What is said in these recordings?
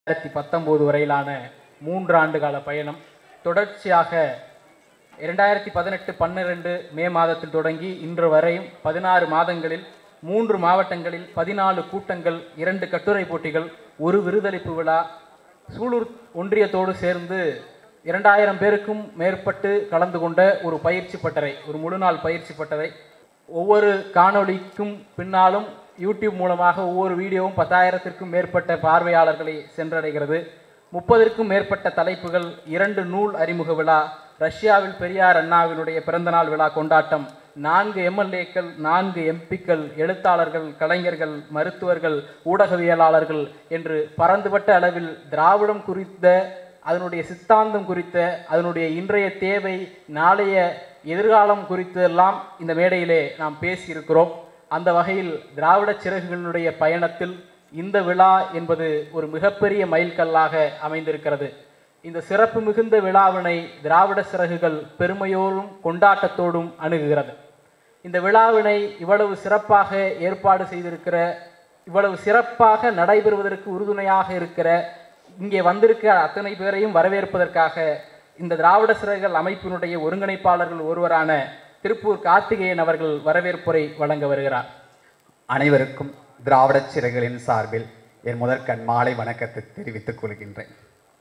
ரெண்டாயிரத்தி பத்தொம்போது வரையிலான மூன்று ஆண்டு கால பயணம் தொடர்ச்சியாக இரண்டாயிரத்தி பதினெட்டு பன்னிரெண்டு மே மாதத்தில் தொடங்கி இன்று வரையும் பதினாறு மாதங்களில் மூன்று மாவட்டங்களில் பதினாலு கூட்டங்கள் இரண்டு கட்டுரை போட்டிகள் ஒரு விருதளிப்பு விழா சூலூர் ஒன்றியத்தோடு சேர்ந்து இரண்டாயிரம் பேருக்கும் மேற்பட்டு கலந்து கொண்ட ஒரு பயிற்சி பட்டறை ஒரு முழுநாள் பயிற்சி பட்டறை ஒவ்வொரு காணொளிக்கும் பின்னாலும் யூடியூப் மூலமாக ஒவ்வொரு வீடியோவும் பத்தாயிரத்திற்கும் மேற்பட்ட பார்வையாளர்களை சென்றடைகிறது முப்பதற்கும் மேற்பட்ட தலைப்புகள் இரண்டு நூல் அறிமுக விழா ரஷ்யாவில் பெரியார் அண்ணாவினுடைய பிறந்தநாள் விழா கொண்டாட்டம் நான்கு எம்எல்ஏக்கள் நான்கு எம்பிக்கள் எழுத்தாளர்கள் கலைஞர்கள் மருத்துவர்கள் ஊடகவியலாளர்கள் என்று பரந்துபட்ட அளவில் திராவிடம் குறித்த அதனுடைய சித்தாந்தம் குறித்த அதனுடைய இன்றைய தேவை நாளைய எதிர்காலம் குறித்தெல்லாம் இந்த மேடையிலே நாம் பேசியிருக்கிறோம் அந்த வகையில் திராவிட சிறகுகளினுடைய பயணத்தில் இந்த விழா என்பது ஒரு மிகப்பெரிய மைல்கல்லாக அமைந்திருக்கிறது இந்த சிறப்பு மிகுந்த விழாவினை திராவிட சிறகுகள் பெருமையோடும் கொண்டாட்டத்தோடும் அணுகுகிறது இந்த விழாவினை இவ்வளவு சிறப்பாக ஏற்பாடு செய்திருக்கிற இவ்வளவு சிறப்பாக நடைபெறுவதற்கு உறுதுணையாக இருக்கிற இங்கே வந்திருக்கிற அத்தனை பேரையும் வரவேற்பதற்காக இந்த திராவிட சிறகுகள் அமைப்பினுடைய ஒருங்கிணைப்பாளர்கள் ஒருவரான திருப்பூர் கார்த்திகேயன் அவர்கள் வரவேற்புரை வழங்க வருகிறார் அனைவருக்கும் திராவிடச் சிறைகளின் சார்பில் என் முதற்கண் மாலை வணக்கத்தை தெரிவித்துக் கொள்கின்றேன்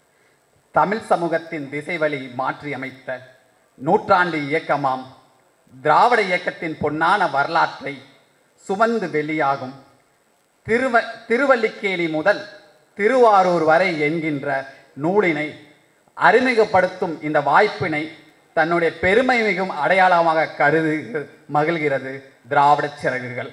தமிழ் சமூகத்தின் திசைவழி மாற்றியமைத்த நூற்றாண்டு இயக்கமாம் திராவிட இயக்கத்தின் பொன்னான வரலாற்றை சுமந்து வெளியாகும் திருவ திருவல்லிக்கேணி முதல் திருவாரூர் வரை என்கின்ற நூலினை அறிமுகப்படுத்தும் இந்த வாய்ப்பினை தன்னுடைய பெருமை மிகும் அடையாளமாக கருது மகிழ்கிறது திராவிடச் சிறகுகள்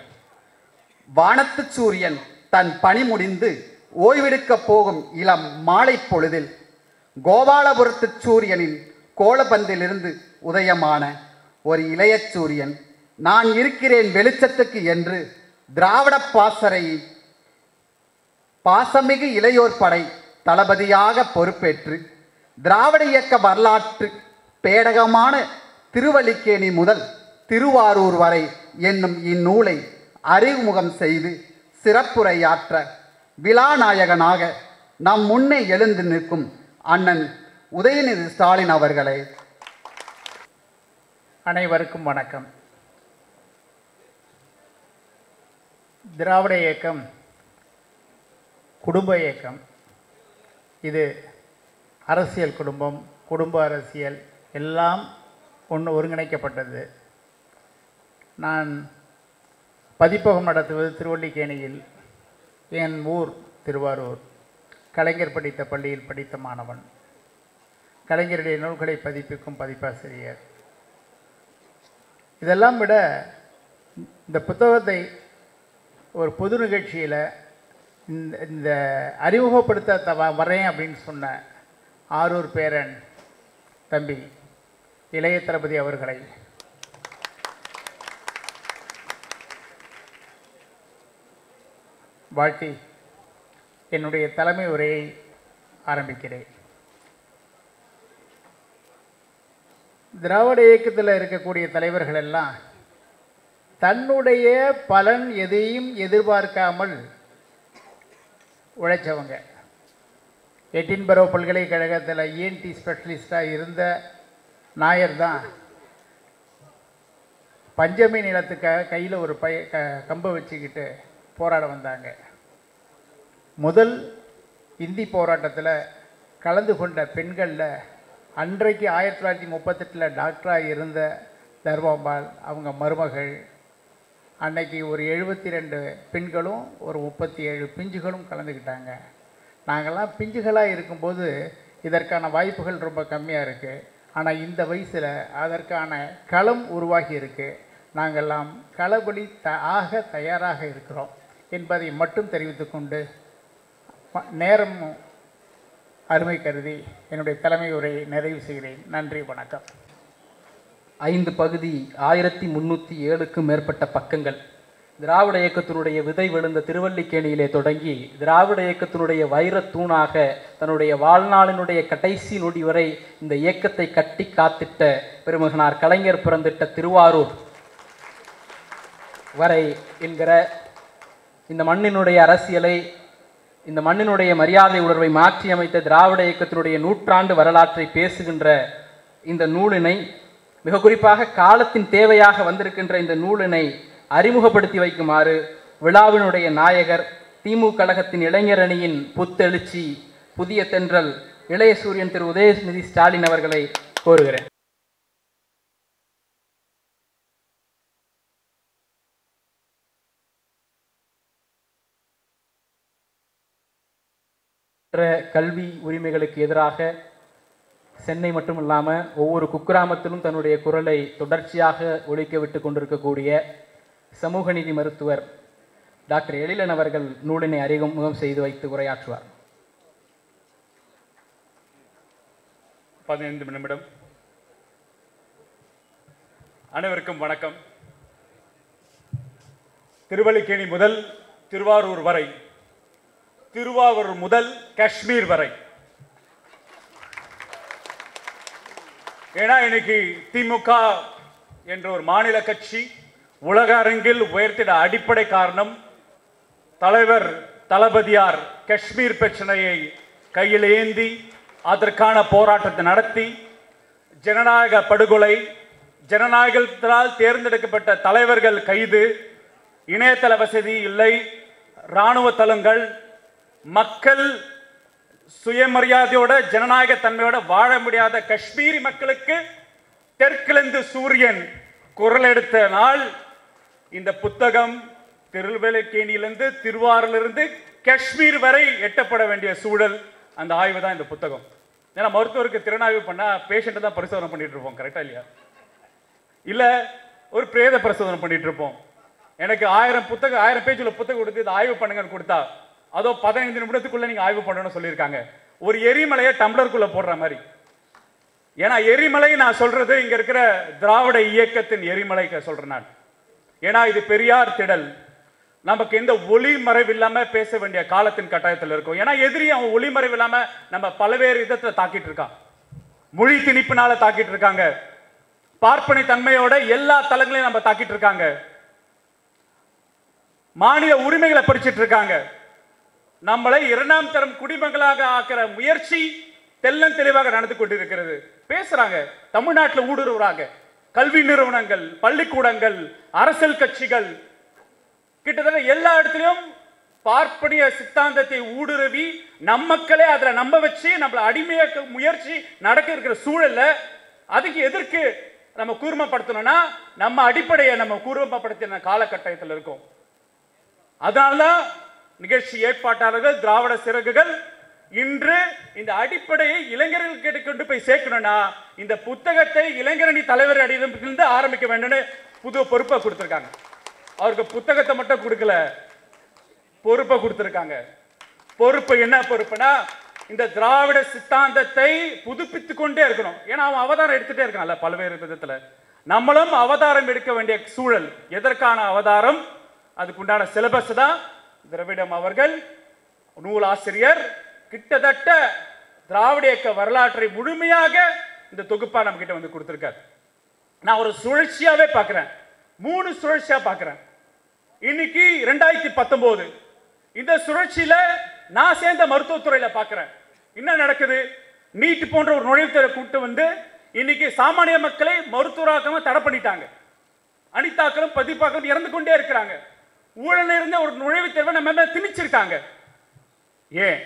வானத்து சூரியன் தன் பணி முடிந்து ஓய்வெடுக்கப் போகும் இளம் மாலை பொழுதில் கோபாலபுரத்து சூரியனின் கோலபந்திலிருந்து உதயமான ஒரு இளைய சூரியன் நான் இருக்கிறேன் வெளிச்சத்துக்கு என்று திராவிட பாசறை பாசமிகு இளையோர் படை தளபதியாக பொறுப்பேற்று திராவிட இயக்க வரலாற்று பேடகமான திருவல்லிக்கேணி முதல் திருவாரூர் வரை என்னும் இந்நூலை அறிமுகம் செய்து சிறப்புரையாற்ற விழாநாயகனாக நம் முன்னே எழுந்து நிற்கும் அண்ணன் உதயநிதி ஸ்டாலின் அவர்களை அனைவருக்கும் வணக்கம் திராவிட இயக்கம் குடும்ப இயக்கம் இது அரசியல் குடும்பம் குடும்ப அரசியல் எல்லாம் ஒன்று ஒருங்கிணைக்கப்பட்டது நான் பதிப்பகம் நடத்துவது திருவல்லிக்கேணியில் என் ஊர் திருவாரூர் கலைஞர் படித்த பள்ளியில் படித்த மாணவன் கலைஞருடைய நூல்களை பதிப்பிக்கும் பதிப்பாசிரியர் இதெல்லாம் விட இந்த புத்தகத்தை ஒரு பொது நிகழ்ச்சியில் இந்த இந்த அறிமுகப்படுத்த த வ- வரேன் அப்படின்னு சொன்ன ஆரூர் பேரன் தம்பி இளைய தளபதி அவர்களை வாழ்த்தி என்னுடைய தலைமை உரையை ஆரம்பிக்கிறேன் திராவிட இயக்கத்தில் இருக்கக்கூடிய தலைவர்கள் எல்லாம் தன்னுடைய பலன் எதையும் எதிர்பார்க்காமல் உழைச்சவங்க எட்டின்பரோ பல்கலைக்கழகத்தில் இஎன்டி ஸ்பெஷலிஸ்டாக இருந்த நாயர் தான் பஞ்சமி நிலத்துக்காக கையில் ஒரு பை க கம்பை வச்சுக்கிட்டு போராட வந்தாங்க முதல் இந்தி போராட்டத்தில் கலந்து கொண்ட பெண்களில் அன்றைக்கு ஆயிரத்தி தொள்ளாயிரத்தி முப்பத்தெட்டில் டாக்டராக இருந்த தர்மாம்பாள் அவங்க மருமகள் அன்னைக்கு ஒரு எழுபத்தி ரெண்டு பெண்களும் ஒரு முப்பத்தி ஏழு பிஞ்சுகளும் கலந்துக்கிட்டாங்க நாங்கள்லாம் பிஞ்சுகளாக இருக்கும்போது இதற்கான வாய்ப்புகள் ரொம்ப கம்மியாக இருக்குது ஆனால் இந்த வயசில் அதற்கான களம் உருவாகி இருக்கு நாங்கள்லாம் களபலி த ஆக தயாராக இருக்கிறோம் என்பதை மட்டும் தெரிவித்துக்கொண்டு ம- நேரம் அருமை கருதி என்னுடைய தலைமை உரையை நிறைவு செய்கிறேன் நன்றி வணக்கம் ஐந்து பகுதி ஆயிரத்தி முன்னூற்றி ஏழுக்கும் மேற்பட்ட பக்கங்கள் திராவிட இயக்கத்தினுடைய விதை விழுந்த திருவல்லிக்கேணியிலே தொடங்கி திராவிட இயக்கத்தினுடைய வைரத் தூணாக தன்னுடைய வாழ்நாளினுடைய கடைசி நொடி வரை இந்த இயக்கத்தை கட்டி காத்திட்ட பெருமகனார் கலைஞர் பிறந்திட்ட திருவாரூர் வரை என்கிற இந்த மண்ணினுடைய அரசியலை இந்த மண்ணினுடைய மரியாதை உணர்வை மாற்றி அமைத்த திராவிட இயக்கத்தினுடைய நூற்றாண்டு வரலாற்றை பேசுகின்ற இந்த நூலினை மிக குறிப்பாக காலத்தின் தேவையாக வந்திருக்கின்ற இந்த நூலினை அறிமுகப்படுத்தி வைக்குமாறு விழாவினுடைய நாயகர் திமுக கழகத்தின் இளைஞரணியின் புத்தெழுச்சி புதிய தென்றல் இளைய சூரியன் திரு உதயநிதி ஸ்டாலின் அவர்களை கோருகிறேன் மற்ற கல்வி உரிமைகளுக்கு எதிராக சென்னை மட்டும் இல்லாமல் ஒவ்வொரு குக்கிராமத்திலும் தன்னுடைய குரலை தொடர்ச்சியாக ஒழிக்க விட்டு கொண்டிருக்கக்கூடிய சமூக நீதி மருத்துவர் டாக்டர் எழிலன் அவர்கள் நூலினை அறிமுகம் செய்து வைத்து உரையாற்றுவார் பதினைந்து நிமிடம் அனைவருக்கும் வணக்கம் திருவல்லிக்கேணி முதல் திருவாரூர் வரை திருவாரூர் முதல் காஷ்மீர் வரை ஏன்னா இன்னைக்கு திமுக என்ற ஒரு மாநில கட்சி உலக அரங்கில் உயர்த்திட அடிப்படை காரணம் தலைவர் தளபதியார் காஷ்மீர் பிரச்சனையை கையில் ஏந்தி அதற்கான போராட்டத்தை நடத்தி ஜனநாயக படுகொலை ஜனநாயகத்தால் தேர்ந்தெடுக்கப்பட்ட தலைவர்கள் கைது இணையதள வசதி இல்லை இராணுவ தளங்கள் மக்கள் சுயமரியாதையோட ஜனநாயக தன்மையோட வாழ முடியாத காஷ்மீரி மக்களுக்கு தெற்கிலிருந்து சூரியன் குரல் எடுத்த நாள் இந்த புத்தகம் திருவல்லிக்கேணியிலிருந்து திருவாரூரிலிருந்து காஷ்மீர் வரை எட்டப்பட வேண்டிய சூழல் அந்த ஆய்வு தான் இந்த புத்தகம் ஏன்னா மருத்துவருக்கு திறனாய்வு பண்ணா பேஷண்ட்டை தான் பரிசோதனை பண்ணிட்டு இருப்போம் கரெக்டா இல்லையா இல்ல ஒரு பிரேத பரிசோதனை பண்ணிட்டு இருப்போம் எனக்கு ஆயிரம் புத்தகம் ஆயிரம் பேஜ் உள்ள புத்தகம் கொடுத்து இதை ஆய்வு பண்ணுங்கன்னு கொடுத்தா அதோ பதினைந்து நிமிடத்துக்குள்ள நீங்க ஆய்வு பண்ணணும்னு சொல்லியிருக்காங்க ஒரு எரிமலையை டம்ளருக்குள்ள போடுற மாதிரி ஏன்னா எரிமலை நான் சொல்றது இங்க இருக்கிற திராவிட இயக்கத்தின் எரிமலைக்கு சொல்றேன் நான் ஏன்னா இது பெரியார் திடல் நமக்கு எந்த ஒளி மறைவு இல்லாம பேச வேண்டிய காலத்தின் கட்டாயத்தில் இருக்கும் ஏன்னா எதிரி அவன் ஒளி மறைவு இல்லாம நம்ம பல்வேறு விதத்துல தாக்கிட்டு இருக்கான் மொழி திணிப்பினால தாக்கிட்டு இருக்காங்க பார்ப்பனை தன்மையோட எல்லா தளங்களையும் நம்ம தாக்கிட்டு இருக்காங்க மாநில உரிமைகளை பறிச்சிட்டு இருக்காங்க நம்மளை இரண்டாம் தரம் குடிமகளாக ஆக்கிற முயற்சி தெள்ளன் தெளிவாக நடந்து கொண்டிருக்கிறது பேசுறாங்க தமிழ்நாட்டில் ஊடுருவுறாங்க கல்வி நிறுவனங்கள் பள்ளிக்கூடங்கள் அரசியல் கட்சிகள் கிட்டத்தட்ட எல்லா இடத்துலயும் பார்ப்பனிய சித்தாந்தத்தை ஊடுருவி நம் மக்களே அதுல நம்ப வச்சு நம்மள அடிமையாக்க முயற்சி நடக்க இருக்கிற சூழல்ல அதுக்கு எதற்கு நம்ம கூர்மப்படுத்தணும்னா நம்ம அடிப்படையை நம்ம கூர்மப்படுத்தின காலகட்டத்தில் இருக்கோம் அதனால்தான் நிகழ்ச்சி ஏற்பாட்டாளர்கள் திராவிட சிறகுகள் இன்று இந்த அடிப்படையை இளைஞர்களுக்கு கொண்டு போய் சேர்க்கணும்னா இந்த புத்தகத்தை இளைஞரணி தலைவர் அடியிலிருந்து ஆரம்பிக்க வேண்டும்னு புது பொறுப்பை கொடுத்திருக்காங்க அவருக்கு புத்தகத்தை மட்டும் கொடுக்கல பொறுப்பை கொடுத்திருக்காங்க பொறுப்பு என்ன பொறுப்புனா இந்த திராவிட சித்தாந்தத்தை புதுப்பித்து கொண்டே இருக்கணும் ஏன்னா அவன் அவதாரம் எடுத்துட்டே இருக்கான்ல பல்வேறு விதத்துல நம்மளும் அவதாரம் எடுக்க வேண்டிய சூழல் எதற்கான அவதாரம் அதுக்குண்டான சிலபஸ் தான் திரவிடம் அவர்கள் நூலாசிரியர் கிட்டத்தட்ட திராவிட இயக்க வரலாற்றை முழுமையாக இந்த தொகுப்பா நம்ம கிட்ட வந்து கொடுத்திருக்காரு நான் ஒரு சுழற்சியாவே பார்க்கிறேன் மூணு சுழற்சியா பார்க்கிறேன் இன்னைக்கு ரெண்டாயிரத்தி பத்தொன்பது இந்த சுழற்சியில நான் சேர்ந்த மருத்துவத்துறையில பார்க்கிறேன் என்ன நடக்குது நீட் போன்ற ஒரு நுழைவுத்துறை கூட்டு வந்து இன்னைக்கு சாமானிய மக்களை மருத்துவராக்காம தடை பண்ணிட்டாங்க அனிதாக்களும் பதிப்பாக்களும் இறந்து கொண்டே இருக்கிறாங்க ஊழல் இருந்த ஒரு நுழைவுத் தேர்வை நம்ம மேல திணிச்சிருக்காங்க ஏன்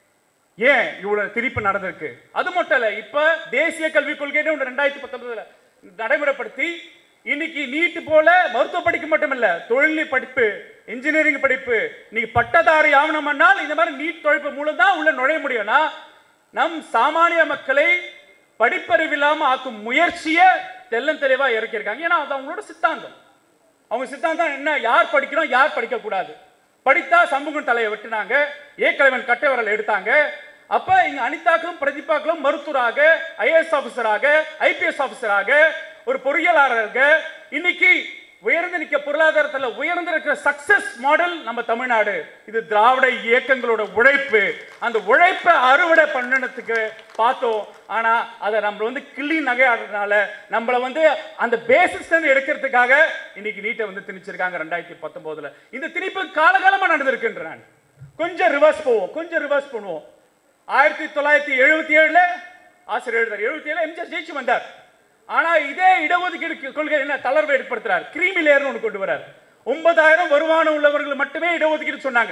ஏன் இவ்வளவு திணிப்பு நடந்திருக்கு அது மட்டும் இல்ல இப்ப தேசிய கல்விக் கொள்கைன்னு ஒன்று ரெண்டாயிரத்தி பத்தொன்பதுல நடைமுறைப்படுத்தி இன்னைக்கு நீட் போல மருத்துவ படிப்பு மட்டும் இல்ல தொழில் படிப்பு இன்ஜினியரிங் படிப்பு நீங்க பட்டதாரி ஆவணம்னால் இந்த மாதிரி நீட் தொழிப்பு மூலம் தான் உள்ள நுழைய முடியும்னா நம் சாமானிய மக்களை படிப்பறிவு இல்லாம ஆக்கும் முயற்சியை தெள்ளன் தெளிவா இறக்கியிருக்காங்க ஏன்னா அது அவங்களோட சித்தாந்தம் அவங்க சித்தாந்தம் என்ன யார் படிக்கிறோம் யார் படிக்க கூடாது படித்தா சமூகம் தலையை வெட்டினாங்க ஏக்கலைவன் கட்டை விரல் எடுத்தாங்க அப்ப இங்க அனிதாக்களும் பிரதீபாக்களும் மருத்துவராக ஐஏஎஸ் ஆபீசராக ஐபிஎஸ் ஆபீசராக ஒரு பொறியியலாளராக இன்னைக்கு உயர்ந்து நிற்க பொருளாதாரத்தில் உயர்ந்து இருக்கிற சக்சஸ் மாடல் நம்ம தமிழ்நாடு இது திராவிட இயக்கங்களோட உழைப்பு அந்த உழைப்பை அறுவடை பண்ணனதுக்கு பார்த்தோம் ஆனா அதை நம்ம வந்து கிள்ளி நகையாடுறதுனால நம்மளை வந்து அந்த பேசிஸ் எடுக்கிறதுக்காக இன்னைக்கு நீட்டை வந்து திணிச்சிருக்காங்க ரெண்டாயிரத்தி பத்தொன்பதுல இந்த திணிப்பு காலகாலமா நடந்திருக்கின்ற நான் கொஞ்சம் ரிவர்ஸ் போவோம் கொஞ்சம் ரிவர்ஸ் பண்ணுவோம் ஆயிரத்தி தொள்ளாயிரத்தி எழுபத்தி ஏழுல ஆசிரியர் எழுதார் எழுபத்தி ஏழு எம்ஜிஆர் ஜெயிச்சு வந்தார் ஆனா இதே இடஒதுக்கீடு கொள்கை என்ன தளர்வு ஏற்படுத்துறார் கிரீமி லேயர்னு ஒன்று கொண்டு வரார் ஒன்பதாயிரம் வருமானம் உள்ளவர்கள் மட்டுமே இடஒதுக்கீடு சொன்னாங்க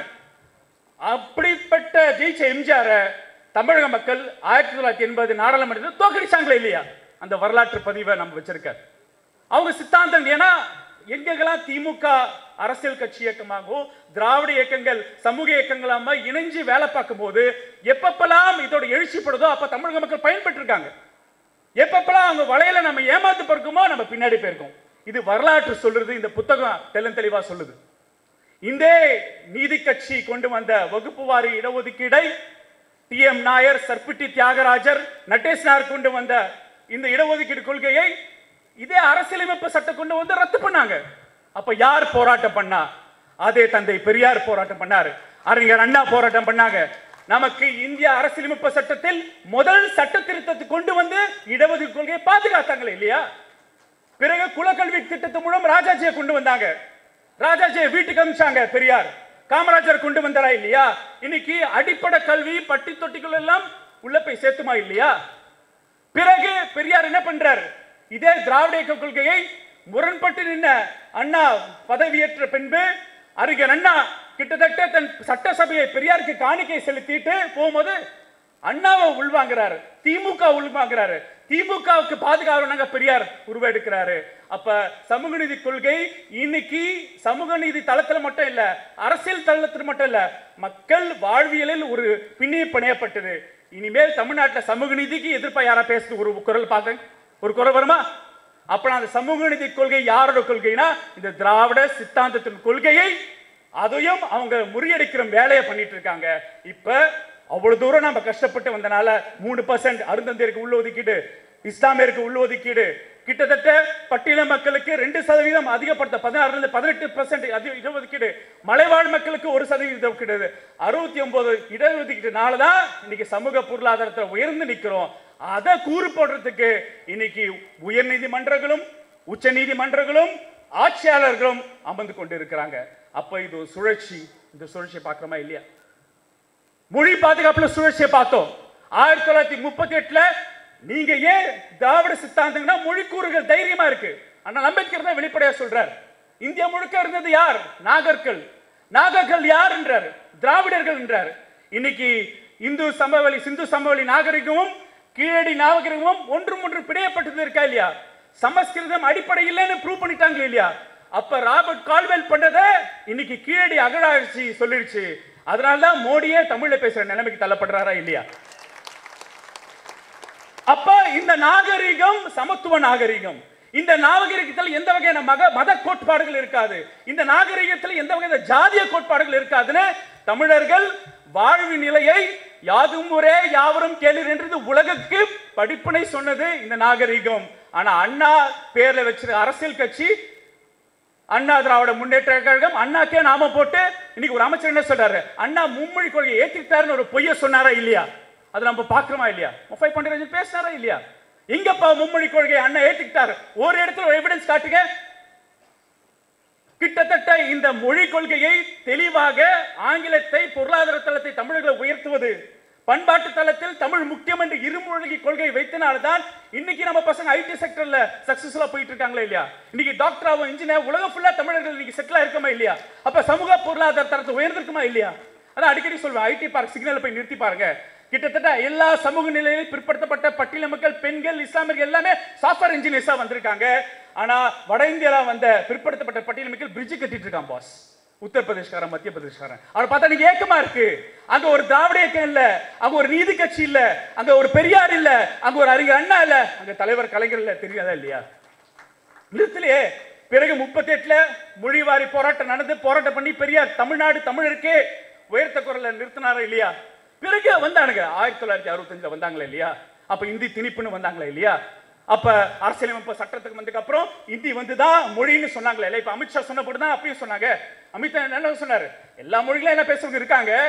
அப்படிப்பட்ட ஜெயிச்ச எம்ஜிஆர் தமிழக மக்கள் ஆயிரத்தி தொள்ளாயிரத்தி எண்பது நாடாளுமன்றத்தில் தோக்கடிச்சாங்களே இல்லையா அந்த வரலாற்று பதிவை நம்ம வச்சிருக்காரு அவங்க சித்தாந்தம் ஏன்னா எங்கெல்லாம் திமுக அரசியல் கட்சி இயக்கமாகவோ திராவிட இயக்கங்கள் சமூக இயக்கங்களாம இணைஞ்சு வேலை பார்க்கும் போது எப்பப்பெல்லாம் இதோட எழுச்சிப்படுதோ அப்ப தமிழக மக்கள் பயன்பட்டு இருக்காங்க எப்பப்பெல்லாம் அவங்க வலையில நம்ம ஏமாத்து பிறக்குமோ நம்ம பின்னாடி போயிருக்கோம் இது வரலாற்று சொல்றது இந்த புத்தகம் தெளிவா சொல்லுது இந்த நீதி கட்சி கொண்டு வந்த வகுப்பு வாரி இடஒதுக்கீடை டி எம் நாயர் சர்பிட்டி தியாகராஜர் நட்டேஷ்னார் கொண்டு வந்த இந்த இடஒதுக்கீடு கொள்கையை இதே அரசியலமைப்பு சட்டம் கொண்டு வந்து ரத்து பண்ணாங்க அப்ப யார் போராட்டம் பண்ணா அதே தந்தை பெரியார் போராட்டம் பண்ணாரு அறிஞர் அண்ணா போராட்டம் பண்ணாங்க நமக்கு இந்திய அரசியலமைப்பு சட்டத்தில் முதல் சட்ட திருத்தத்தை கொண்டு வந்து இடஒதுக்கீடு கொள்கையை பாதுகாத்தாங்களே இல்லையா பிறகு குலக்கல்வி திட்டத்து மூலம் ராஜாஜியை கொண்டு வந்தாங்க ராஜாஜியை வீட்டுக்கு அனுப்பிச்சாங்க பெரியார் காமராஜர் கொண்டு வந்தாரா இல்லையா இன்னைக்கு அடிப்படை கல்வி பட்டி தொட்டிகள் எல்லாம் உள்ள போய் சேர்த்துமா இல்லையா பிறகு பெரியார் என்ன பண்றார் இதே திராவிட இயக்க கொள்கையை முரண்பட்டு நின்ன அண்ணா பதவியேற்ற பின்பு அறிஞர் அண்ணா கிட்டத்தட்ட தன் சட்டசபையை பெரியாருக்கு காணிக்கை செலுத்திட்டு போகும்போது அண்ணாவை உள்வாங்குறாரு திமுக உள்வாங்குறாரு திமுகவுக்கு பாதுகாவலனாக பெரியார் உருவெடுக்கிறாரு அப்ப சமூக நீதி கொள்கை இன்னைக்கு சமூக நீதி தளத்துல மட்டும் இல்ல அரசியல் தளத்தில் மட்டும் இல்ல மக்கள் வாழ்வியலில் ஒரு பின்னி பிணையப்பட்டது இனிமேல் தமிழ்நாட்டில் சமூக நீதிக்கு எதிர்ப்பா யாரா பேசுது ஒரு குரல் பார்த்தேன் ஒரு குரல் வருமா அப்ப அந்த சமூக நீதி கொள்கை யாரோட கொள்கைனா இந்த திராவிட சித்தாந்தத்தின் கொள்கையை அதையும் அவங்க முறியடிக்கிற வேலையை பண்ணிட்டு இருக்காங்க இப்ப அவ்வளவு தூரம் நம்ம கஷ்டப்பட்டு வந்தனால மூணு பர்சன்ட் அருந்தந்தியருக்கு உள்ள ஒதுக்கீடு இஸ்லாமியருக்கு உள்ள ஒதுக்கீடு கிட்டத்தட்ட பட்டியல மக்களுக்கு ரெண்டு சதவீதம் அதிகப்படுத்த பதினாறுல இருந்து பதினெட்டு பர்சன்ட் அதிக இடஒதுக்கீடு மலைவாழ் மக்களுக்கு ஒரு சதவீதம் ஒதுக்கீடு அறுபத்தி ஒன்பது இடஒதுக்கீடுனால தான் இன்னைக்கு சமூக பொருளாதாரத்தில் உயர்ந்து நிற்கிறோம் அதை கூறு போடுறதுக்கு இன்னைக்கு உயர் நீதிமன்றங்களும் உச்ச நீதிமன்றங்களும் ஆட்சியாளர்களும் அமர்ந்து கொண்டு இருக்கிறாங்க அப்ப இது ஒரு சுழற்சி இந்த சுழற்சியை பார்க்கிறோமா இல்லையா மொழி பாதுகாப்புல சுழற்சியை பார்த்தோம் ஆயிரத்தி தொள்ளாயிரத்தி முப்பத்தி எட்டுல நீங்க ஏன் திராவிட சித்தாந்தங்கன்னா மொழி கூறுகள் தைரியமா இருக்கு ஆனால் அம்பேத்கர் தான் வெளிப்படையா சொல்றார் இந்தியா முழுக்க இருந்தது யார் நாகர்கள் நாகர்கள் யார் என்றார் திராவிடர்கள் என்றார் இன்னைக்கு இந்து சமவெளி சிந்து சமவெளி நாகரிகமும் கீழடி நாகரிகமும் ஒன்றும் ஒன்று பிணையப்பட்டது இருக்கா இல்லையா சமஸ்கிருதம் அடிப்படை இல்லைன்னு ப்ரூவ் பண்ணிட்டாங்க இல்லையா அப்ப ராபர்ட் கால்வெல் பண்ணதை இன்னைக்கு கீழடி அகழாட்சி சொல்லிடுச்சு அதனால தான் மோடியே தமிழ்ல பேசுற நிலைமைக்கு தள்ளப்படுறாரா இல்லையா அப்ப இந்த நாகரிகம் சமத்துவ நாகரிகம் இந்த நாகரிகத்தில் எந்த வகையான மக மத கோட்பாடுகள் இருக்காது இந்த நாகரிகத்தில் எந்த வகையான ஜாதிய கோட்பாடுகள் இருக்காதுன்னு தமிழர்கள் வாழ்வு நிலையை யாதும் ஒரே யாவரும் கேளீர் என்றது உலகுக்கு படிப்பினை சொன்னது இந்த நாகரிகம் ஆனா அண்ணா பேர்ல வச்சிருக்க அரசியல் கட்சி அண்ணா திராவிட முன்னேற்ற கழகம் அண்ணாக்கே நாம போட்டு இன்னைக்கு ஒரு அமைச்சர் என்ன சொல்றாரு அண்ணா மும்மொழி கொள்கையை ஏத்திட்டாருன்னு ஒரு பொய்ய சொன்னாரா இல்லையா அது நம்ம பாக்குறோமா இல்லையா முஃபை பண்டிரஞ்சன் பேசினாரா இல்லையா எங்கப்பா மும்மொழி கொள்கையை அண்ணா ஏத்துக்கிட்டாரு ஒரு இடத்துல ஒரு எவிடன்ஸ் காட்டுங்க கிட்டத்தட்ட இந்த மொழி கொள்கையை தெளிவாக ஆங்கிலத்தை பொருளாதார தளத்தை தமிழர்களை உயர்த்துவது பண்பாட்டு தளத்தில் தமிழ் முக்கியம் என்று இருமொழி கொள்கை வைத்தனால்தான் இன்னைக்கு நம்ம பசங்க ஐடி செக்டர்ல சக்சஸ்ஃபுல்லா போயிட்டு இருக்காங்களா இல்லையா இன்னைக்கு டாக்டர் ஆகும் இன்ஜினியர் உலகம் ஃபுல்லா தமிழர்கள் இன்னைக்கு செட்டில் இருக்கமா இல்லையா அப்ப சமூக பொருளாதார தரத்தை உயர்ந்திருக்குமா இல்லையா அதான் அடிக்கடி சொல்வேன் ஐடி பார்க் சிக்னல் போய் நிறுத்தி பாருங்க கிட்டத்தட்ட எல்லா சமூக நிலையில் பிற்படுத்தப்பட்ட பட்டியல மக்கள் பெண்கள் இஸ்லாமியர்கள் எல்லாமே சாஃப்ட்வேர் இன்ஜினியர்ஸா வந்திருக்காங்க ஆனா வட இந்தியால வந்த பிற்படுத்தப்பட்ட பட்டியல மக்கள் பிரிட்ஜ் கட்டிட்டு இருக்கான் பாஸ் உத்தரப்பிரதேஷ்காரன் மத்திய பிரதேஷ்காரன் அவரை பார்த்தா நீங்க ஏக்கமா இருக்கு அங்க ஒரு திராவிட இயக்கம் இல்ல அங்க ஒரு நீதி கட்சி இல்ல அங்க ஒரு பெரியார் இல்ல அங்க ஒரு அறிஞர் அண்ணா இல்ல அங்க தலைவர் கலைஞர் இல்ல தெரியாதா இல்லையா நிறுத்தலையே பிறகு முப்பத்தி எட்டுல மொழிவாரி போராட்டம் நடந்து போராட்டம் பண்ணி பெரியார் தமிழ்நாடு தமிழருக்கே உயர்த்த குரல்ல நிறுத்தினாரா இல்லையா பிறகு வந்தானுங்க ஆயிரத்தி தொள்ளாயிரத்தி அறுபத்தஞ்சுல வந்தாங்களா இல்லையா அப்ப இந்தி திணிப்புன்னு வந்தாங்களா இல்லையா அப்ப அரசியலமைப்பு சட்டத்துக்கு வந்ததுக்கு அப்புறம் இந்தி வந்துதான் மொழின்னு சொன்னாங்களே இல்ல இப்ப அமித்ஷா சொன்னபடி தான் அப்பயும் சொன்னாங்க அமித் என்ன சொன்னாரு எல்லா மொழிகளும் என்ன பேசுறவங்க இருக்காங்க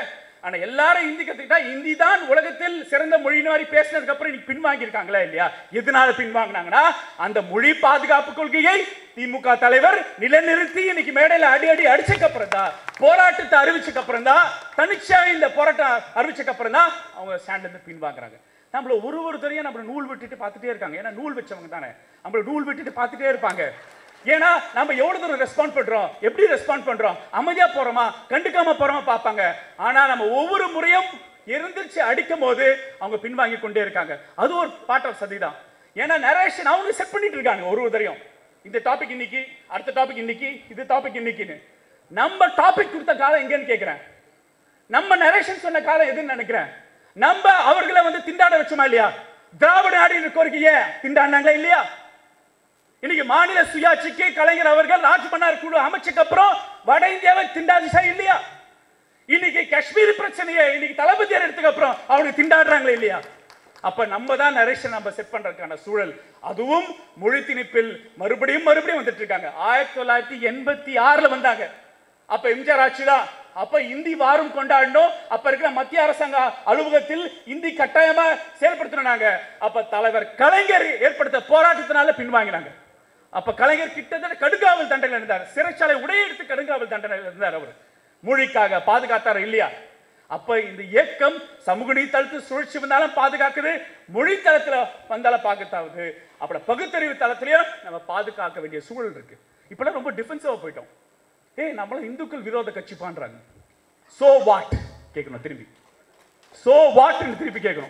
ஆனா எல்லாரும் ஹிந்தி கத்துக்கிட்டா ஹிந்தி தான் உலகத்தில் சிறந்த மொழின்னு மாதிரி பேசினதுக்கு அப்புறம் இன்னைக்கு பின்வாங்கியிருக்காங்களா இல்லையா எதனால பின்வாங்கினாங்கன்னா அந்த மொழி பாதுகாப்பு கொள்கையை திமுக தலைவர் நிலைநிறுத்தி இன்னைக்கு மேடையில அடி அடி அடிச்சதுக்கு அப்புறம் தான் போராட்டத்தை அறிவிச்சதுக்கு அப்புறம் தான் தனிச்சாக இந்த போராட்டம் அறிவிச்சதுக்கு அப்புறம் தான் அவங்க ஸ்டாண்ட்ல இருந்து பின்வாங்குறாங்க நம்மள ஒரு ஒருத்தரையும் நம்மள நூல் விட்டுட்டு பார்த்துட்டே இருக்காங்க ஏன்னா நூல் வச்சவங்க தானே நம்மள நூல் விட்டுட்டு பார்த்துட்டே இருப்பாங்க ஏன்னா நம்ம எவ்வளவு தூரம் ரெஸ்பாண்ட் பண்றோம் எப்படி ரெஸ்பாண்ட் பண்றோம் அமைதியா போறோமா கண்டுக்காம போறோமா பார்ப்பாங்க ஆனா நம்ம ஒவ்வொரு முறையும் எந்திரிச்சு அடிக்கும் போது அவங்க பின்வாங்கி கொண்டே இருக்காங்க அது ஒரு பார்ட் ஆஃப் சதி தான் ஏன்னா நரேஷன் அவங்க செட் பண்ணிட்டு இருக்காங்க ஒரு ஒருத்தரையும் இந்த டாபிக் இன்னைக்கு அடுத்த டாபிக் இன்னைக்கு இது டாபிக் இன்னைக்குன்னு நம்ம டாபிக் கொடுத்த காலம் எங்கன்னு கேட்கிறேன் நம்ம நரேஷன் சொன்ன காலம் எதுன்னு நினைக்கிறேன் நம்ம அவர்களை வந்து திண்டாட வச்சோமா இல்லையா திராவிட நாடு கோரிக்கைய திண்டாடினாங்களா இல்லையா இன்னைக்கு மாநில சுயாட்சிக்கு கலைஞர் அவர்கள் ராஜ் மன்னார் குழு அமைச்சதுக்கு அப்புறம் வட இந்தியாவை திண்டாதிச்சா இல்லையா இன்னைக்கு காஷ்மீர் பிரச்சனையை இன்னைக்கு தளபதியார் எடுத்துக்கு அப்புறம் அவங்க திண்டாடுறாங்களா இல்லையா அப்ப நம்ம தான் நரேஷன் நம்ம செட் பண்றதுக்கான சூழல் அதுவும் மொழி திணிப்பில் மறுபடியும் மறுபடியும் வந்துட்டு இருக்காங்க ஆயிரத்தி தொள்ளாயிரத்தி எண்பத்தி ஆறுல வந்தாங்க அப்ப எம்ஜிஆர் ஆட்சி தான் அப்ப இந்தி வாரம் கொண்டாடணும் அப்ப இருக்கிற மத்திய அரசாங்க அலுவலகத்தில் இந்தி கட்டாயமா செயல்படுத்தினாங்க அப்ப தலைவர் கலைஞர் ஏற்படுத்த போராட்டத்தினால பின்வாங்கினாங்க அப்ப கலைஞர் கிட்டத்தட்ட கடுங்காவல் தண்டனை இருந்தார் சிறைச்சாலை உடைய எடுத்து கடுங்காவல் தண்டனை இருந்தார் அவர் மொழிக்காக பாதுகாத்தார் இல்லையா அப்ப இந்த இயக்கம் சமூக நீதி தளத்து சுழற்சி வந்தாலும் பாதுகாக்குது மொழி தளத்துல வந்தாலும் பாதுகாத்தாவுது அப்புறம் பகுத்தறிவு தளத்திலையும் நம்ம பாதுகாக்க வேண்டிய சூழல் இருக்கு இப்பெல்லாம் ரொம்ப டிஃபென்சிவா போயிட்டோம் ஏய் நம்மளும் இந்துக்கள் விரோத கட்சி பண்றாங்க சோ வாட் கேட்கணும் திரும்பி சோ வாட்னு திருப்பி கேட்கணும்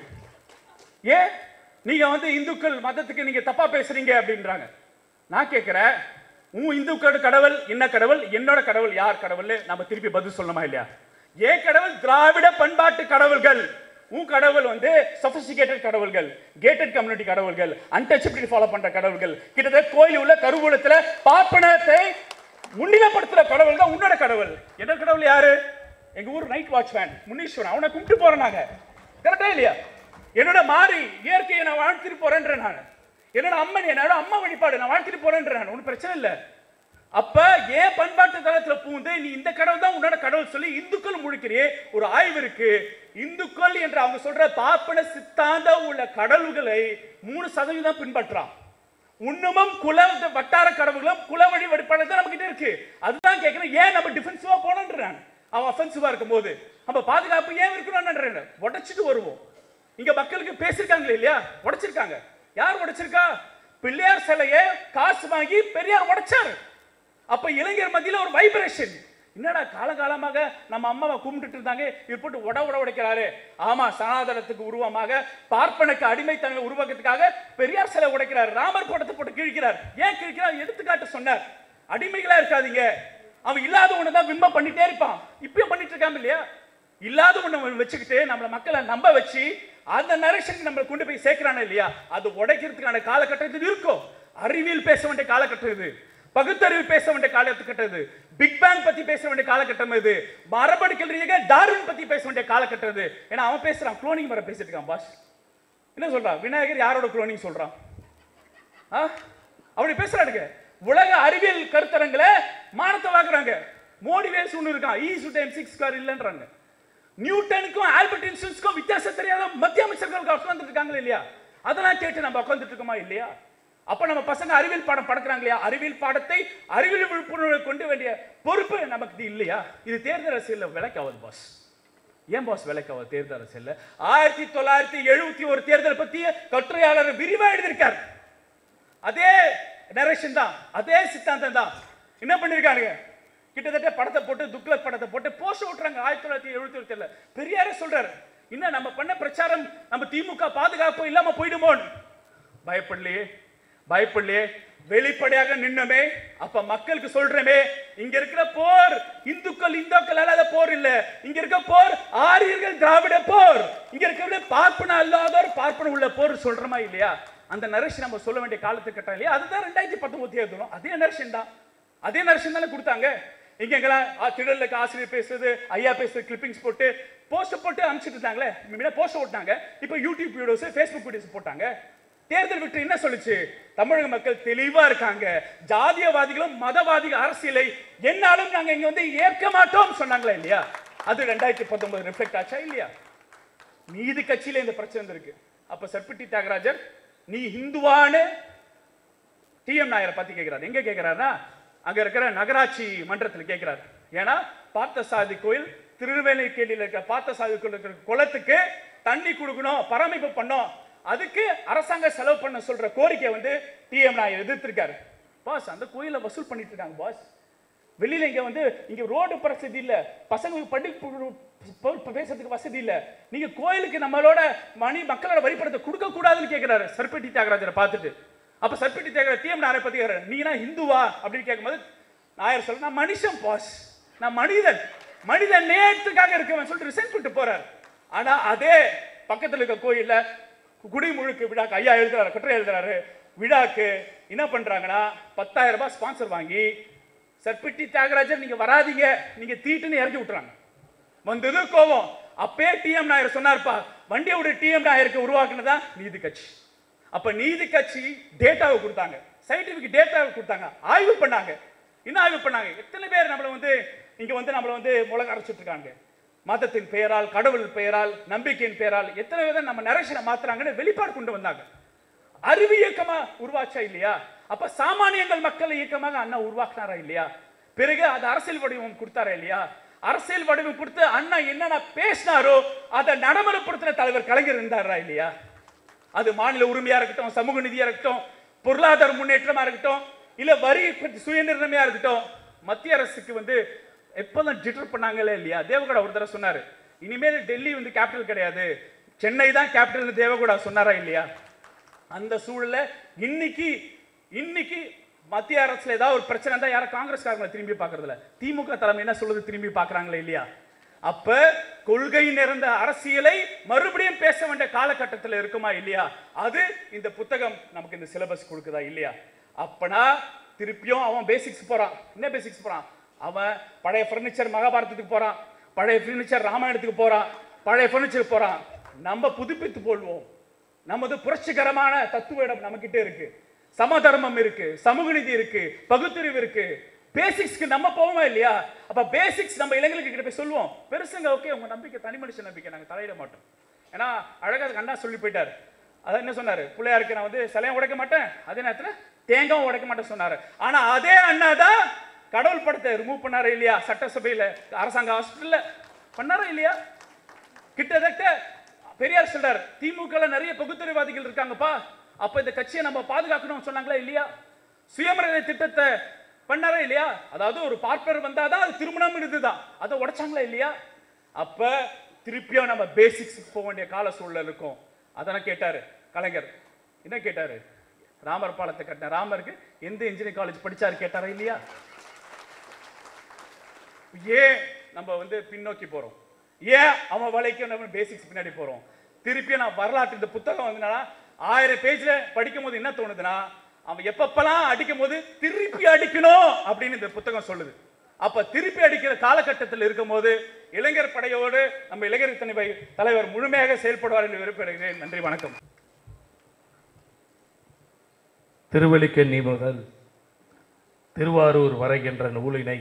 ஏன் நீங்க வந்து இந்துக்கள் மதத்துக்கு நீங்க தப்பா பேசுறீங்க அப்படின்றாங்க நான் கேட்கிறேன் உன் இந்துக்களோட கடவுள் என்ன கடவுள் என்னோட கடவுள் யார் கடவுள் நம்ம திருப்பி பதில் சொல்லணுமா இல்லையா ஏன் கடவுள் திராவிட பண்பாட்டு கடவுள்கள் உன் கடவுள் வந்து சொபிஸ்டிகேட்டட் கடவுள்கள் கேட்டட் கம்யூனிட்டி கடவுள்கள் அன்டச்சபிலிட்டி ஃபாலோ பண்ற கடவுள்கள் கிட்டத்தட்ட கோயில் உள்ள கருவூலத்துல பார்ப்பனத்தை முன்னிலைப்படுத்துற கடவுள் தான் உன்னோட கடவுள் என்ன கடவுள் யாரு எங்க ஊர் நைட் வாட்ச்மேன் முனீஸ்வரன் அவனை கும்பிட்டு போறேன் நாங்க கரெக்டா இல்லையா என்னோட மாறி இயற்கையை நான் வாழ்த்திட்டு போறேன்ற நான் என்னோட அம்மன் என்னோட அம்மா வழிபாடு நான் வாழ்த்திட்டு போறேன்ற நான் ஒன்றும் பிரச்சனை இல்லை அப்ப ஏன் பண்பாட்டு தளத்துல பூந்து நீ இந்த கடவுள் தான் உன்னோட கடவுள் சொல்லி இந்துக்கள் முழிக்கிறியே ஒரு ஆய்வு இருக்கு இந்துக்கள் என்று அவங்க சொல்ற பாப்பன சித்தாந்த உள்ள கடவுள்களை மூணு சதவீதம் பின்பற்றான் உண்ணுமும் குல வட்டார கடவுளும் குல வழி வழிபாடு தான் நம்ம கிட்ட இருக்கு அதுதான் கேட்கிறேன் ஏன் நம்ம டிஃபென்சிவா போனோன்றான் அவன் அஃபென்சிவா இருக்கும்போது நம்ம பாதுகாப்பு ஏன் இருக்கணும்ன்றேன் உடைச்சிட்டு வருவோம் இங்க மக்களுக்கு பேசிருக்காங்களே இல்லையா உடைச்சிருக்காங்க யார் உடைச்சிருக்கா பிள்ளையார் சிலையை காசு வாங்கி பெரியார் உடைச்சாரு அப்ப இளைஞர் மத்தியில ஒரு வைப்ரேஷன் என்னடா காலகாலமாக நம்ம அம்மாவை கும்பிட்டுட்டு இருந்தாங்க இவர் போட்டு உட உட உடைக்கிறாரு ஆமா சனாதனத்துக்கு உருவமாக பார்ப்பனுக்கு அடிமைத்தன்மை உருவாக்கத்துக்காக பெரியார் சிலை உடைக்கிறார் ராமர் படத்தை போட்டு கிழிக்கிறார் ஏன் கிழிக்கிறார் எடுத்துக்காட்டு சொன்னார் அடிமைகளா இருக்காதீங்க அவன் இல்லாத ஒண்ணு தான் விம்பம் பண்ணிட்டே இருப்பான் இப்பயும் பண்ணிட்டு இருக்காம இல்லையா இல்லாத ஒண்ணு வச்சுக்கிட்டு நம்மள மக்களை நம்ப வச்சு அந்த நரேஷனுக்கு நம்மளை கொண்டு போய் சேர்க்கிறானே இல்லையா அது உடைக்கிறதுக்கான காலகட்டத்தில் இருக்கும் அறிவியல் பேச வேண்டிய காலகட்டம் இது பகுத்தறிவு பேச வேண்டிய காலகட்டம் இது பிக் பேங் பத்தி பேச வேண்டிய காலகட்டம் இது மரபணுக்கள் ரீதியாக டார்வின் பத்தி பேச வேண்டிய காலகட்டம் இது ஏன்னா அவன் பேசுறான் குளோனிங் மரம் பேசிட்டு இருக்கான் பாஸ் என்ன சொல்றான் விநாயகர் யாரோட குளோனிங் சொல்றான் ஆ? அப்படி பேசுறானுங்க உலக அறிவியல் கருத்தரங்களை மானத்தை வாங்குறாங்க மோடி வேஸ் ஒன்று இருக்கான் ஈ சு டைம் சிக்ஸ் ஸ்கொயர் இல்லைன்றாங்க நியூட்டனுக்கும் ஆல்பர்ட் ஐன்ஸ்டீனுக்கும் வித்தியாசம் தெரியாத மத்திய அமைச்சர்கள் உட்கார்ந்துட்டு இருக்காங்களா இல்லையா அதெல்லாம் கேட்டு நம்ம உட்கார்ந்துட்டு இருக்கோமா இல்லையா அப்ப நம்ம பசங்க அறிவியல் பாடம் படுக்கிறாங்க இல்லையா அறிவியல் பாடத்தை அறிவியல் விழிப்புணர்வு கொண்டு வேண்டிய பொறுப்பு நமக்கு இது இல்லையா இது தேர்தல் அரசியல்ல விலைக்காவது பாஸ் ஏன் பாஸ் விலைக்காவது தேர்தல் அரசியல்ல ஆயிரத்தி தொள்ளாயிரத்தி எழுபத்தி ஒரு தேர்தல் பத்தி கட்டுரையாளர் விரிவா எழுதியிருக்கார் அதே நரேஷன் தான் அதே சித்தாந்தம் தான் என்ன பண்ணிருக்கானுங்க கிட்டத்தட்ட படத்தை போட்டு துக்ளக் படத்தை போட்டு போஸ்ட் ஓட்டுறாங்க ஆயிரத்தி தொள்ளாயிரத்தி எழுபத்தி ஒரு தெரியல பெரியாரே சொல்றாரு இன்னும் நம்ம பண்ண பிரச்சாரம் நம்ம திமுக பாதுகாப்பு இல்லாம போயிடுமோன்னு பயப்படலையே பயப்படலையே வெளிப்படையாக நின்னமே அப்ப மக்களுக்கு சொல்றமே இங்க இருக்கிற போர் இந்துக்கள் இந்துக்கள் அல்லாத போர் இல்ல இங்க இருக்க போர் ஆரியர்கள் திராவிட போர் இங்க இருக்கிற பார்ப்பன அல்லாதோர் பார்ப்பன உள்ள போர் சொல்றோமா இல்லையா அந்த நரேஷன் நம்ம சொல்ல வேண்டிய காலத்துக்கு கட்டம் இல்லையா அதுதான் ரெண்டாயிரத்தி பத்தொன்பது தேர்தலும் அதே நரேஷன் தான் அதே நரேஷன் தானே கொடுத்தாங்க இங்க எங்கெல்லாம் ஆ, திடலுக்கு ஆசிரியர் பேசுறது ஐயா பேசுறது கிளிப்பிங்ஸ் போட்டு போஸ்ட் போட்டு அனுப்பிச்சிட்டு இருந்தாங்களே முன்ன போஸ்ட் ஓட்டாங்க இப்போ யூடியூப் வீடியோஸ் ஃபேஸ்புக் வீடியோஸ் போட்டாங்க தேர்தல் விட்டு என்ன சொல்லுச்சு தமிழக மக்கள் தெளிவா இருக்காங்க ஜாதியவாதிகளும் மதவாதிகள் அரசியலை என்னாலும் நாங்க இங்க வந்து ஏற்க மாட்டோம் சொன்னாங்களா இல்லையா அது ரெண்டாயிரத்தி பத்தொன்பது ரிஃப்ளெக்ட் ஆச்சா இல்லையா நீதி கட்சியில இந்த பிரச்சனை இருக்கு அப்ப சர்பிட்டி தியாகராஜர் நீ ஹிந்துவான்னு டிஎம் நாயரை பத்தி கேட்கிறார் எங்க கேட்கிறாருன்னா அங்க இருக்கிற நகராட்சி மன்றத்தில் கேட்கிறார் ஏன்னா பார்த்தசாதி கோயில் திருநெல்வேலிக்கேணியில் இருக்கிற பார்த்தசாதி கோயில் இருக்கிற குளத்துக்கு தண்ணி கொடுக்கணும் பராமரிப்பு பண்ணோம் அதுக்கு அரசாங்கம் செலவு பண்ண சொல்ற கோரிக்கை வந்து டிஎம் நாயர் எதிர்த்திருக்காரு பாஸ் அந்த கோயிலை வசூல் பண்ணிட்டு இருக்காங்க பாஸ் வெளியில இங்க வந்து இங்க ரோடு வசதி இல்ல பசங்களுக்கு படி பேசுறதுக்கு வசதி இல்ல நீங்க கோயிலுக்கு நம்மளோட மணி மக்களோட வரிப்படத்தை கொடுக்க கூடாதுன்னு கேட்கிறாரு சர்பெட்டி தியாகராஜரை பார்த்துட்டு அப்ப சர்பெட்டி தியாகராஜர் டிஎம் நாயரை பத்தி கேட்கிறாரு நீனா ஹிந்துவா அப்படின்னு கேட்கும்போது நாயர் சொல்ல நான் மனுஷன் பாஸ் நான் மனிதன் மனிதன் நேரத்துக்காக இருக்கவன் சொல்லிட்டு ரிசைன் பண்ணிட்டு போறாரு ஆனா அதே பக்கத்துல இருக்க கோயில்ல குடிமுழுக்கு விழாக்கு ஐயா எழுதுறாரு கட்டுரை எழுதுறாரு விழாக்கு என்ன பண்றாங்கன்னா பத்தாயிரம் ரூபாய் ஸ்பான்சர் வாங்கி சர்பிட்டி தியாகராஜர் நீங்க வராதீங்க நீங்க தீட்டுன்னு இறக்கி விட்டுறாங்க வந்தது கோபம் அப்பே டிஎம் நாயர் சொன்னார்ப்பா வண்டியோட டிஎம் நாயருக்கு உருவாக்குனதா நீதி கட்சி அப்ப நீதி கட்சி டேட்டாவை கொடுத்தாங்க சயின்டிபிக் டேட்டாவை கொடுத்தாங்க ஆய்வு பண்ணாங்க என்ன ஆய்வு பண்ணாங்க எத்தனை பேர் நம்மள வந்து இங்க வந்து நம்மள வந்து முளக அரைச்சிட்டு இருக்காங்க மதத்தின் பெயரால் கடவுள் பெயரால் நம்பிக்கையின் பெயரால் எத்தனை விதம் நம்ம நரேஷனை மாத்துறாங்கன்னு வெளிப்பாடு கொண்டு வந்தாங்க அறிவு இயக்கமா உருவாச்சா இல்லையா அப்ப சாமானியங்கள் மக்கள் இயக்கமாக அண்ணா உருவாக்குனாரா இல்லையா பிறகு அது அரசியல் வடிவம் கொடுத்தாரா இல்லையா அரசியல் வடிவம் கொடுத்து அண்ணா என்னென்ன பேசினாரோ அதை நடைமுறைப்படுத்தின தலைவர் கலைஞர் இருந்தாரா இல்லையா அது மாநில உரிமையா இருக்கட்டும் சமூக நிதியா இருக்கட்டும் பொருளாதார முன்னேற்றமா இருக்கட்டும் இல்ல வரி பற்றி சுயநிர்ணயமா இருக்கட்டும் மத்திய அரசுக்கு வந்து எப்போதும் ஜிட்டர் பண்ணாங்களே இல்லையா தேவகவுடா ஒரு தடவை சொன்னாரு இனிமேல் டெல்லி வந்து கேபிட்டல் கிடையாது சென்னை தான் கேபிட்டல் தேவகவுடா சொன்னாரா இல்லையா அந்த சூழல்ல இன்னைக்கு இன்னைக்கு மத்திய அரசுல ஏதாவது ஒரு பிரச்சனை தான் யாரும் காங்கிரஸ்காரங்களை திரும்பி பார்க்கறதில்ல திமுக தலைமை என்ன சொல்லுது திரும்பி பார்க்கறாங்களே இல்லையா அப்ப கொள்கை நிறைந்த அரசியலை மறுபடியும் பேச வேண்டிய காலகட்டத்தில் இருக்குமா இல்லையா அது இந்த புத்தகம் நமக்கு இந்த சிலபஸ் கொடுக்குதா இல்லையா அப்பனா திருப்பியும் அவன் பேசிக்ஸ் போறான் என்ன பேசிக்ஸ் போறான் அவன் பழைய ஃபர்னிச்சர் மகாபாரதத்துக்கு போறான் பழைய ஃபர்னிச்சர் ராமாயணத்துக்கு போறான் பழைய ஃபர்னிச்சர் போறான் நம்ம புதுப்பித்து போடுவோம் நமது புரட்சிகரமான தத்துவ இடம் நம்மகிட்ட இருக்கு சமதர்மம் இருக்கு சமூக நீதி இருக்கு பகுத்தறிவு இருக்கு பேசிக்ஸ்க்கு நம்ம போவோமா இல்லையா அப்ப பேசிக்ஸ் நம்ம இளைஞர்களுக்கு கிட்ட போய் சொல்லுவோம் பெருசுங்க ஓகே உங்க நம்பிக்கை தனி மனுஷ நம்பிக்கை நாங்க தலையிட மாட்டோம் ஏன்னா அழகா அதுக்கு அண்ணா சொல்லி போயிட்டாரு அதான் என்ன சொன்னாரு பிள்ளையாருக்கு நான் வந்து சிலையும் உடைக்க மாட்டேன் அதே நேரத்துல தேங்காயும் உடைக்க மாட்டேன் சொன்னாரு ஆனா அதே அண்ணா தான் கடவுள் படத்தை ரிமூவ் பண்ணாரு இல்லையா சட்டசபையில அரசாங்க ஹாஸ்பிட்டல்ல பண்ணாரா இல்லையா கிட்டத்தட்ட பெரியார் சொல்றார் திமுக ல நிறைய பகுத்தறிவாதிகள் இருக்காங்கப்பா அப்ப இந்த கட்சியை நம்ம பாதுகாக்கணும்னு சொன்னாங்களா இல்லையா சுயமரியாதை திட்டத்தை பண்ணாரா இல்லையா அதாவது ஒரு பார்ப்பர் வந்தாதான் அது திருமணம் இதுதான் அதை உடைச்சாங்களா இல்லையா அப்ப திருப்பியும் நம்ம பேசிக்ஸ் போக வேண்டிய கால சூழல் இருக்கும் அதெல்லாம் கேட்டாரு கலைஞர் என்ன கேட்டாரு ராமர் பாலத்தை கட்டின ராமருக்கு எந்த இன்ஜினியரிங் காலேஜ் படிச்சாரு கேட்டாரா இல்லையா ஏன் நம்ம வந்து பின்னோக்கி போறோம் ஏன் அவன் வலைக்கு நம்ம பேசிக்ஸ் பின்னாடி போறோம் திருப்பி நான் வரலாற்று இந்த புத்தகம் வந்து என்னன்னா ஆயிரம் பேஜ்ல படிக்கும் போது என்ன தோணுதுன்னா அவன் எப்பப்பெல்லாம் அடிக்கும் போது திருப்பி அடிக்கணும் அப்படின்னு இந்த புத்தகம் சொல்லுது அப்ப திருப்பி அடிக்கிற காலகட்டத்தில் இருக்கும்போது இளைஞர் படையோடு நம்ம இளைஞர் தலைவர் தலைவர் முழுமையாக செயல்படுவார் என்று விருப்பப்படுகிறேன் நன்றி வணக்கம் திருவல்லிக்கண்ணி முதல் திருவாரூர் வரை என்ற நூலினை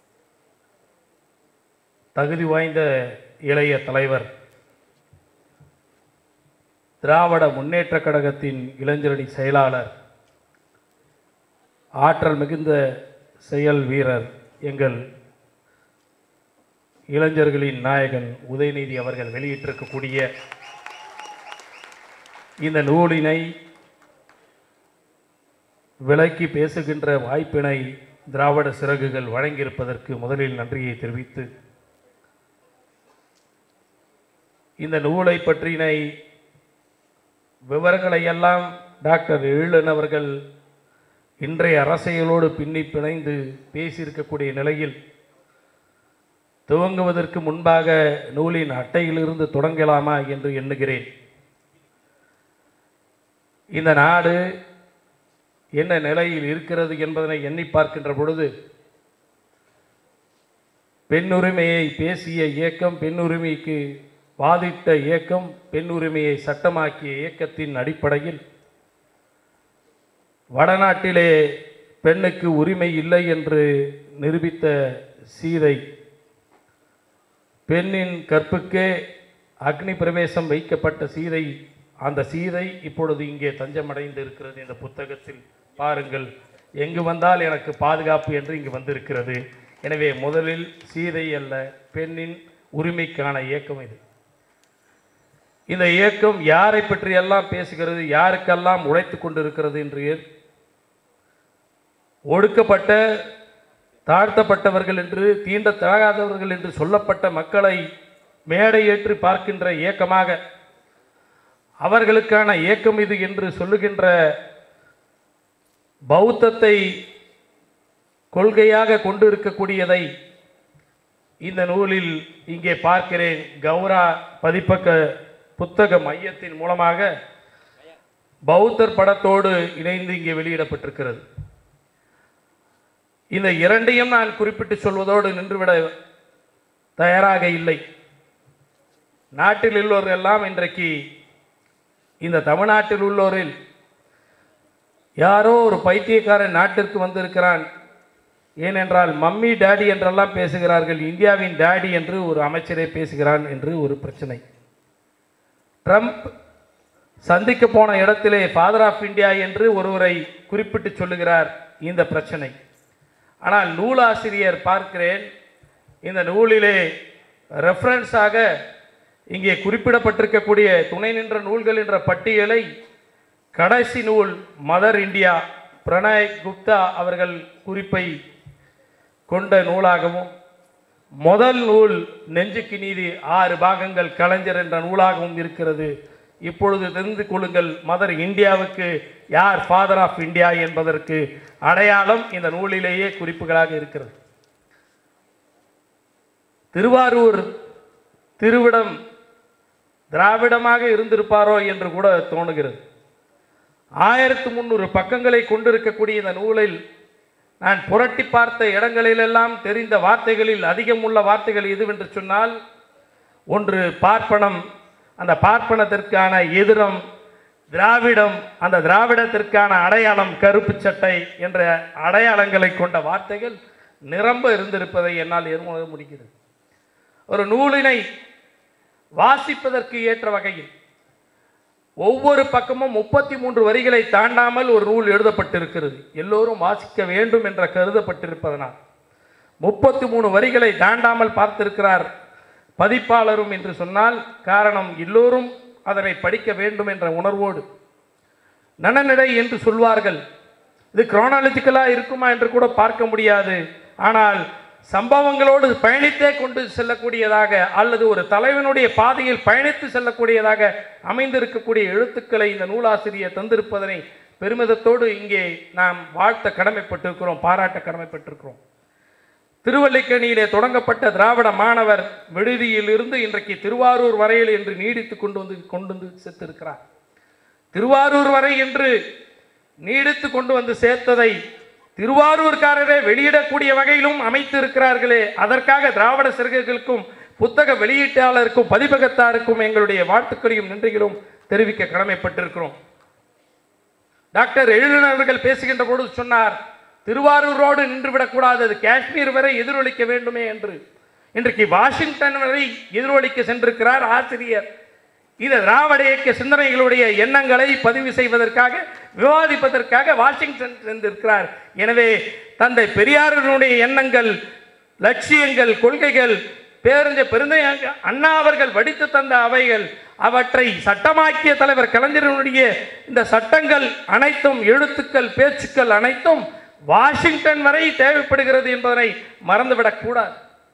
தகுதி வாய்ந்த இளைய தலைவர் திராவிட முன்னேற்றக் கழகத்தின் இளைஞரணி செயலாளர் ஆற்றல் மிகுந்த செயல் வீரர் எங்கள் இளைஞர்களின் நாயகன் உதயநிதி அவர்கள் வெளியிட்டிருக்கக்கூடிய இந்த நூலினை விலக்கி பேசுகின்ற வாய்ப்பினை திராவிட சிறகுகள் வழங்கியிருப்பதற்கு முதலில் நன்றியை தெரிவித்து இந்த நூலை பற்றினை விவரங்களை எல்லாம் டாக்டர் ஈழன் அவர்கள் இன்றைய அரசியலோடு பின்னி பிணைந்து பேசியிருக்கக்கூடிய நிலையில் துவங்குவதற்கு முன்பாக நூலின் அட்டையிலிருந்து தொடங்கலாமா என்று எண்ணுகிறேன் இந்த நாடு என்ன நிலையில் இருக்கிறது என்பதனை எண்ணி பார்க்கின்ற பொழுது பெண்ணுரிமையை பேசிய இயக்கம் பெண்ணுரிமைக்கு வாதிட்ட இயக்கம் பெண்ணுரிமையை சட்டமாக்கிய இயக்கத்தின் அடிப்படையில் வடநாட்டிலே பெண்ணுக்கு உரிமை இல்லை என்று நிரூபித்த சீதை பெண்ணின் கற்புக்கே அக்னி பிரவேசம் வைக்கப்பட்ட சீதை அந்த சீதை இப்பொழுது இங்கே தஞ்சமடைந்து இருக்கிறது இந்த புத்தகத்தில் பாருங்கள் எங்கு வந்தால் எனக்கு பாதுகாப்பு என்று இங்கு வந்திருக்கிறது எனவே முதலில் சீதை அல்ல பெண்ணின் உரிமைக்கான இயக்கம் இது இந்த இயக்கம் யாரை பற்றி எல்லாம் பேசுகிறது யாருக்கெல்லாம் உழைத்து கொண்டிருக்கிறது என்று ஒடுக்கப்பட்ட தாழ்த்தப்பட்டவர்கள் என்று தீண்டத்தகாதவர்கள் என்று சொல்லப்பட்ட மக்களை மேடை ஏற்றி பார்க்கின்ற இயக்கமாக அவர்களுக்கான இயக்கம் இது என்று சொல்லுகின்ற பௌத்தத்தை கொள்கையாக கொண்டு இருக்கக்கூடியதை இந்த நூலில் இங்கே பார்க்கிறேன் கௌரா பதிப்பக்க புத்தக மையத்தின் மூலமாக பௌத்தர் படத்தோடு இணைந்து இங்கே வெளியிடப்பட்டிருக்கிறது இந்த இரண்டையும் நான் குறிப்பிட்டு சொல்வதோடு நின்றுவிட தயாராக இல்லை நாட்டில் உள்ளவர்கள் எல்லாம் இன்றைக்கு இந்த தமிழ்நாட்டில் உள்ளோரில் யாரோ ஒரு பைத்தியக்காரன் நாட்டிற்கு வந்திருக்கிறான் ஏனென்றால் மம்மி டாடி என்றெல்லாம் பேசுகிறார்கள் இந்தியாவின் டாடி என்று ஒரு அமைச்சரே பேசுகிறான் என்று ஒரு பிரச்சனை ட்ரம்ப் சந்திக்க போன இடத்திலே ஃபாதர் ஆஃப் இந்தியா என்று ஒருவரை குறிப்பிட்டு சொல்லுகிறார் இந்த பிரச்சனை ஆனால் நூலாசிரியர் பார்க்கிறேன் இந்த நூலிலே ரெஃபரன்ஸாக இங்கே குறிப்பிடப்பட்டிருக்கக்கூடிய துணை நின்ற நூல்கள் என்ற பட்டியலை கடைசி நூல் மதர் இந்தியா பிரணய் குப்தா அவர்கள் குறிப்பை கொண்ட நூலாகவும் முதல் நூல் நெஞ்சுக்கு நீதி ஆறு பாகங்கள் கலைஞர் என்ற நூலாகவும் இருக்கிறது இப்பொழுது தெரிந்து கொள்ளுங்கள் மதர் இந்தியாவுக்கு யார் ஃபாதர் ஆஃப் இந்தியா என்பதற்கு அடையாளம் இந்த நூலிலேயே குறிப்புகளாக இருக்கிறது திருவாரூர் திருவிடம் திராவிடமாக இருந்திருப்பாரோ என்று கூட தோணுகிறது ஆயிரத்து முந்நூறு பக்கங்களை கொண்டிருக்கக்கூடிய இந்த நூலில் நான் புரட்டி பார்த்த இடங்களிலெல்லாம் தெரிந்த வார்த்தைகளில் அதிகம் உள்ள வார்த்தைகள் எதுவென்று சொன்னால் ஒன்று பார்ப்பனம் அந்த பார்ப்பனத்திற்கான எதிரம் திராவிடம் அந்த திராவிடத்திற்கான அடையாளம் கருப்பு சட்டை என்ற அடையாளங்களை கொண்ட வார்த்தைகள் நிரம்ப இருந்திருப்பதை என்னால் எதிர்மொழ முடிகிறது ஒரு நூலினை வாசிப்பதற்கு ஏற்ற வகையில் ஒவ்வொரு பக்கமும் முப்பத்தி மூன்று வரிகளை தாண்டாமல் ஒரு நூல் எழுதப்பட்டிருக்கிறது எல்லோரும் வாசிக்க வேண்டும் என்ற கருதப்பட்டிருப்பதனால் முப்பத்தி மூணு வரிகளை தாண்டாமல் பார்த்திருக்கிறார் பதிப்பாளரும் என்று சொன்னால் காரணம் எல்லோரும் அதனை படிக்க வேண்டும் என்ற உணர்வோடு நனநடை என்று சொல்வார்கள் இது குரோனாலஜிக்கலாக இருக்குமா என்று கூட பார்க்க முடியாது ஆனால் சம்பவங்களோடு பயணித்தே கொண்டு செல்லக்கூடியதாக அல்லது ஒரு தலைவனுடைய பாதையில் பயணித்து செல்லக்கூடியதாக அமைந்திருக்கக்கூடிய எழுத்துக்களை இந்த நூலாசிரியர் தந்திருப்பதனை பெருமிதத்தோடு இங்கே நாம் வாழ்த்த கடமைப்பட்டிருக்கிறோம் பாராட்ட கடமைப்பட்டிருக்கிறோம் திருவல்லிக்கணியிலே தொடங்கப்பட்ட திராவிட மாணவர் விடுதியில் இருந்து இன்றைக்கு திருவாரூர் வரையில் என்று நீடித்து கொண்டு வந்து கொண்டு வந்து சேர்த்திருக்கிறார் திருவாரூர் வரை என்று நீடித்து கொண்டு வந்து சேர்த்ததை திருவாரூர்காரரே வெளியிடக்கூடிய வகையிலும் அமைத்து இருக்கிறார்களே அதற்காக திராவிட சிறுகைகளுக்கும் புத்தக வெளியீட்டாளருக்கும் பதிப்பகத்தாருக்கும் எங்களுடைய வாழ்த்துக்களையும் நன்றிகளும் தெரிவிக்க கடமைப்பட்டிருக்கிறோம் டாக்டர் எழுதினவர்கள் பேசுகின்ற பொழுது சொன்னார் திருவாரூரோடு நின்றுவிடக்கூடாது அது காஷ்மீர் வரை எதிரொலிக்க வேண்டுமே என்று இன்றைக்கு வாஷிங்டன் வரை எதிரொலிக்க சென்றிருக்கிறார் ஆசிரியர் இது திராவிட இயக்க சிந்தனைகளுடைய எண்ணங்களை பதிவு செய்வதற்காக விவாதிப்பதற்காக வாஷிங்டன் சென்றிருக்கிறார் எனவே தந்தை பெரியாரினுடைய எண்ணங்கள் லட்சியங்கள் கொள்கைகள் பேரஞ்ச பெருந்தை அண்ணா அவர்கள் வடித்து தந்த அவைகள் அவற்றை சட்டமாக்கிய தலைவர் கலைஞரனுடைய இந்த சட்டங்கள் அனைத்தும் எழுத்துக்கள் பேச்சுக்கள் அனைத்தும் வாஷிங்டன் வரை தேவைப்படுகிறது என்பதனை மறந்துவிடக்கூடாது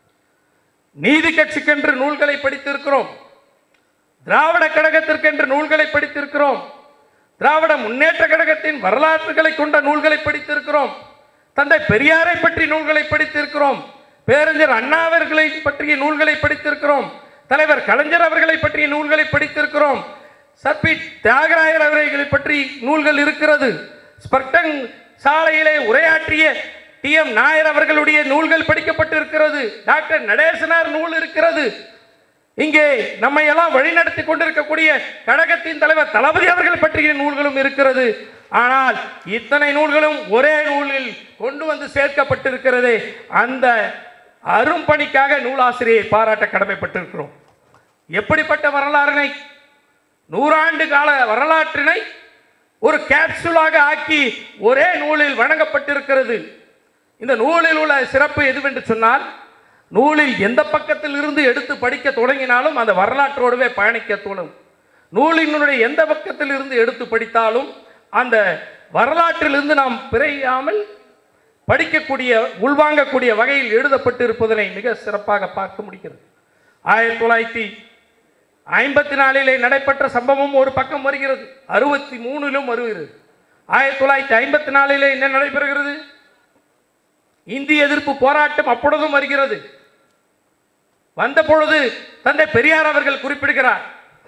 நீதி கட்சிக்கென்று நூல்களை படித்திருக்கிறோம் திராவிட கழகத்திற்கென்று நூல்களை படித்திருக்கிறோம் திராவிட முன்னேற்ற கழகத்தின் வரலாற்றுகளை கொண்ட நூல்களை படித்திருக்கிறோம் தந்தை பெரியாரை பற்றி நூல்களை படித்திருக்கிறோம் பேரறிஞர் அண்ணா அவர்களை பற்றிய நூல்களை படித்திருக்கிறோம் தலைவர் கலைஞர் அவர்களை பற்றிய நூல்களை படித்திருக்கிறோம் சர்பி தியாகராயர் அவர்களை பற்றி நூல்கள் இருக்கிறது ஸ்பர்டன் சாலையிலே உரையாற்றிய டி எம் நாயர் அவர்களுடைய நூல்கள் படிக்கப்பட்டிருக்கிறது டாக்டர் நடேசனார் நூல் இருக்கிறது இங்கே நம்மை எல்லாம் வழிநடத்தி கொண்டிருக்கக்கூடிய கழகத்தின் தலைவர் தளபதி அவர்கள் பற்றிய நூல்களும் இருக்கிறது ஆனால் இத்தனை நூல்களும் ஒரே நூலில் கொண்டு வந்து சேர்க்கப்பட்டிருக்கிறது அந்த அரும்பணிக்காக நூலாசிரியை பாராட்ட கடமைப்பட்டிருக்கிறோம் எப்படிப்பட்ட வரலாறினை நூறாண்டு கால வரலாற்றினை ஒரு கேப்சூலாக ஆக்கி ஒரே நூலில் வழங்கப்பட்டிருக்கிறது இந்த நூலில் உள்ள சிறப்பு எதுவென்று சொன்னால் நூலில் எந்த பக்கத்தில் இருந்து எடுத்து படிக்க தொடங்கினாலும் அந்த வரலாற்றோடவே பயணிக்க தோணும் நூலினுடைய எந்த பக்கத்தில் இருந்து எடுத்து படித்தாலும் அந்த வரலாற்றிலிருந்து நாம் பிறையாமல் படிக்கக்கூடிய உள்வாங்கக்கூடிய வகையில் எழுதப்பட்டு இருப்பதனை மிக சிறப்பாக பார்க்க முடிகிறது ஆயிரத்தி தொள்ளாயிரத்தி ஐம்பத்தி நாலிலே நடைபெற்ற சம்பவம் ஒரு பக்கம் வருகிறது அறுபத்தி மூணிலும் வருகிறது ஆயிரத்தி தொள்ளாயிரத்தி ஐம்பத்தி நாலிலே என்ன நடைபெறுகிறது இந்திய எதிர்ப்பு போராட்டம் அப்பொழுதும் வருகிறது வந்த பொழுது தந்தை பெரியார் அவர்கள் குறிப்பிடுகிறார்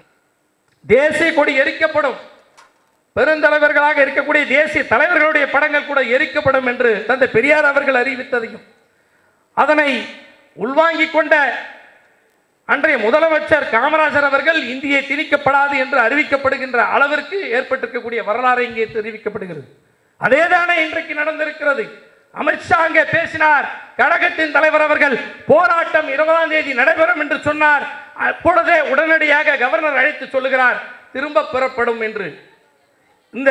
தேசிய கொடி எரிக்கப்படும் பெருந்தலைவர்களாக இருக்கக்கூடிய தேசிய தலைவர்களுடைய படங்கள் கூட எரிக்கப்படும் என்று தந்தை பெரியார் அவர்கள் அறிவித்ததையும் அதனை உள்வாங்கிக் கொண்ட அன்றைய முதலமைச்சர் காமராஜர் அவர்கள் இந்தியை திணிக்கப்படாது என்று அறிவிக்கப்படுகின்ற அளவிற்கு ஏற்பட்டிருக்கக்கூடிய வரலாறு இங்கே தெரிவிக்கப்படுகிறது அதேதானே இன்றைக்கு நடந்திருக்கிறது அமித்ஷா அங்கே பேசினார் கழகத்தின் தலைவர் அவர்கள் போராட்டம் இருபதாம் தேதி நடைபெறும் என்று சொன்னார் அப்பொழுதே உடனடியாக கவர்னர் அழைத்து சொல்லுகிறார் திரும்ப பெறப்படும் என்று இந்த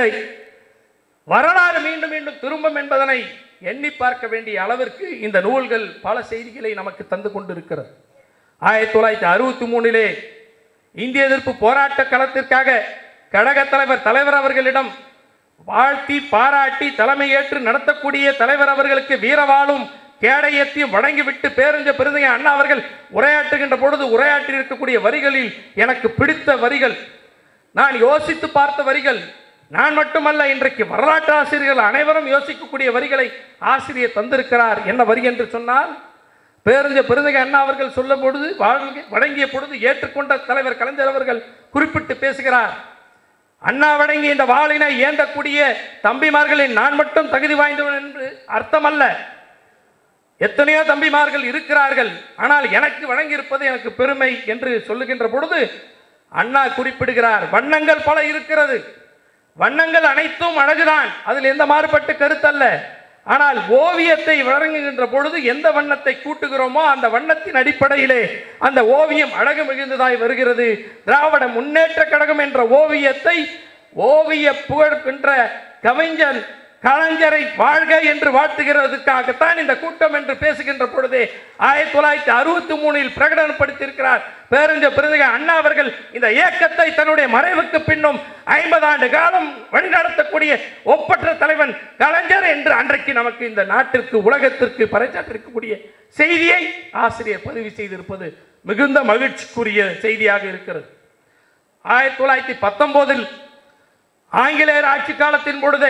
வரலாறு மீண்டும் மீண்டும் திரும்பும் என்பதனை எண்ணி பார்க்க வேண்டிய அளவிற்கு இந்த நூல்கள் பல செய்திகளை நமக்கு தந்து கொண்டிருக்கிறது ஆயிரத்தி தொள்ளாயிரத்தி அறுபத்தி மூணிலே இந்திய எதிர்ப்பு போராட்ட களத்திற்காக கழக தலைவர் தலைவர் அவர்களிடம் வாழ்த்தி பாராட்டி தலைமையேற்று நடத்தக்கூடிய தலைவர் அவர்களுக்கு வீரவாளும் கேடயத்தையும் வழங்கிவிட்டு பேரஞ்ச பெருந்தகை அண்ணா அவர்கள் உரையாற்றுகின்ற பொழுது உரையாற்றி இருக்கக்கூடிய வரிகளில் எனக்கு பிடித்த வரிகள் நான் யோசித்து பார்த்த வரிகள் நான் மட்டுமல்ல இன்றைக்கு வரலாற்று ஆசிரியர்கள் அனைவரும் யோசிக்கக்கூடிய வரிகளை ஆசிரியர் தந்திருக்கிறார் என்ன வரி என்று சொன்னால் பேரஞ்ச பெருந்தகை அண்ணா அவர்கள் சொல்லும் பொழுது வாழ்க- வழங்கிய பொழுது ஏற்றுக்கொண்ட தலைவர் கலைஞர் அவர்கள் குறிப்பிட்டு பேசுகிறார் அண்ணா வழங்கிய இந்த வாளினை ஏந்தக்கூடிய தம்பிமார்களில் நான் மட்டும் தகுதி வாய்ந்தவன் என்று அர்த்தமல்ல எத்தனையோ தம்பிமார்கள் இருக்கிறார்கள் ஆனால் எனக்கு வழங்கியிருப்பது எனக்கு பெருமை என்று சொல்லுகின்ற பொழுது அண்ணா குறிப்பிடுகிறார் வண்ணங்கள் பல இருக்கிறது வண்ணங்கள் அனைத்தும் அழகுதான் அதில் எந்த மாறுபட்ட கருத்தல்ல ஆனால் ஓவியத்தை வழங்குகின்ற பொழுது எந்த வண்ணத்தை கூட்டுகிறோமோ அந்த வண்ணத்தின் அடிப்படையிலே அந்த ஓவியம் அழகு மிகுந்ததாய் வருகிறது திராவிட முன்னேற்ற கழகம் என்ற ஓவியத்தை ஓவிய புகழ்கின்ற கவிஞன் கலைஞரை வாழ்க என்று வாழ்த்துகிறதுக்காகத்தான் இந்த கூட்டம் என்று பேசுகின்ற பொழுதே ஆயிரத்தி தொள்ளாயிரத்தி அறுபத்தி மூணில் பிரகடனப்படுத்தியிருக்கிறார் பேரஞ்ச பிறந்தக அண்ணா அவர்கள் இந்த இயக்கத்தை தன்னுடைய மறைவுக்கு பின்னும் ஐம்பது ஆண்டு காலம் வழிநடத்தக்கூடிய ஒப்பற்ற தலைவன் கலைஞர் என்று அன்றைக்கு நமக்கு இந்த நாட்டிற்கு உலகத்திற்கு பறைச்சாற்றிருக்கக்கூடிய செய்தியை ஆசிரியர் பதிவு செய்திருப்பது மிகுந்த மகிழ்ச்சிக்குரிய செய்தியாக இருக்கிறது ஆயிரத்தி தொள்ளாயிரத்தி பத்தொன்பதில் ஆங்கிலேயர் ஆட்சி காலத்தின் பொழுதே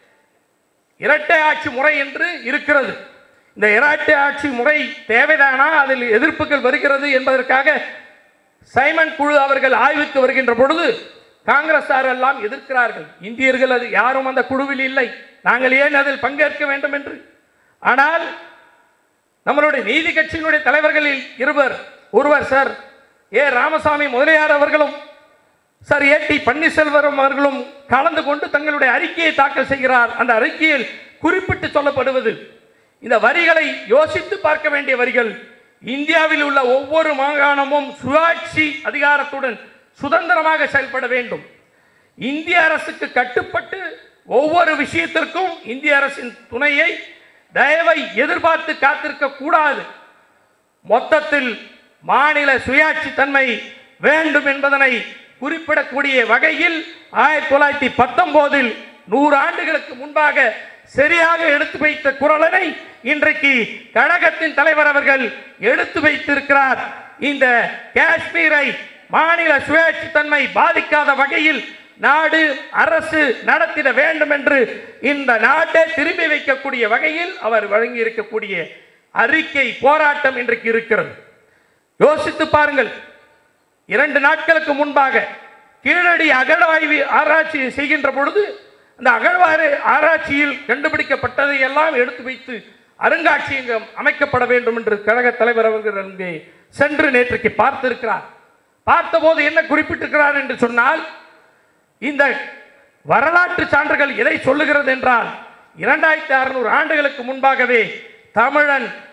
இரட்டை ஆட்சி முறை என்று இருக்கிறது இந்த இரட்டை ஆட்சி முறை தேவைதானா அதில் எதிர்ப்புகள் வருகிறது என்பதற்காக சைமன் குழு அவர்கள் ஆய்வுக்கு வருகின்ற பொழுது காங்கிரஸார் எல்லாம் எதிர்க்கிறார்கள் இந்தியர்கள் அது யாரும் அந்த குழுவில் இல்லை நாங்கள் ஏன் அதில் பங்கேற்க வேண்டும் என்று ஆனால் நம்மளுடைய நீதி கட்சியினுடைய தலைவர்களில் இருவர் ஒருவர் சார் ஏ ராமசாமி முதலியார் அவர்களும் சார் ஏ டி பன்னீர்செல்வம் அவர்களும் கலந்து கொண்டு தங்களுடைய அறிக்கையை தாக்கல் செய்கிறார் அந்த அறிக்கையில் குறிப்பிட்டு சொல்லப்படுவது இந்த வரிகளை யோசித்து பார்க்க வேண்டிய வரிகள் இந்தியாவில் உள்ள ஒவ்வொரு மாகாணமும் சுயாட்சி அதிகாரத்துடன் சுதந்திரமாக செயல்பட வேண்டும் இந்திய அரசுக்கு கட்டுப்பட்டு ஒவ்வொரு விஷயத்திற்கும் இந்திய அரசின் துணையை தயவை எதிர்பார்த்து காத்திருக்க கூடாது மொத்தத்தில் மாநில சுயாட்சி தன்மை வேண்டும் என்பதனை குறிப்பிடக்கூடிய வகையில் ஆயிரத்தி தொள்ளாயிரத்தி பத்தொன்பதில் நூறு ஆண்டுகளுக்கு முன்பாக சரியாக எடுத்து வைத்த குரலனை இன்றைக்கு கழகத்தின் தலைவர் அவர்கள் எடுத்து வைத்திருக்கிறார் இந்த காஷ்மீரை மாநில சுயாட்சி தன்மை பாதிக்காத வகையில் நாடு அரசு நடத்திட வேண்டும் என்று இந்த நாட்டை திரும்பி வைக்கக்கூடிய வகையில் அவர் வழங்கி இருக்கக்கூடிய அறிக்கை போராட்டம் இன்றைக்கு இருக்கிறது யோசித்து பாருங்கள் இரண்டு நாட்களுக்கு முன்பாக கீழடி அகழாய்வு ஆராய்ச்சி செய்கின்ற பொழுது அந்த அகழ்வாறு ஆராய்ச்சியில் கண்டுபிடிக்கப்பட்டதை எல்லாம் எடுத்து வைத்து அருங்காட்சியகம் அமைக்கப்பட வேண்டும் என்று கழக தலைவர் அவர்கள் அங்கே சென்று நேற்றைக்கு பார்த்திருக்கிறார் பார்த்தபோது என்ன குறிப்பிட்டிருக்கிறார் என்று சொன்னால் இந்த வரலாற்று சான்றுகள் எதை சொல்லுகிறது என்றால் இரண்டாயிரத்தி அறுநூறு ஆண்டுகளுக்கு முன்பாகவே தமிழன்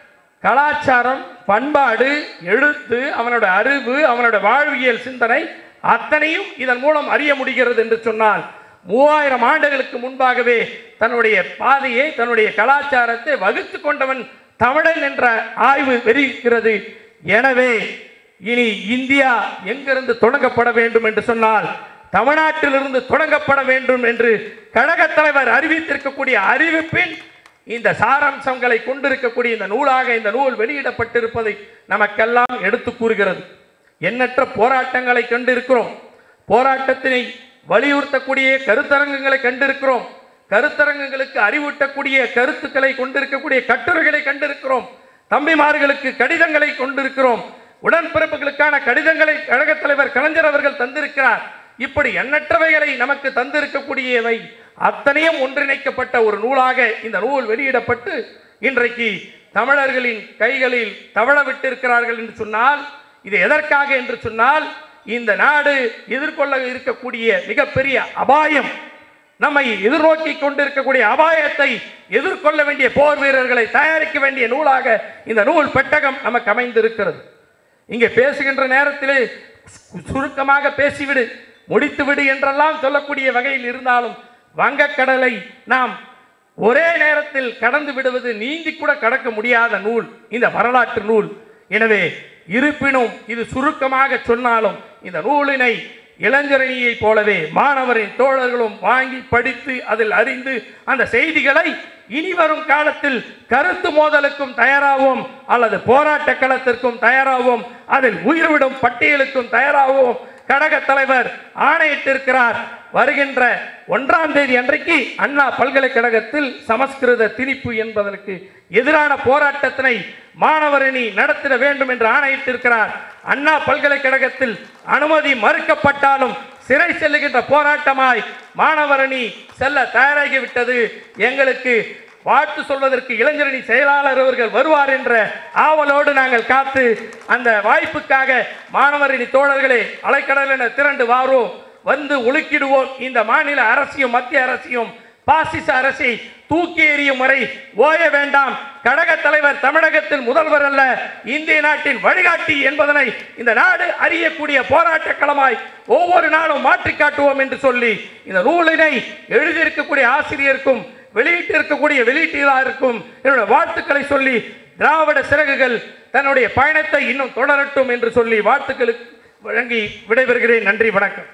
கலாச்சாரம் பண்பாடு எழுத்து அவனோட அறிவு அவனோட வாழ்வியல் சிந்தனை அத்தனையும் இதன் மூலம் அறிய முடிகிறது என்று சொன்னால் மூவாயிரம் ஆண்டுகளுக்கு முன்பாகவே தன்னுடைய பாதையை தன்னுடைய கலாச்சாரத்தை வகுத்து கொண்டவன் தமிழன் என்ற ஆய்வு வெளியிடுகிறது எனவே இனி இந்தியா எங்கிருந்து தொடங்கப்பட வேண்டும் என்று சொன்னால் தமிழ்நாட்டிலிருந்து தொடங்கப்பட வேண்டும் என்று கழகத் தலைவர் அறிவித்திருக்கக்கூடிய அறிவிப்பின் இந்த சாராம்சங்களை கொண்டிருக்கக்கூடிய இந்த நூலாக இந்த நூல் வெளியிடப்பட்டிருப்பதை நமக்கெல்லாம் எடுத்து கூறுகிறது எண்ணற்ற போராட்டங்களை கண்டிருக்கிறோம் போராட்டத்தினை வலியுறுத்தக்கூடிய கருத்தரங்குகளை கண்டிருக்கிறோம் கருத்தரங்குகளுக்கு அறிவூட்டக்கூடிய கருத்துக்களை கொண்டிருக்கக்கூடிய கட்டுரைகளை கண்டிருக்கிறோம் தம்பிமார்களுக்கு கடிதங்களை கொண்டிருக்கிறோம் உடன்பிறப்புகளுக்கான கடிதங்களை கழகத் தலைவர் கலைஞர் அவர்கள் தந்திருக்கிறார் இப்படி எண்ணற்றவைகளை நமக்கு தந்திருக்கக்கூடியவை அத்தனையும் ஒன்றிணைக்கப்பட்ட ஒரு நூலாக இந்த நூல் வெளியிடப்பட்டு இன்றைக்கு தமிழர்களின் கைகளில் தவழ விட்டிருக்கிறார்கள் என்று சொன்னால் இது எதற்காக என்று சொன்னால் இந்த நாடு எதிர்கொள்ள இருக்கக்கூடிய மிகப்பெரிய அபாயம் நம்மை எதிர்நோக்கி கொண்டிருக்கக்கூடிய அபாயத்தை எதிர்கொள்ள வேண்டிய போர் வீரர்களை தயாரிக்க வேண்டிய நூலாக இந்த நூல் பெட்டகம் நமக்கு அமைந்திருக்கிறது இங்கே பேசுகின்ற நேரத்திலே சு- சுருக்கமாக பேசிவிடு முடித்துவிடு என்றெல்லாம் சொல்லக்கூடிய வகையில் இருந்தாலும் வங்கக்கடலை நாம் ஒரே நேரத்தில் கடந்து விடுவது நீந்தி கூட கடக்க முடியாத நூல் இந்த வரலாற்று நூல் எனவே இருப்பினும் இது சுருக்கமாக சொன்னாலும் இந்த நூலினை இளைஞரணியைப் போலவே மாணவரின் தோழர்களும் வாங்கி படித்து அதில் அறிந்து அந்த செய்திகளை இனி வரும் காலத்தில் கருத்து மோதலுக்கும் தயாராகவும் அல்லது போராட்ட களத்திற்கும் தயாராகவும் அதில் உயிர்விடும் பட்டியலுக்கும் தயாராகவும் கடக தலைவர் ஆணையிட்டிருக்கிறார் வருகின்ற ஒன்றாம் தேதி அன்றைக்கு அண்ணா பல்கலைக்கழகத்தில் சமஸ்கிருத திணிப்பு என்பதற்கு எதிரான போராட்டத்தினை மாணவரணி நடத்திட வேண்டும் என்று ஆணையிட்டிருக்கிறார் அண்ணா பல்கலைக்கழகத்தில் அனுமதி மறுக்கப்பட்டாலும் சிறை செல்லுகின்ற போராட்டமாய் மாணவரணி செல்ல தயாராகிவிட்டது எங்களுக்கு வாழ்த்து சொல்வதற்கு இளைஞரணி செயலாளர் அவர்கள் வருவார் என்ற ஆவலோடு நாங்கள் காத்து அந்த வாய்ப்புக்காக மாணவரணி தோழர்களே அலைக்கடல் என திரண்டு வாரோம் வந்து ஒழுக்கிடுவோம் இந்த மாநில அரசையும் மத்திய அரசையும் பாசிச அரசை தூக்கி எறியும் வரை ஓய வேண்டாம் கழக தலைவர் தமிழகத்தில் முதல்வர் அல்ல இந்திய நாட்டின் வழிகாட்டி என்பதனை இந்த நாடு அறியக்கூடிய போராட்ட களமாய் ஒவ்வொரு நாளும் மாற்றி காட்டுவோம் என்று சொல்லி இந்த நூலினை எழுதியிருக்கக்கூடிய ஆசிரியருக்கும் வெளியிட்டு இருக்கக்கூடிய வெளியீட்டாளருக்கும் என்னுடைய வாழ்த்துக்களை சொல்லி திராவிட சிறகுகள் தன்னுடைய பயணத்தை இன்னும் தொடரட்டும் என்று சொல்லி வாழ்த்துக்களுக்கு வழங்கி விடைபெறுகிறேன் நன்றி வணக்கம்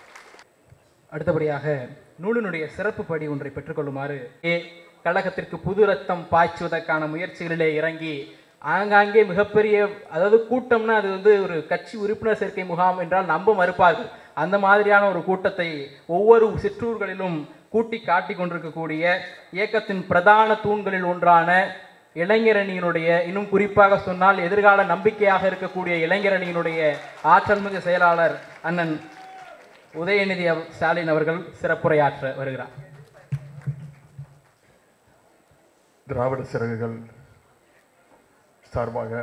அடுத்தபடியாக நூலினுடைய சிறப்பு படி ஒன்றை பெற்றுக்கொள்ளுமாறு ஏ கழகத்திற்கு புது ரத்தம் பாய்ச்சுவதற்கான முயற்சிகளிலே இறங்கி ஆங்காங்கே மிகப்பெரிய அதாவது கூட்டம்னா அது வந்து ஒரு கட்சி உறுப்பினர் சேர்க்கை முகாம் என்றால் நம்ப மறுப்பார்கள் அந்த மாதிரியான ஒரு கூட்டத்தை ஒவ்வொரு சிற்றூர்களிலும் கூட்டி காட்டி கொண்டிருக்கக்கூடிய இயக்கத்தின் பிரதான தூண்களில் ஒன்றான இளைஞரணியினுடைய இன்னும் குறிப்பாக சொன்னால் எதிர்கால நம்பிக்கையாக இருக்கக்கூடிய இளைஞரணியினுடைய ஆற்றல்மிகு செயலாளர் அண்ணன் உதயநிதி அவ- ஸ்டாலின் அவர்கள் சிறப்புரையாற்ற வருகிறார் திராவிட சிறகுகள் சார்பாக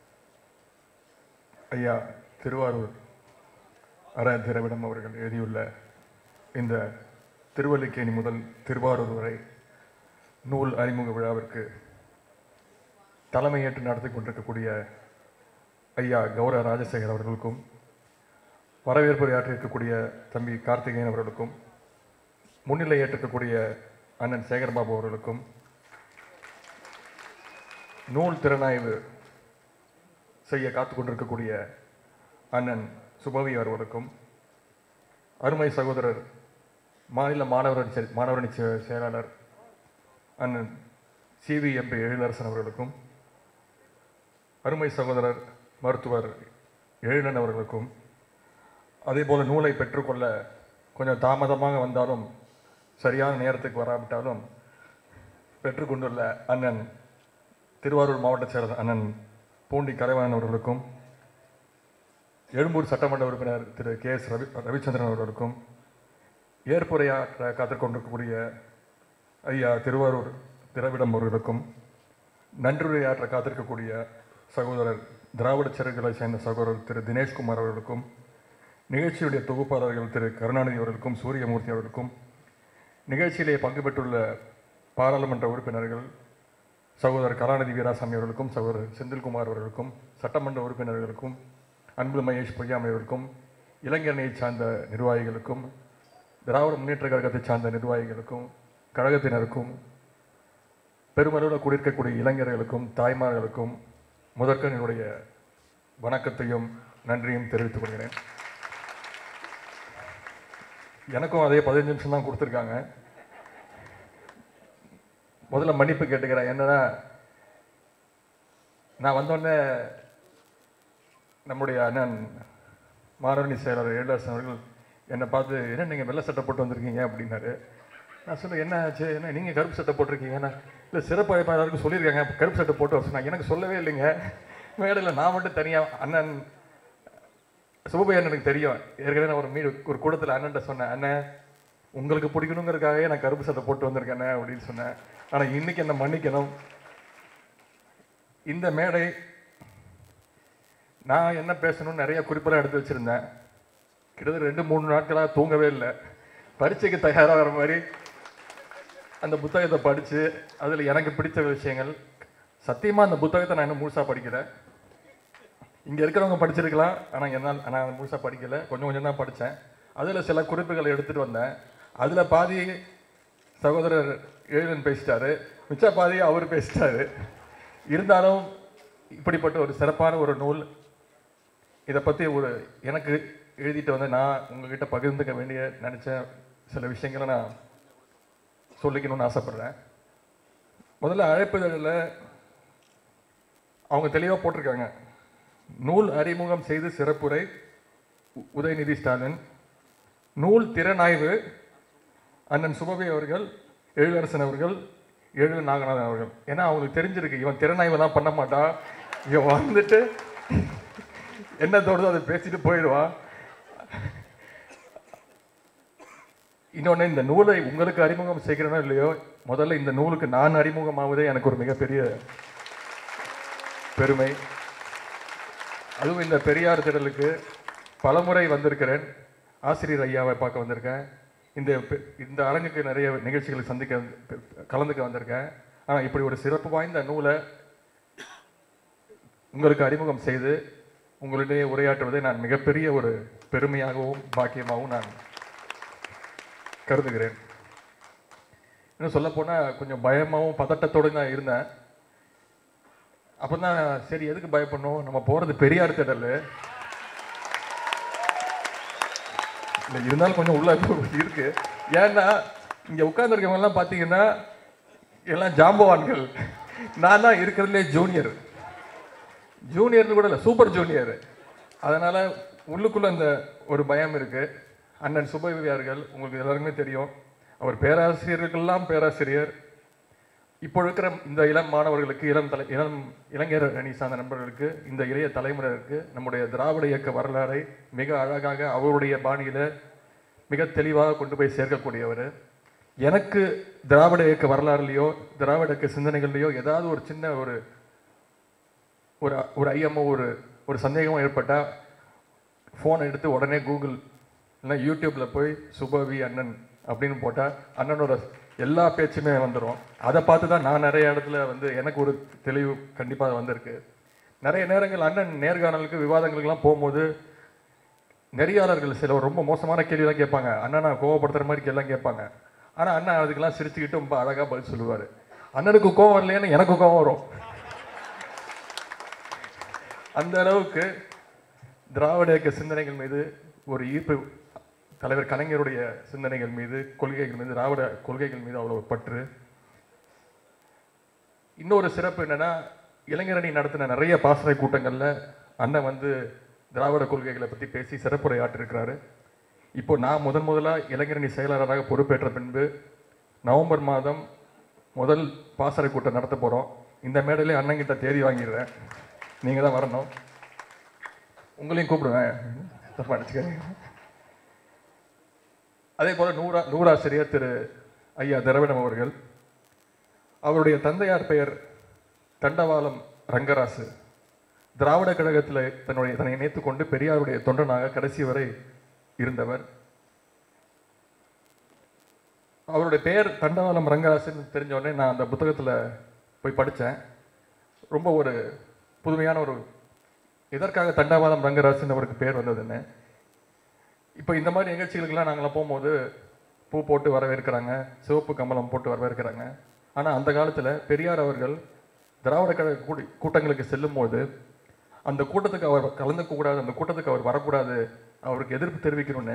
ஐயா திருவாரூர் அற திரவிடம் அவர்கள் எழுதியுள்ள இந்த திருவல்லிக்கேணி முதல் திருவாரூர் வரை நூல் அறிமுக விழாவிற்கு தலைமையேற்று நடத்தி கொண்டிருக்கக்கூடிய ஐயா கௌரவ ராஜசேகர் அவர்களுக்கும் வரவேற்புரை ஆற்றியிருக்கக்கூடிய தம்பி கார்த்திகேயன் அவர்களுக்கும் முன்னிலை ஏற்றிருக்கக்கூடிய அண்ணன் சேகர்பாபு அவர்களுக்கும் நூல் திறனாய்வு செய்ய காத்து கொண்டிருக்கக்கூடிய அண்ணன் சுபவி அவர்களுக்கும் அருமை சகோதரர் மாநில மாணவர் செ- மாணவரணி செ- செயலாளர் அண்ணன் சிவி எம்பி எழிலரசன் அவர்களுக்கும் அருமை சகோதரர் மருத்துவர் எழிலன் அவர்களுக்கும் அதேபோல் நூலை பெற்றுக்கொள்ள கொஞ்சம் தாமதமாக வந்தாலும் சரியான நேரத்துக்கு வராவிட்டாலும் பெற்றுக்கொண்டுள்ள அண்ணன் திருவாரூர் மாவட்ட செயலர் அண்ணன் பூண்டி கலைவாணன் அவர்களுக்கும் எழும்பூர் சட்டமன்ற உறுப்பினர் திரு கே எஸ் ரவி ரவிச்சந்திரன் அவர்களுக்கும் ஏற்புரையாற்ற காத்துக்கொண்டிருக்கக்கூடிய ஐயா திருவாரூர் திராவிடம் அவர்களுக்கும் நன்றியுரையாற்ற காத்திருக்கக்கூடிய சகோதரர் திராவிட சிறகுகளை சேர்ந்த சகோதரர் திரு தினேஷ்குமார் அவர்களுக்கும் நிகழ்ச்சியுடைய தொகுப்பாளர்கள் திரு கருணாநிதி அவர்களுக்கும் சூரியமூர்த்தி அவர்களுக்கும் நிகழ்ச்சியிலே பங்கு பெற்றுள்ள பாராளுமன்ற உறுப்பினர்கள் சகோதரர் கலாநிதி வீராசாமி அவர்களுக்கும் சகோதரர் செந்தில்குமார் அவர்களுக்கும் சட்டமன்ற உறுப்பினர்களுக்கும் அன்பு மகேஷ் பொய்யாமை அவர்களுக்கும் இளைஞரணியை சார்ந்த நிர்வாகிகளுக்கும் திராவிட முன்னேற்ற கழகத்தை சார்ந்த நிர்வாகிகளுக்கும் கழகத்தினருக்கும் பெருமளவில் கூடியிருக்கக்கூடிய இளைஞர்களுக்கும் தாய்மார்களுக்கும் முதற்கண் என்னுடைய வணக்கத்தையும் நன்றியும் தெரிவித்துக் கொள்கிறேன் எனக்கும் அதே பதினஞ்சு நிமிஷம் தான் கொடுத்துருக்காங்க முதல்ல மன்னிப்பு கேட்டுக்கிறேன் என்னன்னா நான் வந்தோடனே நம்முடைய அண்ணன் மாரணி செயலர் ஏழரசன் அவர்கள் என்னை பார்த்து என்ன நீங்கள் வெள்ளை சட்டை போட்டு வந்திருக்கீங்க அப்படின்னாரு நான் சொன்னேன் என்ன ஆச்சு என்ன நீங்கள் கருப்பு சட்டை போட்டிருக்கீங்கன்னா இல்லை சிறப்பு அழைப்பாளருக்கு சொல்லியிருக்காங்க கருப்பு சட்டை போட்டு வர சொன்னாங்க எனக்கு சொல்லவே இல்லைங்க மேடையில் நான் மட்டும் தனியாக அண்ணன் சுபபையன் எனக்கு தெரியும் ஏற்கனவே நான் ஒரு மீ ஒரு கூடத்தில் அண்ணன்ட்ட சொன்னேன் அண்ணன் உங்களுக்கு பிடிக்கணுங்கிறதுக்காகவே நான் கருப்பு சட்டை போட்டு வந்திருக்கேனே அப்படின்னு சொன்னேன் ஆனால் இன்னைக்கு என்ன மன்னிக்கணும் இந்த மேடை நான் என்ன பேசணும்னு நிறைய குறிப்பெல்லாம் எடுத்து வச்சிருந்தேன் கிட்டத்தட்ட ரெண்டு மூணு நாட்களாக தூங்கவே இல்லை பரீட்சைக்கு தயாராகிற மாதிரி அந்த புத்தகத்தை படித்து அதில் எனக்கு பிடித்த விஷயங்கள் சத்தியமாக அந்த புத்தகத்தை நான் இன்னும் முழுசாக படிக்கலை இங்கே இருக்கிறவங்க படிச்சிருக்கலாம் ஆனால் என்னால் நான் முழுசாக படிக்கலை கொஞ்சம் கொஞ்சம் தான் படித்தேன் அதில் சில குறிப்புகளை எடுத்துகிட்டு வந்தேன் அதில் பாதி சகோதரர் எழிலன் பேசிட்டாரு மிச்ச பாதி அவர் பேசிட்டாரு இருந்தாலும் இப்படிப்பட்ட ஒரு சிறப்பான ஒரு நூல் இதை பற்றி ஒரு எனக்கு எழுதிட்டு வந்து நான் உங்ககிட்ட பகிர்ந்துக்க வேண்டிய நினச்ச சில விஷயங்களை நான் சொல்லிக்கணும்னு ஆசைப்பட்றேன் முதல்ல அழைப்புதழில் அவங்க தெளிவாக போட்டிருக்காங்க நூல் அறிமுகம் செய்து சிறப்புரை உ- உதயநிதி ஸ்டாலின் நூல் திறனாய்வு அண்ணன் சுபவி அவர்கள் எழிலரசன் அவர்கள் எழில் நாகநாதன் அவர்கள் ஏன்னா அவங்களுக்கு தெரிஞ்சிருக்கு இவன் திறனாய்வெல்லாம் பண்ண மாட்டான் இவன் வந்துட்டு என்ன தோணுதோ அதை பேசிட்டு போயிடுவான் இன்னொன்று இந்த நூலை உங்களுக்கு அறிமுகம் செய்கிறனோ இல்லையோ முதல்ல இந்த நூலுக்கு நான் அறிமுகமாவதே எனக்கு ஒரு மிகப்பெரிய பெருமை அதுவும் இந்த பெரியார் திடலுக்கு பலமுறை வந்திருக்கிறேன் ஆசிரியர் ஐயாவை பார்க்க வந்திருக்கேன் இந்த பெ- இந்த அரங்குக்கு நிறைய நிகழ்ச்சிகளை சந்திக்க வந்து- கலந்துக்க வந்திருக்கேன் ஆனால் இப்படி ஒரு சிறப்பு வாய்ந்த நூலை உங்களுக்கு அறிமுகம் செய்து உங்களிடையே உரையாற்றுவதை நான் மிகப்பெரிய ஒரு பெருமையாகவும் பாக்கியமாகவும் நான் கருதுகிறேன் இன்னும் சொல்லப்போனால் கொஞ்சம் பயமாகவும் பதட்டத்தோடு தான் இருந்தேன் அப்போ தான் சரி எதுக்கு பயப்படணும் நம்ம போகிறது பெரியார் திடல் இல்லை இருந்தாலும் கொஞ்சம் உள்ள இருக்கு ஏன்னா இங்கே உட்காந்துருக்கவங்க எல்லாம் பார்த்தீங்கன்னா எல்லாம் ஜாம்பவான்கள் நான் தான் இருக்கிறதுலே ஜூனியர் ஜூனியர்னு கூட இல்லை சூப்பர் ஜூனியர் அதனால உள்ளுக்குள்ள அந்த ஒரு பயம் இருக்கு அண்ணன் சுபவியார்கள் உங்களுக்கு எல்லாருக்குமே தெரியும் அவர் பேராசிரியர்களுக்கெல்லாம் பேராசிரியர் இப்போ இருக்கிற இந்த இளம் மாணவர்களுக்கு இளம் தலை இளம் இளைஞர் அணி சார்ந்த நண்பர்களுக்கு இந்த இளைய தலைமுறையினருக்கு நம்முடைய திராவிட இயக்க வரலாறை மிக அழகாக அவருடைய பாணியில மிக தெளிவாக கொண்டு போய் சேர்க்கக்கூடியவர் எனக்கு திராவிட இயக்க வரலாறுலையோ திராவிட இயக்க சிந்தனைகள்லையோ ஏதாவது ஒரு சின்ன ஒரு ஒரு ஒரு ஐயமோ ஒரு ஒரு சந்தேகமோ ஏற்பட்டால் ஃபோனை எடுத்து உடனே கூகுள் இல்லைன்னா யூடியூப்பில் போய் சுபவி அண்ணன் அப்படின்னு போட்டால் அண்ணனோட எல்லா பேச்சுமே வந்துடும் அதை பார்த்து தான் நான் நிறைய இடத்துல வந்து எனக்கு ஒரு தெளிவு கண்டிப்பாக வந்திருக்கு நிறைய நேரங்கள் அண்ணன் நேர்காணலுக்கு விவாதங்களுக்கெல்லாம் போகும்போது நெறியாளர்கள் சில ரொம்ப மோசமான கேள்விலாம் கேட்பாங்க அண்ணனை கோவப்படுத்துற மாதிரி எல்லாம் கேட்பாங்க ஆனால் அண்ணன் அதுக்கெல்லாம் சிரிச்சுக்கிட்டு ரொம்ப அழகாக பதில் சொல்லுவார் அண்ணனுக்கு கோவம் வரலையேன்னு எனக்கு கோவம் வரும் அந்த அளவுக்கு திராவிட இயக்க சிந்தனைகள் மீது ஒரு ஈர்ப்பு தலைவர் கலைஞருடைய சிந்தனைகள் மீது கொள்கைகள் மீது திராவிட கொள்கைகள் மீது அவ்வளோ பற்று இன்னொரு சிறப்பு என்னன்னா இளைஞரணி நடத்தின நிறைய பாசறை கூட்டங்கள்ல அண்ணன் வந்து திராவிட கொள்கைகளை பத்தி பேசி சிறப்புரை ஆற்றிருக்கிறாரு இப்போ நான் முதன் முதலா இளைஞரணி செயலாளராக பொறுப்பேற்ற பின்பு நவம்பர் மாதம் முதல் பாசறை கூட்டம் நடத்த போறோம் இந்த மேடையிலே அண்ணன்கிட்ட தேதி வாங்கிடுறேன் நீங்க தான் வரணும் உங்களையும் கூப்பிடுவேன் தப்பா நினச்சிக்காதீங்க அதே போல நூறா நூறாசிரியர் திரு ஐயா திரவிடம் அவர்கள் அவருடைய தந்தையார் பெயர் தண்டவாளம் ரங்கராசு திராவிட கழகத்தில் தன்னுடைய தன்னை இணைத்துக் கொண்டு பெரியாருடைய தொண்டனாக கடைசி வரை இருந்தவர் அவருடைய பெயர் தண்டவாளம் ரங்கராசுன்னு தெரிஞ்ச உடனே நான் அந்த புத்தகத்தில் போய் படித்தேன் ரொம்ப ஒரு புதுமையான ஒரு எதற்காக தண்டாவாதம் ரங்கராஜன் அவருக்கு பேர் வந்ததுன்னு இப்போ இந்த மாதிரி நிகழ்ச்சிகளுக்கெல்லாம் நாங்களாம் போகும்போது பூ போட்டு வரவேற்கிறாங்க சிவப்பு கம்பளம் போட்டு வரவேற்கிறாங்க ஆனால் அந்த காலத்தில் பெரியார் அவர்கள் திராவிட கழக கூடி கூட்டங்களுக்கு செல்லும்போது அந்த கூட்டத்துக்கு அவர் கலந்துக்க கூடாது அந்த கூட்டத்துக்கு அவர் வரக்கூடாது அவருக்கு எதிர்ப்பு தெரிவிக்கணும்னு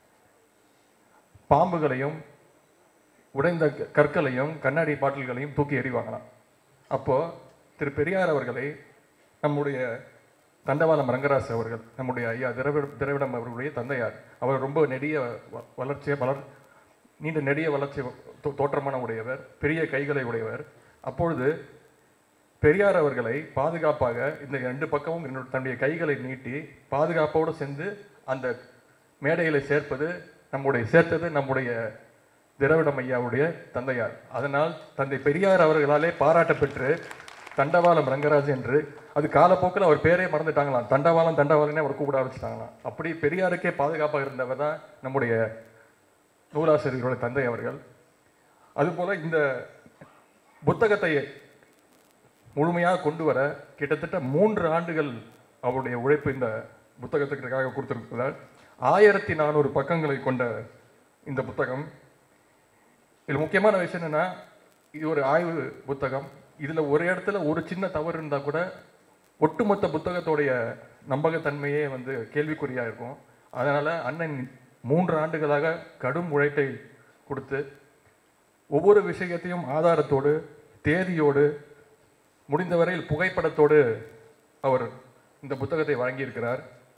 பாம்புகளையும் உடைந்த க- கற்களையும் கண்ணாடி பாட்டில்களையும் தூக்கி எறிவாங்களாம் அப்போ திரு பெரியார் அவர்களை நம்முடைய தண்டவாளம் ரங்கராஜ் அவர்கள் நம்முடைய ஐயா திரவிட திரவிடம் அவர்களுடைய தந்தையார் அவர் ரொம்ப நெடிய வ- வளர்ச்சியை வளர் நீண்ட நெடிய வளர்ச்சி தோ- தோற்றமான உடையவர் பெரிய கைகளை உடையவர் அப்பொழுது பெரியார் அவர்களை பாதுகாப்பாக இந்த ரெண்டு பக்கமும் என்னோட தன்னுடைய கைகளை நீட்டி பாதுகாப்போடு சென்று அந்த மேடைகளை சேர்ப்பது நம்முடைய சேர்த்தது நம்முடைய திரவிடம் ஐயாவுடைய தந்தையார் அதனால் தந்தை பெரியார் அவர்களாலே பாராட்ட பெற்று தண்டவாளம் ரங்கராஜ் என்று அது காலப்போக்கில் அவர் பேரே மறந்துட்டாங்களாம் தண்டவாளம் தண்டவாளனே அவர் கூப்பிட ஆரம்பிச்சிட்டாங்களாம் அப்படி பெரியாருக்கே பாதுகாப்பாக இருந்தவர் தான் நம்முடைய நூலாசிரியர்களுடைய தந்தை அவர்கள் அதுபோல இந்த புத்தகத்தை முழுமையாக கொண்டு வர கிட்டத்தட்ட மூன்று ஆண்டுகள் அவருடைய உழைப்பு இந்த புத்தகத்துக்காக கொடுத்திருக்கிறார் ஆயிரத்தி நானூறு பக்கங்களை கொண்ட இந்த புத்தகம் இதில் முக்கியமான விஷயம் என்னன்னா இது ஒரு ஆய்வு புத்தகம் இதில் ஒரு இடத்துல ஒரு சின்ன தவறு இருந்தால் கூட ஒட்டுமொத்த புத்தகத்தோடைய நம்பகத்தன்மையே வந்து கேள்விக்குறியாக இருக்கும் அதனால் அண்ணன் மூன்று ஆண்டுகளாக கடும் உழைப்பை கொடுத்து ஒவ்வொரு விஷயத்தையும் ஆதாரத்தோடு தேதியோடு முடிந்தவரையில் புகைப்படத்தோடு அவர் இந்த புத்தகத்தை வழங்கியிருக்கிறார்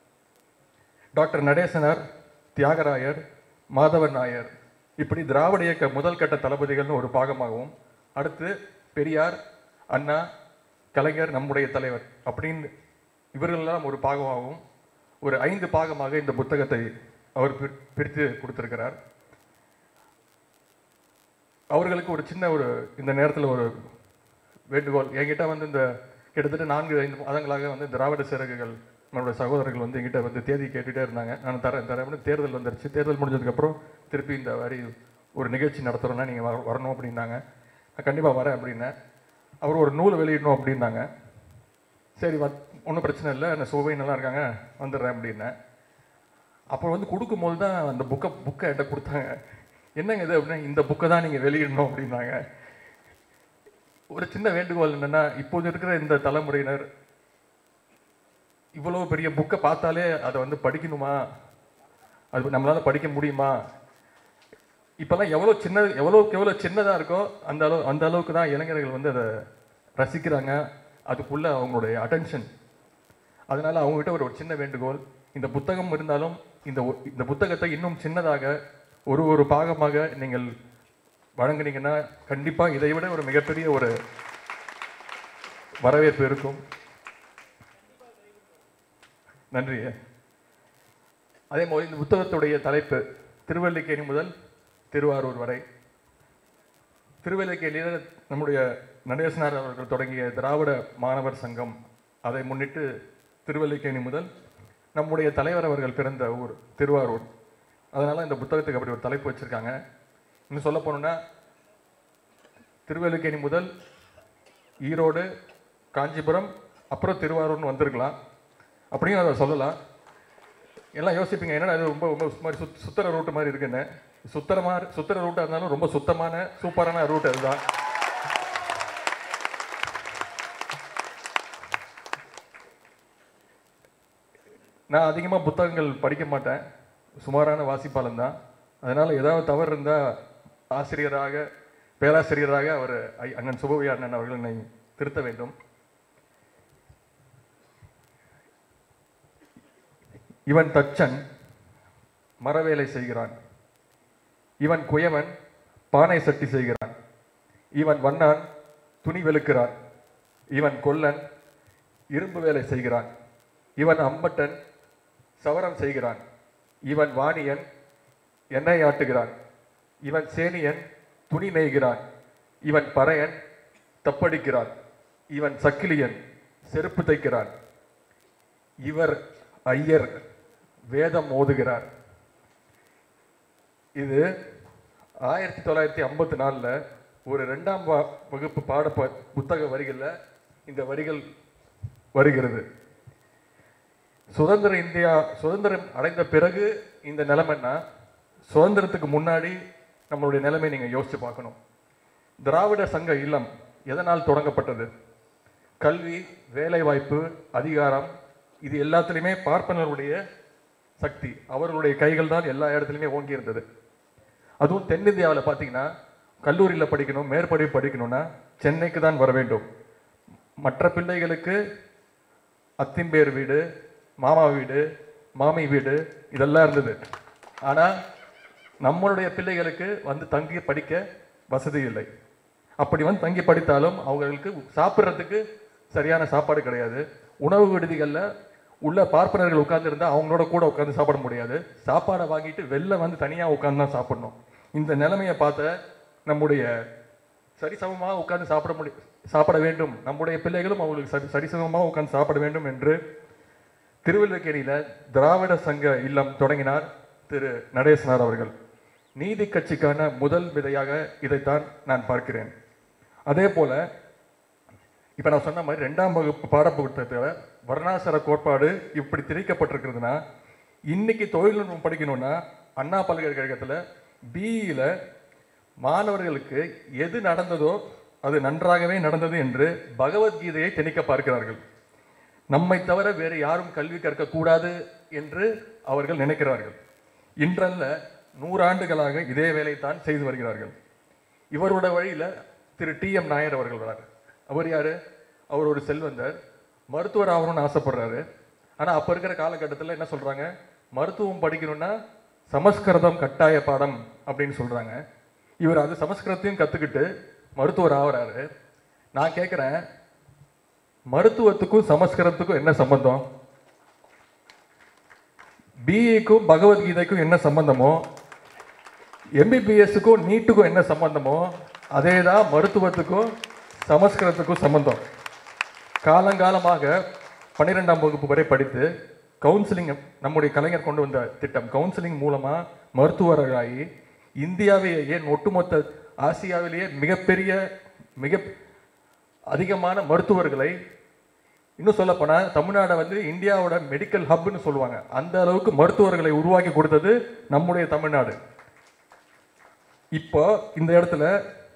டாக்டர் நடேசனார் தியாகராயர் மாதவன் நாயர் இப்படி திராவிட இயக்க முதல் கட்ட தளபதிகள்னு ஒரு பாகமாகவும் அடுத்து பெரியார் அண்ணா கலைஞர் நம்முடைய தலைவர் அப்படின்னு இவர்களெல்லாம் ஒரு பாகமாகவும் ஒரு ஐந்து பாகமாக இந்த புத்தகத்தை அவர் பிரி- பிரித்து கொடுத்திருக்கிறார் அவர்களுக்கு ஒரு சின்ன ஒரு இந்த நேரத்தில் ஒரு வேண்டுகோள் என்கிட்ட வந்து இந்த கிட்டத்தட்ட நான்கு ஐந்து மாதங்களாக வந்து திராவிட சிறகுகள் நம்மளுடைய சகோதரர்கள் வந்து என்கிட்ட வந்து தேதி கேட்டுட்டே இருந்தாங்க நான் தரேன் தரேன் தேர்தல் வந்துருச்சு தேர்தல் முடிஞ்சதுக்கப்புறம் திருப்பி இந்த மாதிரி ஒரு நிகழ்ச்சி நடத்துகிறோன்னா நீங்கள் வர வரணும் அப்படின்னாங்க நான் கண்டிப்பாக வரேன் அப்படின்னேன் அவர் ஒரு நூல் வெளியிடணும் அப்படின்னாங்க சரி வ ஒன்றும் பிரச்சனை இல்லை என்ன சுவை நல்லா இருக்காங்க வந்துடுறேன் அப்படின்னேன் அப்புறம் வந்து கொடுக்கும்போது தான் அந்த புக்கை புக்கை என்கிட்ட கொடுத்தாங்க என்னங்க இது அப்படின்னா இந்த புக்கை தான் நீங்கள் வெளியிடணும் அப்படின்னாங்க ஒரு சின்ன வேண்டுகோள் என்னன்னா இப்போது இருக்கிற இந்த தலைமுறையினர் இவ்வளவு பெரிய புக்கை பார்த்தாலே அதை வந்து படிக்கணுமா அது நம்மளால படிக்க முடியுமா இப்போல்லாம் எவ்வளோ சின்ன எவ்வளோக்கு எவ்வளோ சின்னதாக இருக்கோ அந்த அளவு அந்த அளவுக்கு தான் இளைஞர்கள் வந்து அதை ரசிக்கிறாங்க அதுக்குள்ள அவங்களுடைய அட்டென்ஷன் அதனால அவங்ககிட்ட ஒரு ஒரு சின்ன வேண்டுகோள் இந்த புத்தகம் இருந்தாலும் இந்த ஒ- இந்த புத்தகத்தை இன்னும் சின்னதாக ஒரு ஒரு பாகமாக நீங்கள் வழங்குனீங்கன்னா கண்டிப்பாக இதை விட ஒரு மிகப்பெரிய ஒரு வரவேற்பு இருக்கும் நன்றி அதே மாதிரி இந்த புத்தகத்துடைய தலைப்பு திருவல்லிக்கேணி முதல் திருவாரூர் வரை திருவல்லிக்கேணியில் நம்முடைய நடேசனார் அவர்கள் தொடங்கிய திராவிட மாணவர் சங்கம் அதை முன்னிட்டு திருவல்லிக்கேணி முதல் நம்முடைய தலைவர் அவர்கள் பிறந்த ஊர் திருவாரூர் அதனால இந்த புத்தகத்துக்கு அப்படி ஒரு தலைப்பு வச்சிருக்காங்க இன்னும் சொல்ல போனோம்னா திருவல்லிக்கேணி முதல் ஈரோடு காஞ்சிபுரம் அப்புறம் திருவாரூர்னு வந்திருக்கலாம் அப்படியும் அதை சொல்லலாம் எல்லாம் யோசிப்பீங்க என்னடா இது ரொம்ப ரொம்ப மாதிரி சுத் சுத்தர ரூட்டு மாதிரி இருக்குன்னு சுத்தரமாக சுத்தர ரூட்டாக இருந்தாலும் ரொம்ப சுத்தமான சூப்பரான ரூட் அதுதான் நான் அதிகமாக புத்தகங்கள் படிக்க மாட்டேன் சுமாரான வாசிப்பாளன் தான் அதனால் ஏதாவது தவறு இருந்தால் ஆசிரியராக பேராசிரியராக அவர் ஐ- அண்ணன் சுபவி அண்ணன் அவர்கள் என்னை திருத்த வேண்டும் இவன் தச்சன் மரவேலை செய்கிறான் இவன் குயவன் பானை சட்டி செய்கிறான் இவன் வண்ணான் துணி வெளுக்கிறான் இவன் கொல்லன் இரும்பு வேலை செய்கிறான் இவன் அம்பட்டன் சவரம் செய்கிறான் இவன் வாணியன் எண்ணெய் ஆட்டுகிறான் இவன் சேனியன் துணி நெய்கிறான் இவன் பறையன் தப்படிக்கிறான் இவன் சக்கிலியன் செருப்பு தைக்கிறான் இவர் ஐயர் வேதம் ஓதுகிறார் இது ஆயிரத்தி தொள்ளாயிரத்தி ஐம்பத்தி நாலில் ஒரு ரெண்டாம் வா- வகுப்பு பாட ப- புத்தக வரிகளில் இந்த வரிகள் வருகிறது சுதந்திர இந்தியா சுதந்திரம் அடைந்த பிறகு இந்த நிலைமைன்னா சுதந்திரத்துக்கு முன்னாடி நம்மளுடைய நிலைமை நீங்கள் யோசிச்சு பார்க்கணும் திராவிட சங்க இல்லம் எதனால் தொடங்கப்பட்டது கல்வி வேலைவாய்ப்பு அதிகாரம் இது எல்லாத்துலேயுமே பார்ப்பனருடைய சக்தி அவர்களுடைய கைகள் தான் எல்லா இடத்துலையுமே ஓங்கி இருந்தது அதுவும் தென்னிந்தியாவில் பார்த்தீங்கன்னா கல்லூரியில் படிக்கணும் மேற்படிப்பு படிக்கணும்னா சென்னைக்கு தான் வர வேண்டும் மற்ற பிள்ளைகளுக்கு அத்திம்பேர் வீடு மாமா வீடு மாமி வீடு இதெல்லாம் இருந்தது ஆனால் நம்மளுடைய பிள்ளைகளுக்கு வந்து தங்கி படிக்க வசதி இல்லை அப்படி வந்து தங்கி படித்தாலும் அவங்களுக்கு சாப்பிட்றதுக்கு சரியான சாப்பாடு கிடையாது உணவு விடுதிகளில் உள்ள பார்ப்பனர்கள் உட்கார்ந்து அவங்களோட கூட உட்கார்ந்து சாப்பிட முடியாது சாப்பாடை வாங்கிட்டு வெளில வந்து தனியாக உட்கார்ந்து தான் சாப்பிடணும் இந்த நிலைமையை பார்த்த நம்முடைய சரிசமமாக உட்கார்ந்து சாப்பிட முடி சாப்பிட வேண்டும் நம்முடைய பிள்ளைகளும் அவங்களுக்கு சரி சரிசமமாக உட்கார்ந்து சாப்பிட வேண்டும் என்று திருவல்லிக்கேணியில் திராவிட சங்க இல்லம் தொடங்கினார் திரு நடேசனார் அவர்கள் நீதி கட்சிக்கான முதல் விதையாக இதைத்தான் நான் பார்க்கிறேன் அதே போல இப்போ நான் சொன்ன மாதிரி ரெண்டாம் வகுப்பு பாடப்புத்தகத்தில் வர்ணாசர கோட்பாடு இப்படி திரிக்கப்பட்டிருக்கிறதுனா இன்னைக்கு தொழில்நுட்பம் படிக்கணும்னா அண்ணா பல்கலைக்கழகத்தில் பிஇயில் மாணவர்களுக்கு எது நடந்ததோ அது நன்றாகவே நடந்தது என்று பகவத்கீதையை திணிக்க பார்க்கிறார்கள் நம்மை தவிர வேறு யாரும் கல்வி கற்கக்கூடாது என்று அவர்கள் நினைக்கிறார்கள் இன்றல்ல நூறாண்டுகளாக இதே வேலைத்தான் செய்து வருகிறார்கள் இவரோட வழியில் திரு டி எம் நாயர் அவர்கள் வரார் அவர் யாரு அவர் ஒரு செல்வந்தர் மருத்துவர் ஆகணும்னு ஆசைப்படுறாரு ஆனால் அப்போ இருக்கிற காலகட்டத்தில் என்ன சொல்கிறாங்க மருத்துவம் படிக்கணும்னா சமஸ்கிருதம் கட்டாய பாடம் அப்படின்னு சொல்கிறாங்க இவர் அது சமஸ்கிருதத்தையும் கற்றுக்கிட்டு மருத்துவர் ஆகுறாரு நான் கேட்குறேன் மருத்துவத்துக்கும் சமஸ்கிருதத்துக்கும் என்ன சம்பந்தம் பிஇக்கும் பகவத்கீதைக்கும் என்ன சம்பந்தமோ எம்பிபிஎஸ்க்கும் நீட்டுக்கும் என்ன சம்பந்தமோ அதே தான் மருத்துவத்துக்கும் சமஸ்கிருதத்துக்கும் சம்பந்தம் காலங்காலமாக பன்னிரெண்டாம் வகுப்பு வரை படித்து கவுன்சிலிங் நம்முடைய கலைஞர் கொண்டு வந்த திட்டம் கவுன்சிலிங் மூலமாக மருத்துவராகி இந்தியாவையே ஏன் ஒட்டுமொத்த ஆசியாவிலேயே மிகப்பெரிய மிக அதிகமான மருத்துவர்களை இன்னும் சொல்லப்போனால் தமிழ்நாடை வந்து இந்தியாவோட மெடிக்கல் ஹப்னு சொல்லுவாங்க அந்த அளவுக்கு மருத்துவர்களை உருவாக்கி கொடுத்தது நம்முடைய தமிழ்நாடு இப்போ இந்த இடத்துல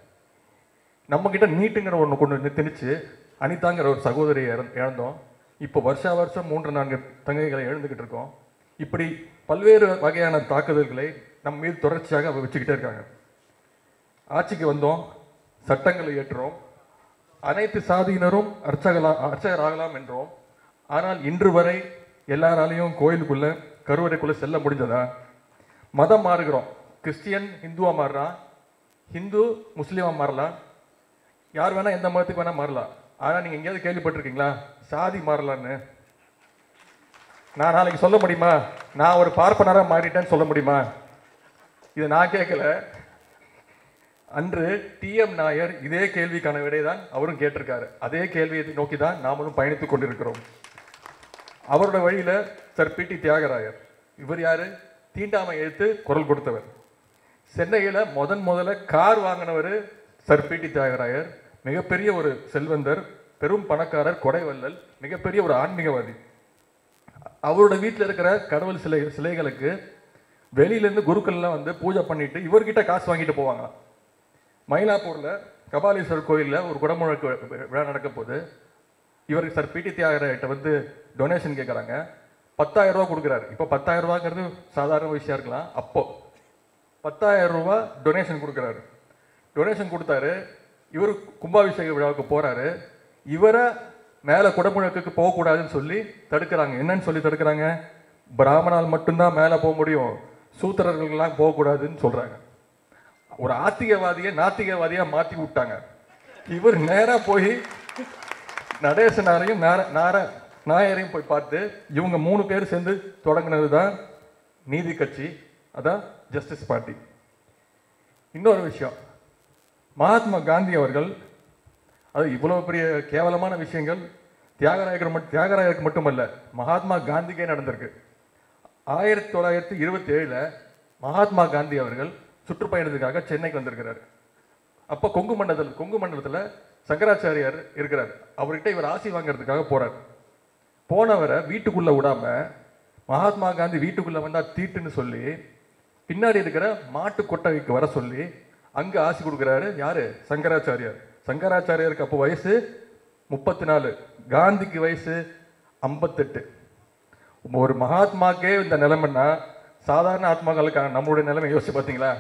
நம்ம கிட்ட நீட்டுங்கிற ஒன்று கொண்டு வந்து திணிச்சு அனிதாங்கிற ஒரு சகோதரியை இழந்- இழந்தோம் இப்போ வருஷா வருஷம் மூன்று நான்கு தங்கைகளை எழுந்துக்கிட்டு இருக்கோம் இப்படி பல்வேறு வகையான தாக்குதல்களை நம்ம மீது தொடர்ச்சியாக வச்சுக்கிட்டே இருக்காங்க ஆட்சிக்கு வந்தோம் சட்டங்களை ஏற்றுறோம் அனைத்து சாதியினரும் அர்ச்சகலா அர்ச்சகர் ஆகலாம் என்றோம் ஆனால் இன்று வரை எல்லாராலையும் கோயிலுக்குள்ள கருவறைக்குள்ள செல்ல முடிஞ்சதா மதம் மாறுகிறோம் கிறிஸ்டியன் இந்துவா மாறுறான் ஹிந்து முஸ்லீமா மாறலாம் யார் வேணா எந்த மதத்துக்கு வேணா மாறலாம் ஆனா நீங்க எங்கேயாவது கேள்விப்பட்டிருக்கீங்களா சாதி மாறலான்னு நான் நாளைக்கு சொல்ல முடியுமா நான் ஒரு பார்ப்பனரா மாறிட்டேன்னு சொல்ல முடியுமா இதை நான் கேட்கல அன்று டிஎம் நாயர் இதே கேள்விக்கான விடை தான் அவரும் கேட்டிருக்காரு அதே கேள்வியை நோக்கி தான் நாமளும் பயணித்துக் கொண்டிருக்கிறோம் அவரோட வழியில சர் பி டி தியாகராயர் இவர் யாரு தீண்டாமை எழுத்து குரல் கொடுத்தவர் சென்னையில முதன் முதல்ல கார் வாங்கினவர் சர் பி டி தியாகராயர் மிகப்பெரிய ஒரு செல்வந்தர் பெரும் பணக்காரர் கொடைவள்ளல் மிகப்பெரிய ஒரு ஆன்மீகவாதி அவரோட வீட்டில் இருக்கிற கடவுள் சிலை சிலைகளுக்கு வெளியிலேருந்து குருக்கள்லாம் வந்து பூஜை பண்ணிட்டு இவர்கிட்ட காசு வாங்கிட்டு போவாங்களாம் மயிலாப்பூரில் கபாலீஸ்வரர் கோயிலில் ஒரு குடமுழக்கு வி- விழா நடக்க போது இவருக்கு சார் பிடி தியாகராயிட்ட வந்து டொனேஷன் கேட்குறாங்க பத்தாயிரம் ரூபா கொடுக்குறாரு இப்போ பத்தாயிரம் ரூபாங்கிறது சாதாரண விஷயம் இருக்கலாம் அப்போ பத்தாயிரம் ரூபா டொனேஷன் கொடுக்குறாரு டொனேஷன் கொடுத்தாரு இவர் கும்பாபிஷேக விழாவுக்கு போறாரு இவரை மேலே குடமுழக்குக்கு போகக்கூடாதுன்னு சொல்லி தடுக்கிறாங்க என்னன்னு சொல்லி தடுக்கிறாங்க பிராமணால் மட்டும்தான் மேலே போக முடியும் சூத்திரர்கள்லாம் போகக்கூடாதுன்னு சொல்றாங்க ஒரு ஆத்திகவாதியை நாத்திகவாதியா மாத்தி விட்டாங்க இவர் நேரா போய் நடேசனாரையும் நார நார நாயரையும் போய் பார்த்து இவங்க மூணு பேர் சேர்ந்து தொடங்கினது தான் நீதி கட்சி அதான் ஜஸ்டிஸ் பார்ட்டி இன்னொரு விஷயம் மகாத்மா காந்தி அவர்கள் அது இவ்வளவு பெரிய கேவலமான விஷயங்கள் தியாகராயர் மட்டும் தியாகராயருக்கு மட்டுமல்ல மகாத்மா காந்திக்கே நடந்திருக்கு ஆயிரத்தி தொள்ளாயிரத்தி இருபத்தி ஏழில் மகாத்மா காந்தி அவர்கள் சுற்றுப்பயணத்துக்காக சென்னைக்கு வந்திருக்கிறார் அப்போ கொங்கு மண்டலத்தில் கொங்கு மண்டலத்தில் சங்கராச்சாரியார் இருக்கிறார் அவர்கிட்ட இவர் ஆசி வாங்குறதுக்காக போறார் போனவரை வீட்டுக்குள்ள விடாம மகாத்மா காந்தி வீட்டுக்குள்ள வந்தா தீட்டுன்னு சொல்லி பின்னாடி இருக்கிற மாட்டு கொட்டகைக்கு வர சொல்லி அங்க ஆசி கொடுக்குறாரு யாரு சங்கராச்சாரியார் சங்கராச்சாரியாருக்கு அப்போ வயசு முப்பத்தி நாலு காந்திக்கு வயசு ஐம்பத்தெட்டு ஒரு மகாத்மாக்கே இந்த நிலைமைன்னா சாதாரண ஆத்மாக்களுக்கான நம்மளுடைய நிலைமை யோசிச்சு பார்த்தீங்களா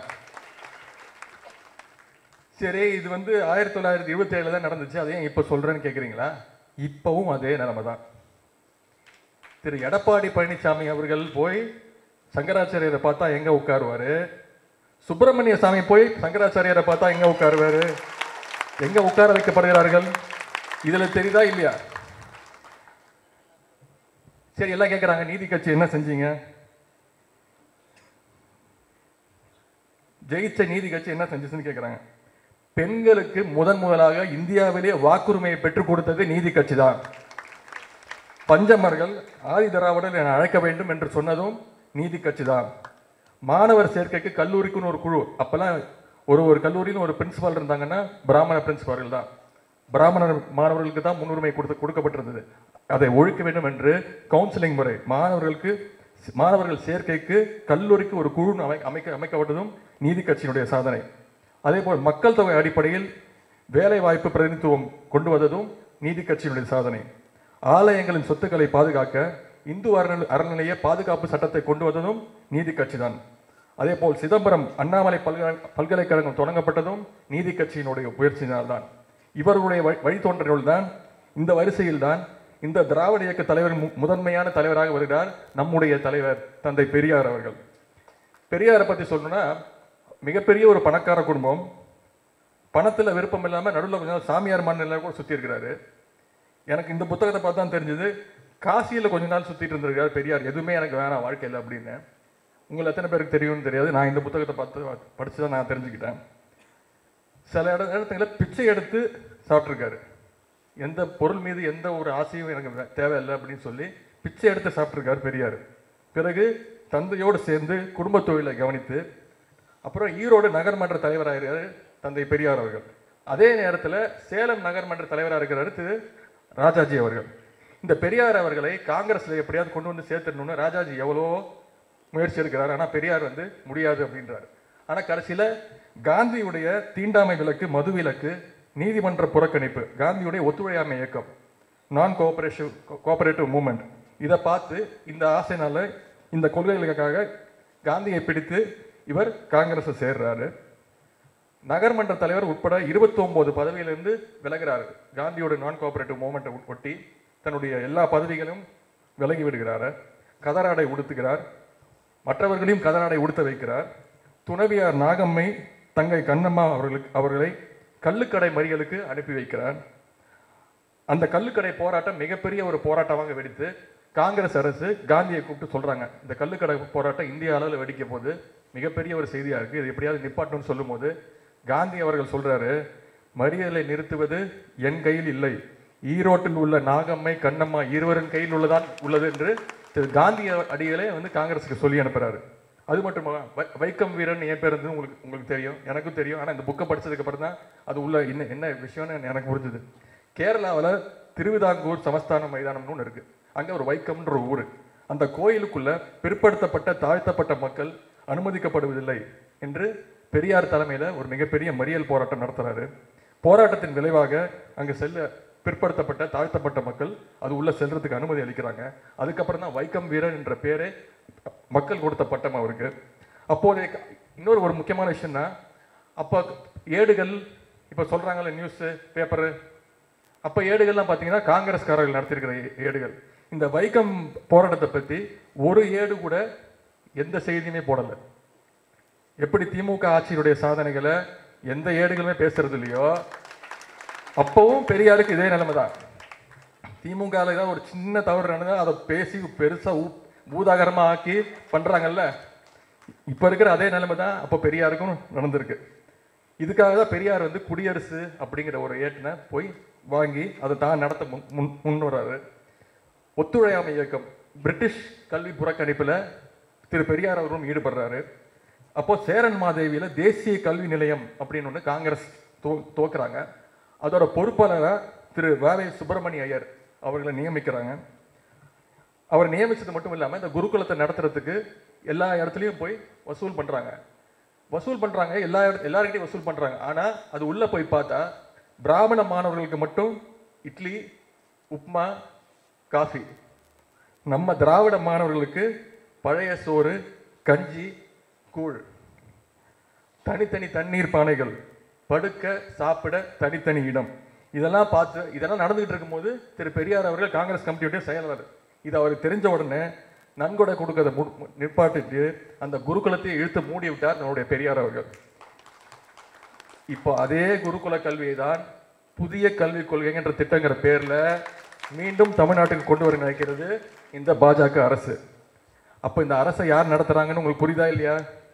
சரி இது வந்து ஆயிரத்தி தொள்ளாயிரத்தி இருபத்தி ஏழுல தான் நடந்துச்சு அதையும் இப்போ சொல்றேன்னு கேட்குறீங்களா இப்பவும் அதே நிலைமை தான் திரு எடப்பாடி பழனிசாமி அவர்கள் போய் சங்கராச்சாரியரை பார்த்தா எங்க உட்காருவாரு சுப்பிரமணிய சாமி போய் சங்கராச்சாரியரை பார்த்தா எங்க உட்காருவாரு எங்க உட்கார வைக்கப்படுகிறார்கள் இதுல தெரியுதா இல்லையா சரி எல்லாம் கேட்குறாங்க நீதி கட்சி என்ன செஞ்சீங்க ஜெயிச்ச நீதி கட்சி என்ன செஞ்சுச்சுன்னு கேட்குறாங்க பெண்களுக்கு முதன் முதலாக இந்தியாவிலே வாக்குரிமையை பெற்றுக் கொடுத்தது நீதி கட்சி தான் பஞ்சமர்கள் ஆதி திராவிடர் என அழைக்க வேண்டும் என்று சொன்னதும் நீதி கட்சி தான் மாணவர் சேர்க்கைக்கு கல்லூரிக்குன்னு ஒரு குழு அப்பெல்லாம் ஒரு ஒரு கல்லூரியிலும் ஒரு பிரின்சிபால் இருந்தாங்கன்னா பிராமண பிரின்சிபால்கள் தான் பிராமணர் மாணவர்களுக்கு தான் முன்னுரிமை கொடுத்து கொடுக்கப்பட்டிருந்தது அதை ஒழிக்க வேண்டும் என்று கவுன்சிலிங் முறை மாணவர்களுக்கு மாணவர்கள் சேர்க்கைக்கு கல்லூரிக்கு ஒரு குழு அமை அமைக்க அமைக்கப்பட்டதும் நீதி கட்சியினுடைய சாதனை அதே போல் மக்கள் தொகை அடிப்படையில் வேலை வாய்ப்பு பிரதிநிதித்துவம் கொண்டு வந்ததும் நீதி கட்சியினுடைய சாதனை ஆலயங்களின் சொத்துக்களை பாதுகாக்க இந்து அறநிலை அறநிலைய பாதுகாப்பு சட்டத்தை கொண்டு வந்ததும் நீதி கட்சி தான் அதே போல் சிதம்பரம் அண்ணாமலை பல்கலை பல்கலைக்கழகம் தொடங்கப்பட்டதும் நீதி கட்சியினுடைய முயற்சியினால்தான் இவர்களுடைய வழி- வழித்தோன்றல்கள் தான் இந்த வரிசையில் தான் இந்த திராவிட இயக்க தலைவர் மு- முதன்மையான தலைவராக வருகிறார் நம்முடைய தலைவர் தந்தை பெரியார் அவர்கள் பெரியாரை பத்தி சொல்லணும்னா மிகப்பெரிய ஒரு பணக்கார குடும்பம் பணத்துல விருப்பம் இல்லாம நடுவில் கொஞ்சம் சாமியார் மண்ணில் கூட சுத்தி இருக்கிறாரு எனக்கு இந்த புத்தகத்தை பார்த்து தான் தெரிஞ்சது காசியில் கொஞ்ச நாள் சுத்திட்டு இருந்திருக்காரு பெரியார் எதுவுமே எனக்கு வேணாம் வாழ்க்கையில் அப்படின்னு உங்களை எத்தனை பேருக்கு தெரியும்னு தெரியாது நான் இந்த புத்தகத்தை பார்த்து படிச்சு தான் நான் தெரிஞ்சுக்கிட்டேன் சில இட இடத்துல பிச்சை எடுத்து சாப்பிட்ருக்காரு எந்த பொருள் மீது எந்த ஒரு ஆசையும் எனக்கு வே- தேவையில்லை அப்படின்னு சொல்லி பிச்சை எடுத்து சாப்பிட்ருக்காரு பெரியார் பிறகு தந்தையோடு சேர்ந்து குடும்ப தொழிலை கவனித்து அப்புறம் ஈரோடு நகர்மன்ற தலைவராகிறாரு தந்தை பெரியார் அவர்கள் அதே நேரத்தில் சேலம் நகர்மன்ற தலைவராக இருக்கிறாரு திரு ராஜாஜி அவர்கள் இந்த பெரியார் அவர்களை காங்கிரஸ்ல எப்படியாவது கொண்டு வந்து சேர்த்துடணும்னு ராஜாஜி எவ்வளோ முயற்சி எடுக்கிறார் ஆனால் பெரியார் வந்து முடியாது அப்படின்றார் ஆனால் கடைசியில் காந்தியுடைய தீண்டாமை விலக்கு மது விலக்கு நீதிமன்ற புறக்கணிப்பு காந்தியுடைய ஒத்துழையாமை இயக்கம் நான் கோஆபரேட்டிவ் கோஆபரேட்டிவ் மூமெண்ட் இதை பார்த்து இந்த ஆசைனால இந்த கொள்கைகளுக்காக காந்தியை பிடித்து இவர் காங்கிரஸை சேர்றாரு நகர்மன்ற தலைவர் உட்பட 29 பதவியிலிருந்து விலகிறார் காந்தியோட நான் கோஆபரேட்டிவ் மூமெண்ட்டை ஒட்டி தன்னுடைய எல்லா பதவிகளும் விலகி விடுகிறார் கதராடை உடுத்துகிறார் மற்றவர்களையும் கதராடை உடுத்த வைக்கிறார் துணைவியார் நாகம்மை தங்கை கண்ணம்மா அவர்களுக்கு அவர்களை கள்ளுக்கடை மறியலுக்கு அனுப்பி வைக்கிறார் அந்த கள்ளுக்கடை போராட்டம் மிகப்பெரிய ஒரு போராட்டமாக வெடித்து காங்கிரஸ் அரசு காந்தியை கூப்பிட்டு சொல்றாங்க இந்த கள்ளுக்கடை போராட்டம் இந்திய அளவில் வெடிக்க போது மிகப்பெரிய ஒரு செய்தியா இருக்கு இது எப்படியாவது நிப்பாட்டணும்னு சொல்லும்போது காந்தி அவர்கள் சொல்றாரு மறியலை நிறுத்துவது என் கையில் இல்லை ஈரோட்டில் உள்ள நாகம்மை கண்ணம்மா இருவரின் கையில் உள்ளதான் உள்ளது என்று திரு காந்தி அடிகளே வந்து காங்கிரஸுக்கு சொல்லி அனுப்புறாரு அது மட்டுமா வை- வைக்கம் வீரன் என் பேர் இருந்து உங்களுக்கு உங்களுக்கு தெரியும் எனக்கும் தெரியும் ஆனால் இந்த புக்கை படிச்சதுக்கு அப்புறம் தான் அது உள்ள என்ன என்ன விஷயம்னு எனக்கு புரிஞ்சுது கேரளாவில் திருவிதாங்கூர் சமஸ்தான மைதானம்னு ஒன்று இருக்கு அங்கே ஒரு வைக்கம்ன்ற ஒரு ஊர் அந்த கோயிலுக்குள்ள பிற்படுத்தப்பட்ட தாழ்த்தப்பட்ட மக்கள் அனுமதிக்கப்படுவதில்லை என்று பெரியார் தலைமையில் ஒரு மிகப்பெரிய மறியல் போராட்டம் நடத்துறாரு போராட்டத்தின் விளைவாக அங்கே செல்ல பிற்படுத்தப்பட்ட தாழ்த்தப்பட்ட மக்கள் அது உள்ள செல்றதுக்கு அனுமதி அளிக்கிறாங்க அதுக்கப்புறம் தான் வைக்கம் வீரன் என்ற பேரே மக்கள் கொடுத்த பட்டம் அவருக்கு அப்போதைய க- இன்னொரு ஒரு முக்கியமான விஷயம்னா அப்போ ஏடுகள் இப்போ சொல்றாங்கல்ல நியூஸ் பேப்பரு அப்போ ஏடுகள்லாம் பார்த்தீங்கன்னா காங்கிரஸ்காரர்கள் நடத்தியிருக்கிற ஏ- ஏடுகள் இந்த வைக்கம் போராட்டத்தை பற்றி ஒரு ஏடு கூட எந்த செய்தியுமே போடலை எப்படி திமுக ஆட்சியினுடைய சாதனைகளை எந்த ஏடுகளுமே பேசுறது இல்லையோ அப்பவும் பெரியாருக்கு இதே நிலைமை தான் திமுகவில் ஏதாவது ஒரு சின்ன தவறு நடந்தால் அதை பேசி பெருசா ஊ பூதாகரமா ஆக்கி பண்றாங்கல்ல இப்ப இருக்கிற அதே நிலைமை தான் அப்போ பெரியாருக்கும் நடந்திருக்கு இதுக்காக தான் பெரியார் வந்து குடியரசு அப்படிங்கிற ஒரு ஏட்டினை போய் வாங்கி அதை தான் நடத்த முன் முன் முன் வர்றாரு ஒத்துழையாமை இயக்கம் பிரிட்டிஷ் கல்வி புறக்கணிப்புல திரு பெரியார் அவர்களும் ஈடுபடுறாரு அப்போ சேரன் மாதேவியில தேசிய கல்வி நிலையம் அப்படின்னு ஒன்று காங்கிரஸ் தோ தோக்குறாங்க அதோட பொறுப்பாளராக திரு வேலை சுப்பிரமணிய ஐயர் அவர்களை நியமிக்கிறாங்க அவர் நியமிச்சது மட்டும் இல்லாமல் இந்த குருகுலத்தை நடத்துறதுக்கு எல்லா இடத்துலையும் போய் வசூல் பண்ணுறாங்க வசூல் பண்ணுறாங்க எல்லா இட எல்லாருக்கிட்டையும் வசூல் பண்ணுறாங்க ஆனால் அது உள்ளே போய் பார்த்தா பிராமண மாணவர்களுக்கு மட்டும் இட்லி உப்மா காஃபி நம்ம திராவிட மாணவர்களுக்கு பழைய சோறு கஞ்சி கூழ் தனித்தனி தண்ணீர் பானைகள் படுக்க சாப்பிட தனித்தனி இடம் இதெல்லாம் பார்த்து இதெல்லாம் நடந்துகிட்டு இருக்கும்போது திரு பெரியார் அவர்கள் காங்கிரஸ் கமிட்டியுடைய செயலாளர் இது அவருக்கு தெரிஞ்ச உடனே நன்கொடை கொடுக்கறத மு- மு- நிப்பாட்டிட்டு அந்த குருகுலத்தை இழுத்து மூடி விட்டார் நம்முடைய பெரியார் அவர்கள் இப்போ அதே குருகுல கல்வியை தான் புதிய கல்விக் கொள்கைங்கிற திட்டங்கிற பேர்ல மீண்டும் தமிழ்நாட்டுக்கு கொண்டு வர நினைக்கிறது இந்த பாஜக அரசு அப்போ இந்த அரசை யார் நடத்துறாங்கன்னு உங்களுக்கு புரியுதா இல்லையா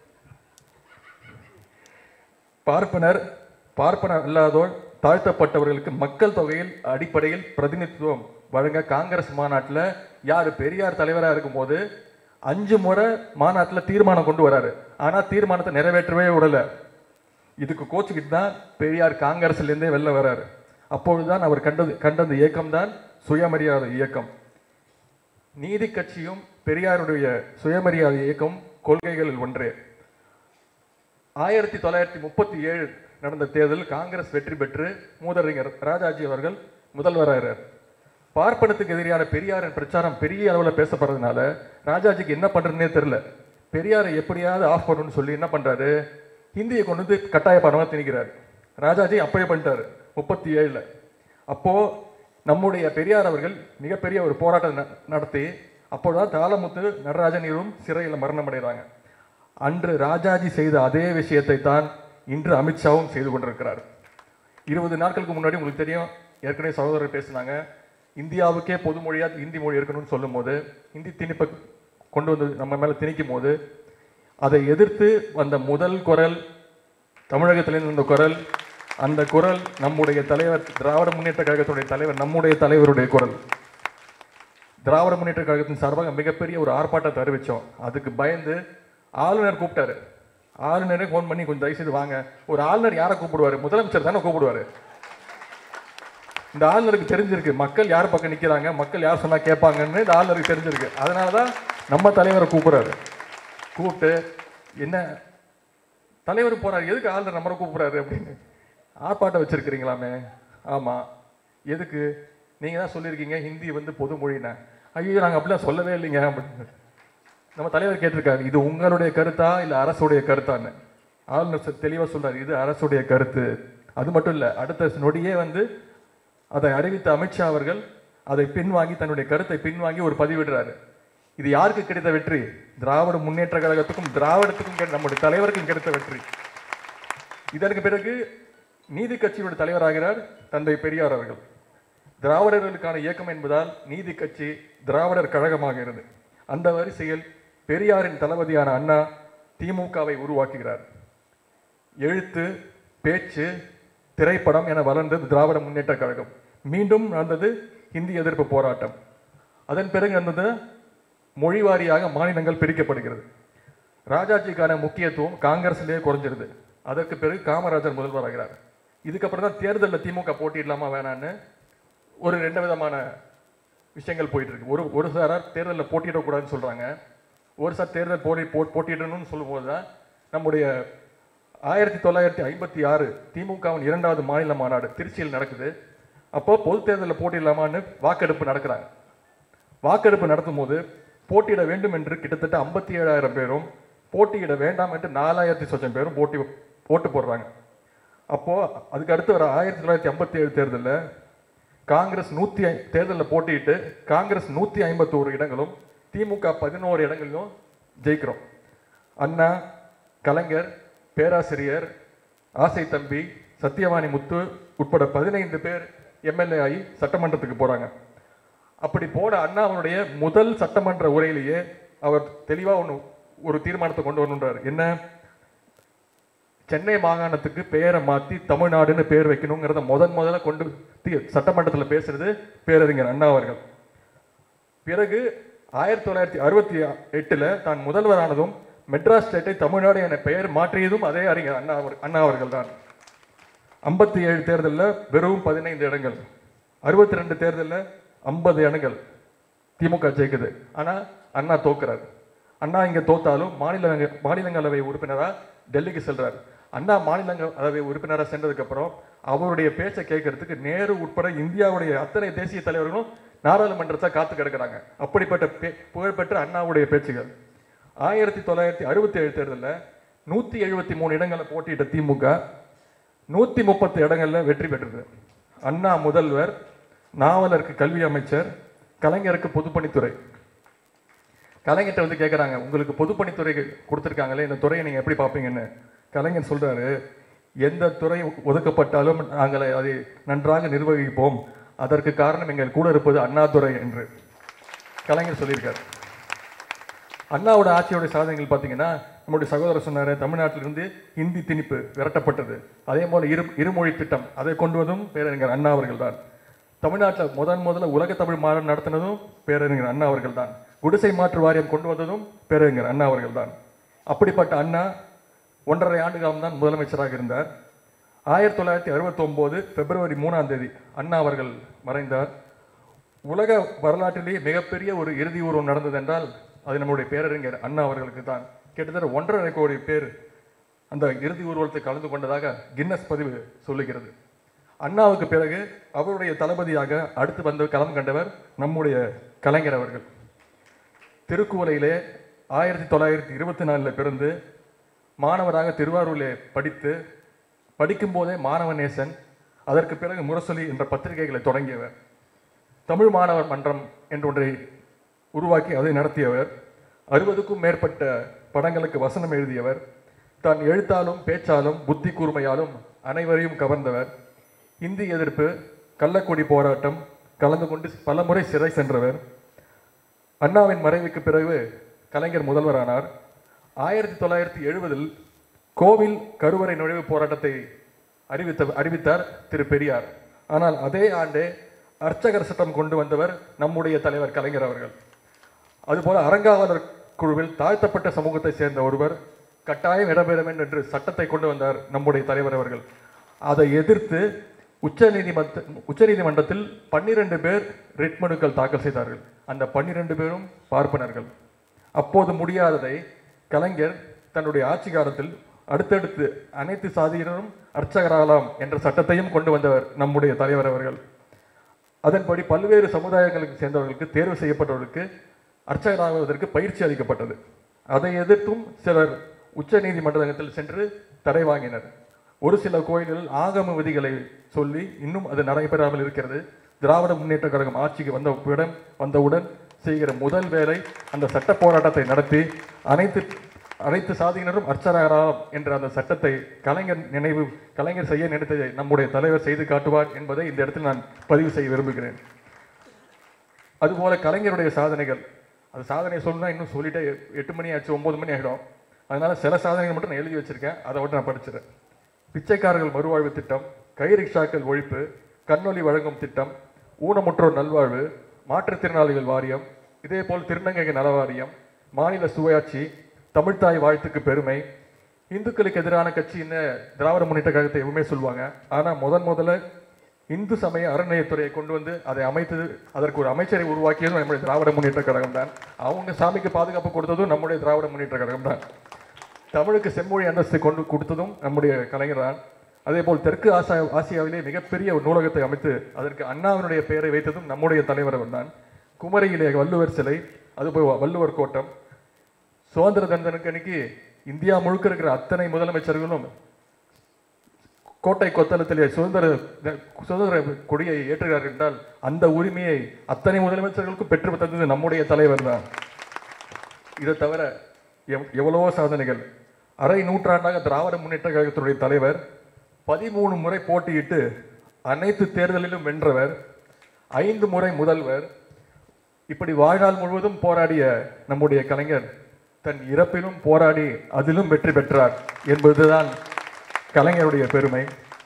பார்ப்பனர் பார்ப்பனர் அல்லாதோர் தாழ்த்தப்பட்டவர்களுக்கு மக்கள் தொகையில் அடிப்படையில் பிரதிநிதித்துவம் வழங்க காங்கிரஸ் மாநாட்டில் யார் பெரியார் தலைவராக இருக்கும்போது அஞ்சு முறை மாநாட்டில் தீர்மானம் கொண்டு வராரு ஆனால் தீர்மானத்தை நிறைவேற்றவே விடல இதுக்கு கோச்சுக்கிட்டு தான் பெரியார் காங்கிரஸ்லேருந்தே வெளில வராரு அப்பொழுதுதான் அவர் கண்டது கண்ட அந்த இயக்கம் தான் சுயமரியாதை இயக்கம் நீதி கட்சியும் பெரியாருடைய சுயமரியாதை இயக்கம் கொள்கைகளில் ஒன்றே ஆயிரத்தி தொள்ளாயிரத்தி முப்பத்தி ஏழு நடந்த தேர்தலில் காங்கிரஸ் வெற்றி பெற்று மூதறிஞர் ராஜாஜி அவர்கள் முதல்வராகிறார் பார்ப்பனத்துக்கு எதிரான பெரியாரின் பிரச்சாரம் பெரிய அளவில் பேசப்படுறதுனால ராஜாஜிக்கு என்ன பண்றதுன்னே தெரியல பெரியாரை எப்படியாவது ஆஃப் பண்ணணும்னு சொல்லி என்ன பண்றாரு ஹிந்தியை கொண்டு வந்து கட்டாய பாடமாக திணிக்கிறார் ராஜாஜி அப்பயே பண்ணிட்டாரு முப்பத்தி ஏழுல அப்போ நம்முடைய பெரியார் அவர்கள் மிகப்பெரிய ஒரு போராட்டம் ந- நடத்தி அப்போதான் தாளமுத்து நடராஜனிலும் சிறையில் மரணம் அடைகிறாங்க அன்று ராஜாஜி செய்த அதே விஷயத்தை தான் இன்று அமித்ஷாவும் செய்து கொண்டிருக்கிறார் இருபது நாட்களுக்கு முன்னாடி உங்களுக்கு தெரியும் ஏற்கனவே சகோதரர் பேசினாங்க இந்தியாவுக்கே பொது மொழியா ஹிந்தி மொழி இருக்கணும்னு சொல்லும்போது ஹிந்தி திணிப்பை கொண்டு வந்து நம்ம மேல திணிக்கும் போது அதை எதிர்த்து வந்த முதல் குரல் தமிழகத்திலிருந்து வந்த குரல் அந்த குரல் நம்முடைய தலைவர் திராவிட முன்னேற்ற கழகத்துடைய தலைவர் நம்முடைய தலைவருடைய குரல் திராவிட முன்னேற்ற கழகத்தின் சார்பாக மிகப்பெரிய ஒரு ஆர்ப்பாட்டத்தை அறிவிச்சோம் அதுக்கு பயந்து ஆளுநர் கூப்பிட்டாரு ஆளுநரே ஃபோன் பண்ணி கொஞ்சம் தயவு செய்து வாங்க ஒரு ஆளுநர் யாரை கூப்பிடுவாரு முதலமைச்சர் தானே கூப்பிடுவாரு இந்த ஆளுநருக்கு தெரிஞ்சிருக்கு மக்கள் யார் பக்கம் நிக்கிறாங்க மக்கள் யார் சொன்னா கேட்பாங்கன்னு இந்த ஆளுநருக்கு தெரிஞ்சிருக்கு அதனால தான் நம்ம தலைவரை கூப்பிடுறாரு கூப்பிட்டு என்ன தலைவர் போறாரு எதுக்கு ஆளுநர் நம்மளை கூப்பிடுறாரு அப்படின்னு ஆர்ப்பாட்டம் வச்சிருக்கிறீங்களாமே ஆமா எதுக்கு நீங்க தான் சொல்லியிருக்கீங்க ஹிந்தி வந்து பொது மொழின்னு ஐயோ நாங்க அப்படிலாம் சொல்லவே இல்லைங்க அப்படின்னு நம்ம தலைவர் கேட்டிருக்காரு இது உங்களுடைய கருத்தா இல்ல அரசுடைய கருத்தான்னு ஆளுநர் சொ- தெளிவா சொல்றாரு இது அரசுடைய கருத்து அது மட்டும் இல்ல அடுத்த நொடியே வந்து அதை அறிவித்த அமித்ஷா அவர்கள் அதை பின்வாங்கி தன்னுடைய கருத்தை பின்வாங்கி ஒரு பதிவிடுறாரு இது யாருக்கு கிடைத்த வெற்றி திராவிட முன்னேற்ற கழகத்துக்கும் திராவிடத்துக்கும் கிடை- நம்முடைய தலைவருக்கும் கிடைத்த வெற்றி இதற்கு பிறகு நீதி கட்சியோட தலைவராகிறார் தந்தை பெரியார் அவர்கள் திராவிடர்களுக்கான இயக்கம் என்பதால் நீதி கட்சி திராவிடர் கழகமாகிறது அந்த வரிசையில் பெரியாரின் தளபதியான அண்ணா திமுகவை உருவாக்குகிறார் எழுத்து பேச்சு திரைப்படம் என வளர்ந்தது திராவிட முன்னேற்ற கழகம் மீண்டும் நடந்தது ஹிந்தி எதிர்ப்பு போராட்டம் அதன் பிறகு நடந்தது மொழி வாரியாக மாநிலங்கள் பிரிக்கப்படுகிறது ராஜாஜிக்கான முக்கியத்துவம் காங்கிரஸ்லேயே குறைஞ்சிருது அதற்கு பிறகு காமராஜர் முதல்வராகிறார் இதுக்கப்புறம் தான் தேர்தலில் திமுக போட்டியிடலாமா வேணான்னு ஒரு ரெண்டு விதமான விஷயங்கள் போயிட்டு இருக்கு ஒரு ஒரு சாரார் தேர்தலில் போட்டியிடக்கூடாதுன்னு சொல்றாங்க ஒரு சார் தேர்தல் போட்டி போ- போட்டியிடணும்னு சொல்லும்போது தான் நம்முடைய ஆயிரத்தி தொள்ளாயிரத்தி ஐம்பத்தி ஆறு திமுகவின் இரண்டாவது மாநில மாநாடு திருச்சியில் நடக்குது அப்போ பொது தேர்தலில் போட்டியிடலாமான்னு வாக்கெடுப்பு நடக்கிறாங்க வாக்கெடுப்பு நடத்தும் போது போட்டியிட வேண்டும் என்று கிட்டத்தட்ட ஐம்பத்தி ஏழாயிரம் பேரும் போட்டியிட வேண்டாம் என்று நாலாயிரத்தி சொச்சம் பேரும் போட்டி ஓட்டு போடுறாங்க அப்போ அதுக்கு அடுத்து வர ஆயிரத்தி தொள்ளாயிரத்தி ஐம்பத்தி ஏழு தேர்தலில் காங்கிரஸ் நூற்றி தேர்தலில் போட்டியிட்டு காங்கிரஸ் நூற்றி ஐம்பத்தோரு இடங்களும் திமுக பதினோரு இடங்களிலும் ஜெயிக்கிறோம் அண்ணா கலைஞர் பேராசிரியர் ஆசை தம்பி சத்தியவாணி முத்து உட்பட பதினைந்து பேர் எம்எல்ஏ ஆகி சட்டமன்றத்துக்கு போறாங்க அப்படி போன அண்ணாவுடைய முதல் சட்டமன்ற உரையிலேயே அவர் தெளிவா ஒன்று ஒரு தீர்மானத்தை கொண்டு வரணுன்றார் என்ன சென்னை மாகாணத்துக்கு பெயரை மாத்தி தமிழ்நாடுன்னு பேர் வைக்கணுங்கிறத முதன் முதல்ல கொண்டு தி- சட்டமன்றத்துல பேசுறது பேரறிஞர் அண்ணா அவர்கள் பிறகு ஆயிரத்தி தொள்ளாயிரத்தி அறுபத்தி எட்டுல தான் முதல்வரானதும் மெட்ராஸ் ஸ்டேட்டை தமிழ்நாடு என பெயர் மாற்றியதும் அதே அறிஞர் அண்ணா அவர் அண்ணா அவர்கள் தான் ஐம்பத்தி ஏழு தேர்தலில் வெறும் பதினைந்து இடங்கள் அறுபத்தி ரெண்டு தேர்தலில் ஐம்பது இடங்கள் திமுக ஜெயிக்குது ஆனால் அண்ணா தோக்குறாரு அண்ணா இங்கே தோத்தாலும் மாநில மாநிலங்களவை உறுப்பினராக டெல்லிக்கு செல்றாரு அண்ணா மாநிலங்களவை உறுப்பினராக சென்றதுக்கப்புறம் அவருடைய பேச்சை கேட்கறதுக்கு நேரு உட்பட இந்தியாவுடைய அத்தனை தேசிய தலைவர்களும் நாடாளுமன்றத்தை காத்து கிடக்குறாங்க அப்படிப்பட்ட பே புகழ்பெற்ற அண்ணாவுடைய பேச்சுகள் ஆயிரத்தி தொள்ளாயிரத்தி அறுபத்தி ஏழு தேர்தலில் நூற்றி எழுபத்தி மூணு இடங்களில் போட்டியிட்ட திமுக நூற்றி முப்பத்து இடங்களில் வெற்றி பெற்றது அண்ணா முதல்வர் நாவலருக்கு கல்வி அமைச்சர் கலைஞருக்கு பொதுப்பணித்துறை கலைஞர்கிட்ட வந்து கேட்குறாங்க உங்களுக்கு பொதுப்பணித்துறை கொடுத்துருக்காங்களே இந்த துறையை நீங்கள் எப்படி பார்ப்பீங்கன்னு கலைஞர் சொல்றாரு எந்த துறை ஒதுக்கப்பட்டாலும் நாங்கள் அதை நன்றாக நிர்வகிப்போம் அதற்கு காரணம் எங்கள் கூட இருப்பது அண்ணாதுரை என்று கலைஞர் சொல்லியிருக்காரு அண்ணாவோட ஆட்சியோட சாதனைகள் பார்த்தீங்கன்னா நம்முடைய சகோதரர் சொன்னார் தமிழ்நாட்டிலிருந்து ஹிந்தி திணிப்பு விரட்டப்பட்டது அதே போல இரு இருமொழி திட்டம் அதை கொண்டு வந்ததும் பேரறிஞர் அண்ணா அவர்கள் தான் தமிழ்நாட்டில் முதன் முதல்ல உலக தமிழ் மாநாடு நடத்தினதும் பேரறிஞர் அண்ணா அவர்கள் தான் குடிசை மாற்று வாரியம் கொண்டு வந்ததும் பேரறிஞர் அண்ணா அவர்கள் தான் அப்படிப்பட்ட அண்ணா ஒன்றரை ஆண்டு காலம் தான் முதலமைச்சராக இருந்தார் ஆயிரத்தி தொள்ளாயிரத்தி அறுபத்தொம்போது பிப்ரவரி மூணாம் தேதி அண்ணா அவர்கள் மறைந்தார் உலக வரலாற்றிலேயே மிகப்பெரிய ஒரு இறுதி ஊர்வலம் நடந்தது என்றால் அது நம்முடைய பேரறிஞர் அண்ணா அவர்களுக்கு தான் கிட்டத்தட்ட ஒன்றரை கோடி பேர் அந்த இறுதி ஊர்வலத்தை கலந்து கொண்டதாக கின்னஸ் பதிவு சொல்லுகிறது அண்ணாவுக்கு பிறகு அவருடைய தளபதியாக அடுத்து வந்து களம் கண்டவர் நம்முடைய கலைஞர் அவர்கள் திருக்குவளையிலே ஆயிரத்தி தொள்ளாயிரத்தி இருபத்தி நாலில் பிறந்து மாணவராக திருவாரூரிலே படித்து படிக்கும்போதே மாணவநேசன் அதற்கு பிறகு முரசொலி என்ற பத்திரிகைகளை தொடங்கியவர் தமிழ் மாணவர் மன்றம் என்ற ஒன்றை உருவாக்கி அதை நடத்தியவர் அறுபதுக்கும் மேற்பட்ட படங்களுக்கு வசனம் எழுதியவர் தான் எழுத்தாலும் பேச்சாலும் புத்தி கூர்மையாலும் அனைவரையும் கவர்ந்தவர் இந்தி எதிர்ப்பு கள்ளக்குடி போராட்டம் கலந்து கொண்டு பலமுறை சிறை சென்றவர் அண்ணாவின் மறைவுக்கு பிறகு கலைஞர் முதல்வரானார் ஆயிரத்தி தொள்ளாயிரத்தி எழுபதில் கோவில் கருவறை நுழைவு போராட்டத்தை அறிவித்த அறிவித்தார் திரு பெரியார் ஆனால் அதே ஆண்டே அர்ச்சகர் சட்டம் கொண்டு வந்தவர் நம்முடைய தலைவர் கலைஞர் அவர்கள் அதுபோல அறங்காவலர் குழுவில் தாழ்த்தப்பட்ட சமூகத்தை சேர்ந்த ஒருவர் கட்டாயம் இடம்பெற வேண்டும் என்று சட்டத்தை கொண்டு வந்தார் நம்முடைய தலைவர் அவர்கள் அதை எதிர்த்து உச்ச நீதிமன்ற உச்ச நீதிமன்றத்தில் பன்னிரண்டு பேர் ரிட் மனுக்கள் தாக்கல் செய்தார்கள் அந்த பன்னிரண்டு பேரும் பார்ப்பனர்கள் அப்போது முடியாததை கலைஞர் தன்னுடைய ஆட்சி காலத்தில் அடுத்தடுத்து அனைத்து சாதியினரும் அர்ச்சகராகலாம் என்ற சட்டத்தையும் கொண்டு வந்தவர் நம்முடைய தலைவர் அவர்கள் அதன்படி பல்வேறு சமுதாயங்களுக்கு சேர்ந்தவர்களுக்கு தேர்வு செய்யப்பட்டவர்களுக்கு அர்ச்சகராகுவதற்கு பயிற்சி அளிக்கப்பட்டது அதை எதிர்த்தும் சிலர் உச்ச நீதிமன்றத்தில் சென்று தடை வாங்கினர் ஒரு சில கோயில்களில் ஆகம விதிகளை சொல்லி இன்னும் அது நடைபெறாமல் இருக்கிறது திராவிட முன்னேற்ற கழகம் ஆட்சிக்கு வந்தவுடன் வந்தவுடன் செய்கிற முதல் வேலை அந்த சட்ட போராட்டத்தை நடத்தி அனைத்து அனைத்து சாதியினரும் அர்ச்சகராகலாம் என்ற அந்த சட்டத்தை கலைஞர் நினைவு கலைஞர் செய்ய நினைத்ததை நம்முடைய தலைவர் செய்து காட்டுவார் என்பதை இந்த இடத்தில் நான் பதிவு செய்ய விரும்புகிறேன் அதுபோல கலைஞருடைய சாதனைகள் அது சாதனை சொல்லணும்னா இன்னும் சொல்லிட்டே எ- எட்டு மணி ஆச்சு ஒன்பது மணி ஆகிடும் அதனால சில சாதனைகள் மட்டும் நான் எழுதி வச்சிருக்கேன் அதை மட்டும் நான் படிச்சிடறேன் பிச்சைக்காரர்கள் மறுவாழ்வு திட்டம் கை ரிக்ஷாக்கள் ஒழிப்பு கண்ணொலி வழங்கும் திட்டம் ஊனமுற்றோர் நல்வாழ்வு மாற்றுத்திறனாளிகள் வாரியம் இதேபோல் திருநங்கை நல வாரியம் மாநில சுயாட்சி தமிழ்த்தாய் வாழ்த்துக்கு பெருமை இந்துக்களுக்கு எதிரான கட்சின்னு திராவிட முன்னேற்ற கழகத்தை எப்பவுமே சொல்லுவாங்க ஆனால் முதன் முதல்ல இந்து சமய அறநிலையத்துறையை கொண்டு வந்து அதை அமைத்தது அதற்கு ஒரு அமைச்சரை உருவாக்கியதும் நம்முடைய திராவிட முன்னேற்ற கழகம் தான் அவங்க சாமிக்கு பாதுகாப்பு கொடுத்ததும் நம்முடைய திராவிட முன்னேற்ற கழகம் தான் தமிழுக்கு செம்மொழி அந்தஸ்து கொண்டு கொடுத்ததும் நம்முடைய கலைஞர் தான் அதேபோல் தெற்கு ஆசியா ஆசியாவிலே மிகப்பெரிய ஒரு நூலகத்தை அமைத்து அதற்கு அண்ணாவினுடைய பெயரை வைத்ததும் நம்முடைய தலைவர் அவர்தான் குமரியிலே வள்ளுவர் சிலை அதுபோல் வள்ளுவர் கோட்டம் சுதந்திர தினத்தனுக்கு அன்னைக்கு இந்தியா முழுக்க இருக்கிற அத்தனை முதலமைச்சர்களும் கோட்டை கொத்தளத்திலே சுதந்திர த- சுதந்திர கொடியை ஏற்றுகிறார்கள் என்றால் அந்த உரிமையை அத்தனை முதலமைச்சர்களுக்கும் பெற்று தந்தது நம்முடைய தலைவர் தான் இதை தவிர எவ் எவ்வளவோ சாதனைகள் அரை நூற்றாண்டாக திராவிட முன்னேற்ற கழகத்தினுடைய தலைவர் பதிமூணு முறை போட்டியிட்டு அனைத்து தேர்தலிலும் வென்றவர் ஐந்து முறை முதல்வர் இப்படி வாழ்நாள் முழுவதும் போராடிய நம்முடைய கலைஞர் தன் இறப்பிலும் போராடி அதிலும் வெற்றி பெற்றார் என்பதுதான் கலைஞருடைய பெருமை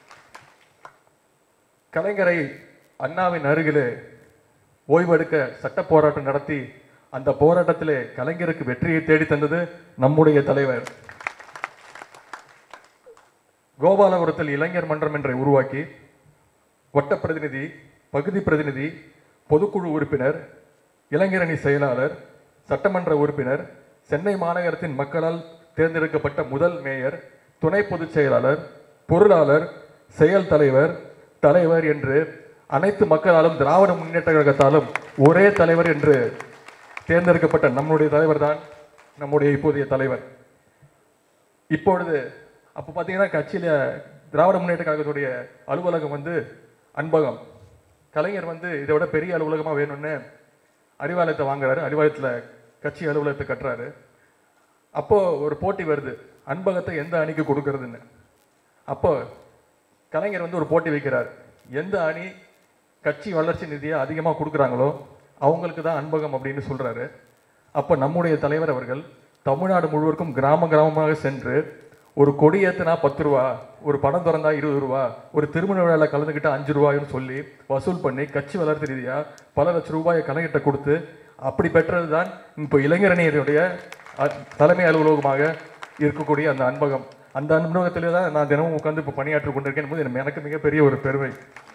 கலைஞரை அண்ணாவின் அருகிலே ஓய்வெடுக்க சட்ட போராட்டம் நடத்தி அந்த போராட்டத்திலே கலைஞருக்கு வெற்றியை தேடி தந்தது நம்முடைய தலைவர் கோபாலபுரத்தில் இளைஞர் மன்றம் என்றை உருவாக்கி வட்ட பிரதிநிதி பகுதி பிரதிநிதி பொதுக்குழு உறுப்பினர் இளைஞரணி செயலாளர் சட்டமன்ற உறுப்பினர் சென்னை மாநகரத்தின் மக்களால் தேர்ந்தெடுக்கப்பட்ட முதல் மேயர் துணை பொதுச் செயலாளர் பொருளாளர் செயல் தலைவர் தலைவர் என்று அனைத்து மக்களாலும் திராவிட முன்னேற்ற கழகத்தாலும் ஒரே தலைவர் என்று தேர்ந்தெடுக்கப்பட்ட நம்முடைய தலைவர் தான் நம்முடைய இப்போதைய தலைவர் இப்பொழுது அப்போ பார்த்தீங்கன்னா கட்சியில் திராவிட முன்னேற்ற கழகத்துடைய அலுவலகம் வந்து அன்பகம் கலைஞர் வந்து இதை விட பெரிய அலுவலகமாக வேணும்னு அறிவாலயத்தை வாங்குறாரு அறிவாலயத்தில் கட்சி அலுவலகத்தை கட்டுறாரு அப்போ ஒரு போட்டி வருது அன்பகத்தை எந்த அணிக்கு கொடுக்கறதுன்னு அப்போ கலைஞர் வந்து ஒரு போட்டி வைக்கிறார் எந்த அணி கட்சி வளர்ச்சி நிதியை அதிகமாக கொடுக்குறாங்களோ அவங்களுக்கு தான் அன்பகம் அப்படின்னு சொல்றாரு அப்போ நம்முடைய தலைவர் அவர்கள் தமிழ்நாடு முழுவதுக்கும் கிராம கிராமமாக சென்று ஒரு கொடி ஏத்துனா பத்து ரூபா ஒரு படம் திறந்தா இருபது ரூபா ஒரு திருமண விழாவில் கலந்துக்கிட்டா அஞ்சு ரூபாய்னு சொல்லி வசூல் பண்ணி கட்சி வளர்ச்சி ரீதியாக பல லட்ச ரூபாயை கலைஞர்கிட்ட கொடுத்து அப்படி பெற்றது தான் இப்போ இளைஞரணியருடைய அ- தலைமை அலுவலகமாக இருக்கக்கூடிய அந்த அன்பகம் அந்த அன்பகத்திலே தான் நான் தினமும் உட்கார்ந்து இப்போ பணியாற்றி கொண்டிருக்கேன் போது எனக்கு- எனக்கு மிகப்பெரிய ஒரு பெருமை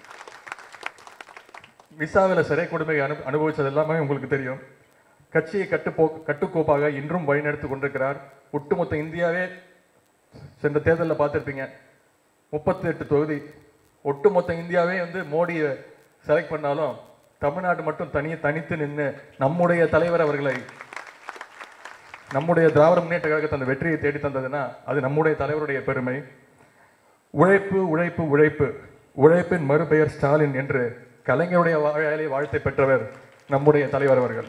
விசாவில் சிறை கொடுமை அனு அனுபவிச்சது எல்லாமே உங்களுக்கு தெரியும் கட்சியை கட்டுப்போ கட்டுக்கோப்பாக இன்றும் வழிநடத்தி கொண்டிருக்கிறார் ஒட்டுமொத்த இந்தியாவே சென்ற தேர்தலில் பார்த்துருப்பீங்க முப்பத்தி எட்டு தொகுதி ஒட்டுமொத்த இந்தியாவே வந்து மோடியை செலக்ட் பண்ணாலும் தமிழ்நாடு மட்டும் தனியே தனித்து நின்று நம்முடைய தலைவர் அவர்களை நம்முடைய திராவிட முன்னேற்ற கழகத்தை அந்த வெற்றியை தேடி தந்ததுன்னா அது நம்முடைய தலைவருடைய பெருமை உழைப்பு உழைப்பு உழைப்பு உழைப்பின் மறுபெயர் ஸ்டாலின் என்று கலைஞருடைய வாழாலே வாழ்த்தை பெற்றவர் நம்முடைய தலைவர் அவர்கள்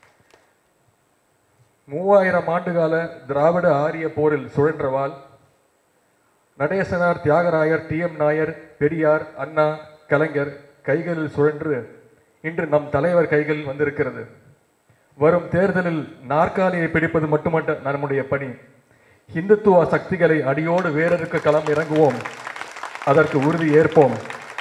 மூவாயிரம் ஆண்டுகால திராவிட ஆரிய போரில் சுழன்றவாள் நடேசனார் தியாகராயர் டி எம் நாயர் பெரியார் அண்ணா கலைஞர் கைகளில் சுழன்று இன்று நம் தலைவர் கைகளில் வந்திருக்கிறது வரும் தேர்தலில் நாற்காலியை பிடிப்பது மட்டுமல்ல நம்முடைய பணி இந்துத்துவ சக்திகளை அடியோடு வேறறுக்க களம் இறங்குவோம் அதற்கு உறுதி ஏற்போம்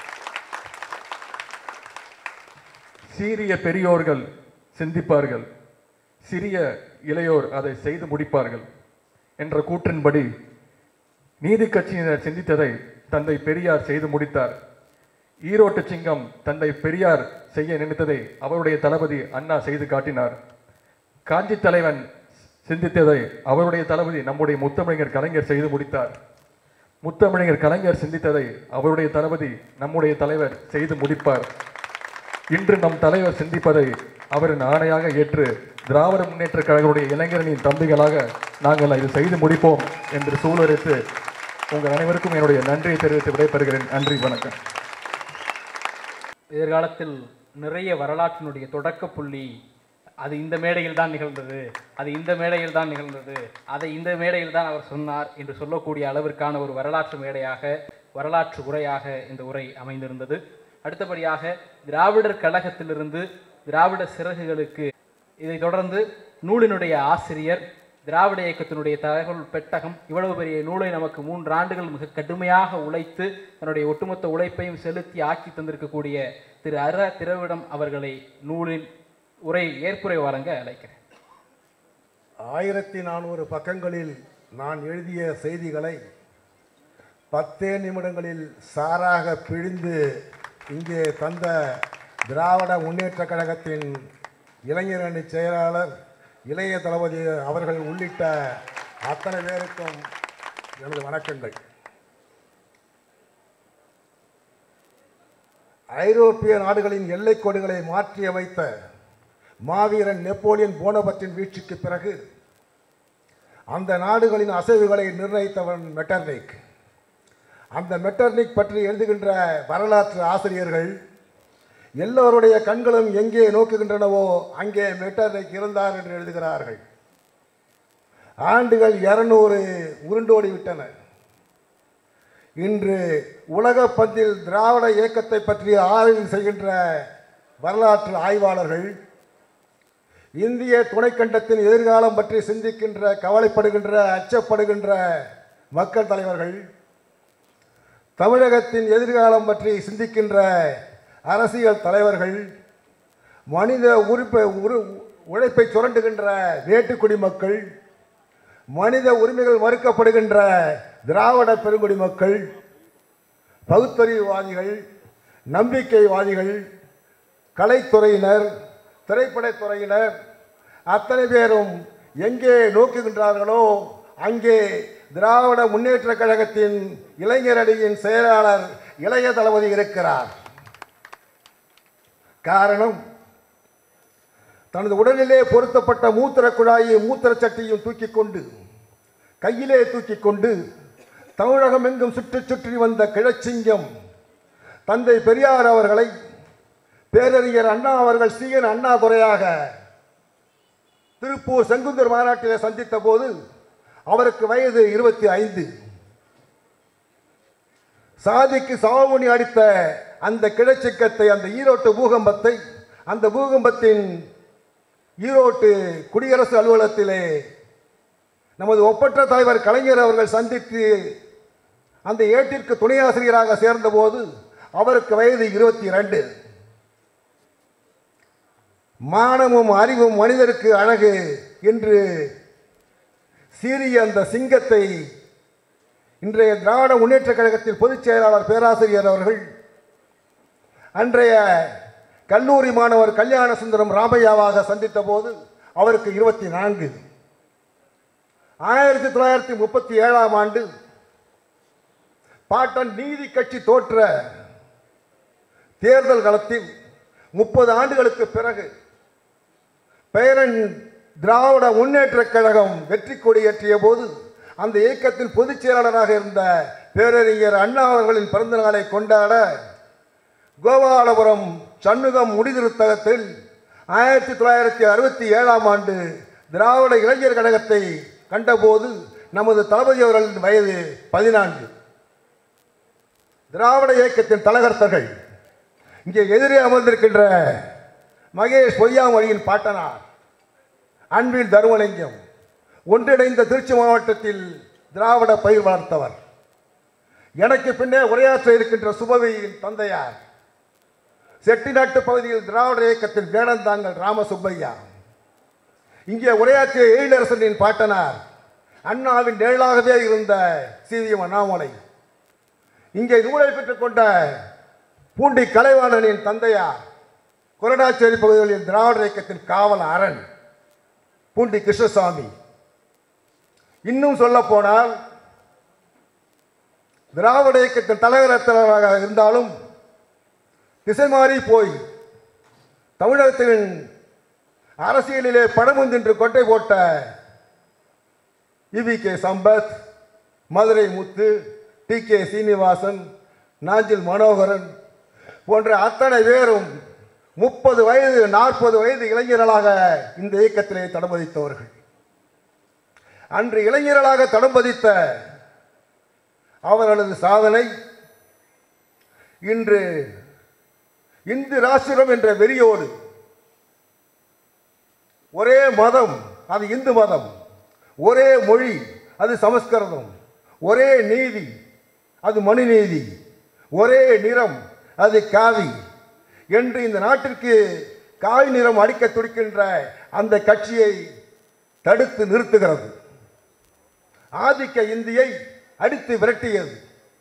சீரிய பெரியோர்கள் சிந்திப்பார்கள் சிறிய இளையோர் அதை செய்து முடிப்பார்கள் என்ற கூற்றின்படி நீதி கட்சியினர் சிந்தித்ததை தந்தை பெரியார் செய்து முடித்தார் ஈரோட்டு சிங்கம் தந்தை பெரியார் செய்ய நினைத்ததை அவருடைய தளபதி அண்ணா செய்து காட்டினார் காஞ்சி தலைவன் சிந்தித்ததை அவருடைய தளபதி நம்முடைய முத்தமிழர் கலைஞர் செய்து முடித்தார் முத்தமிழர் கலைஞர் சிந்தித்ததை அவருடைய தளபதி நம்முடைய தலைவர் செய்து முடிப்பார் இன்று நம் தலைவர் சிந்திப்பதை அவரின் ஆணையாக ஏற்று திராவிட முன்னேற்ற கழகங்களுடைய இளைஞரணியின் தம்பிகளாக நாங்கள் இது செய்து முடிப்போம் என்று சூழலித்து உங்கள் அனைவருக்கும் என்னுடைய நன்றியை தெரிவித்து விடைபெறுகிறேன் நன்றி வணக்கம் எதிர்காலத்தில் நிறைய வரலாற்றினுடைய தொடக்க புள்ளி அது இந்த மேடையில் தான் நிகழ்ந்தது அது இந்த மேடையில் தான் நிகழ்ந்தது அதை இந்த மேடையில் தான் அவர் சொன்னார் என்று சொல்லக்கூடிய அளவிற்கான ஒரு வரலாற்று மேடையாக வரலாற்று உரையாக இந்த உரை அமைந்திருந்தது அடுத்தபடியாக திராவிடர் கழகத்திலிருந்து திராவிட சிறகுகளுக்கு இதைத் தொடர்ந்து நூலினுடைய ஆசிரியர் திராவிட இயக்கத்தினுடைய தகவல் பெட்டகம் இவ்வளவு பெரிய நூலை நமக்கு மூன்று ஆண்டுகள் மிக கடுமையாக உழைத்து தன்னுடைய ஒட்டுமொத்த உழைப்பையும் செலுத்தி ஆக்கி தந்திருக்கக்கூடிய திரு அர திரவிடம் அவர்களை நூலின் உரை ஏற்புரை வழங்க அழைக்கிறேன் ஆயிரத்தி நானூறு பக்கங்களில் நான் எழுதிய செய்திகளை பத்தே நிமிடங்களில் சாராக பிழிந்து இங்கே தந்த திராவிட முன்னேற்றக் கழகத்தின் இளைஞரணி செயலாளர் இளைய தளபதி அவர்கள் உள்ளிட்ட அத்தனை பேருக்கும் எனது வணக்கங்கள் ஐரோப்பிய நாடுகளின் எல்லைக் கோடுகளை மாற்றி அமைத்த மாவீரன் நெப்போலியன் போனபத்தின் வீழ்ச்சிக்கு பிறகு அந்த நாடுகளின் அசைவுகளை நிர்ணயித்தவன் மெட்டர்னிக் அந்த மெட்டர்னிக் பற்றி எழுதுகின்ற வரலாற்று ஆசிரியர்கள் எல்லோருடைய கண்களும் எங்கே நோக்குகின்றனவோ அங்கே மெட்டர்னிக் இருந்தார் என்று எழுதுகிறார்கள் ஆண்டுகள் இருநூறு உருண்டோடி விட்டன இன்று உலக பந்தில் திராவிட இயக்கத்தை பற்றி ஆய்வு செய்கின்ற வரலாற்று ஆய்வாளர்கள் இந்திய துணைக்கண்டத்தின் எதிர்காலம் பற்றி சிந்திக்கின்ற கவலைப்படுகின்ற அச்சப்படுகின்ற மக்கள் தலைவர்கள் தமிழகத்தின் எதிர்காலம் பற்றி சிந்திக்கின்ற அரசியல் தலைவர்கள் மனித உறுப்பை உரு உழைப்பை சுரண்டுகின்ற வேட்டுக்குடி மக்கள் மனித உரிமைகள் மறுக்கப்படுகின்ற திராவிட பெருங்குடி மக்கள் பகுத்தறிவுவாதிகள் நம்பிக்கைவாதிகள் கலைத்துறையினர் திரைப்படத்துறையினர் அத்தனை பேரும் எங்கே நோக்குகின்றார்களோ அங்கே திராவிட முன்னேற்றக் கழகத்தின் இளைஞரணியின் செயலாளர் இளைய தளபதி இருக்கிறார் காரணம் தனது உடலிலே பொருத்தப்பட்ட மூத்திர குழாயையும் மூத்திர சட்டியும் தூக்கி கொண்டு கையிலே தூக்கி கொண்டு தமிழகம் எங்கும் சுற்றி சுற்றி வந்த கிழச்சிங்கம் தந்தை பெரியார் அவர்களை பேரறிஞர் அண்ணா அவர்கள் சீகன் அண்ணாதுரையாக திருப்பூர் செங்குந்தர் மாநாட்டிலே சந்தித்த போது அவருக்கு வயது இருபத்தி ஐந்து சாதிக்கு சாவுமணி அடித்த அந்த கிழச்சிக்கத்தை அந்த ஈரோட்டு பூகம்பத்தை அந்த பூகம்பத்தின் ஈரோட்டு குடியரசு அலுவலகத்திலே நமது ஒப்பற்ற தலைவர் கலைஞர் அவர்கள் சந்தித்து அந்த ஏட்டிற்கு துணை ஆசிரியராக சேர்ந்தபோது அவருக்கு வயது இருபத்தி இரண்டு மானமும் அறிவும் மனிதருக்கு அழகு என்று சீறிய அந்த சிங்கத்தை இன்றைய திராவிட முன்னேற்றக் கழகத்தில் பொதுச் செயலாளர் பேராசிரியர் அவர்கள் அன்றைய கல்லூரி மாணவர் கல்யாண சுந்தரம் ராமையாவாக சந்தித்த போது அவருக்கு இருபத்தி நான்கு ஆயிரத்தி தொள்ளாயிரத்தி முப்பத்தி ஏழாம் ஆண்டு பாட்டன் நீதி கட்சி தோற்ற தேர்தல் களத்தில் முப்பது ஆண்டுகளுக்கு பிறகு பேரன் திராவிட முன்னேற்றக் கழகம் வெற்றி கொடியேற்றிய போது அந்த இயக்கத்தில் பொதுச் செயலாளராக இருந்த பேரறிஞர் அண்ணா அவர்களின் பிறந்த நாளை கொண்டாட கோபாலபுரம் சண்முகம் முடிதிருத்தகத்தில் ஆயிரத்தி தொள்ளாயிரத்தி அறுபத்தி ஏழாம் ஆண்டு திராவிட இளைஞர் கழகத்தை கண்டபோது நமது தளபதி அவர்களின் வயது பதினான்கு திராவிட இயக்கத்தின் தலகர்த்தர்கள் இங்கே எதிரே அமர்ந்திருக்கின்ற மகேஷ் பொய்யாமொழியின் பாட்டனார் அன்பில் தருமலிங்கம் ஒன்றிணைந்த திருச்சி மாவட்டத்தில் திராவிட பயிர் வளர்த்தவர் எனக்கு பின்னே உரையாற்ற இருக்கின்ற சுபவியின் தந்தையார் செட்டிநாட்டு பகுதியில் திராவிட இயக்கத்தில் வேடந்தாங்கல் ராமசுப்பையா இங்கே உரையாற்றிய எழிலரசனின் பாட்டனார் அண்ணாவின் நிழலாகவே இருந்த சிவிஎம் அண்ணாமலை இங்கே நூலை பெற்றுக் கொண்ட பூண்டி கலைவாணனின் தந்தையார் கொரடாச்சேரி பகுதிகளில் திராவிட இயக்கத்தின் காவல் அரண் பூண்டி கிருஷ்ணசாமி இன்னும் சொல்ல போனால் திராவிட இயக்கத்தின் தலைவராக இருந்தாலும் திசை மாறி போய் தமிழகத்தின் அரசியலிலே படமும் தின்று கொட்டை போட்ட E V K Sampath Madurai Muthu T K Srinivasan Nanjil Manoharan போன்ற அத்தனை பேரும் முப்பது வயது நாற்பது வயது இளைஞர்களாக இந்த இயக்கத்திலே தடம்பதித்தவர்கள் அன்று இளைஞர்களாக தடம்பதித்த அவர்களது சாதனை இன்று இந்து ராஷ்டிரம் என்ற வெறியோடு ஒரே மதம் அது இந்து மதம் ஒரே மொழி அது சமஸ்கிருதம் ஒரே நீதி அது மனுநீதி ஒரே நிறம் அது காவி என்று இந்த நாட்டிற்கு காவி நிறம் அடிக்க துடிக்கின்ற அந்த கட்சியை தடுத்து நிறுத்துகிறது ஆதிக்க இந்தியை அடித்து விரட்டியது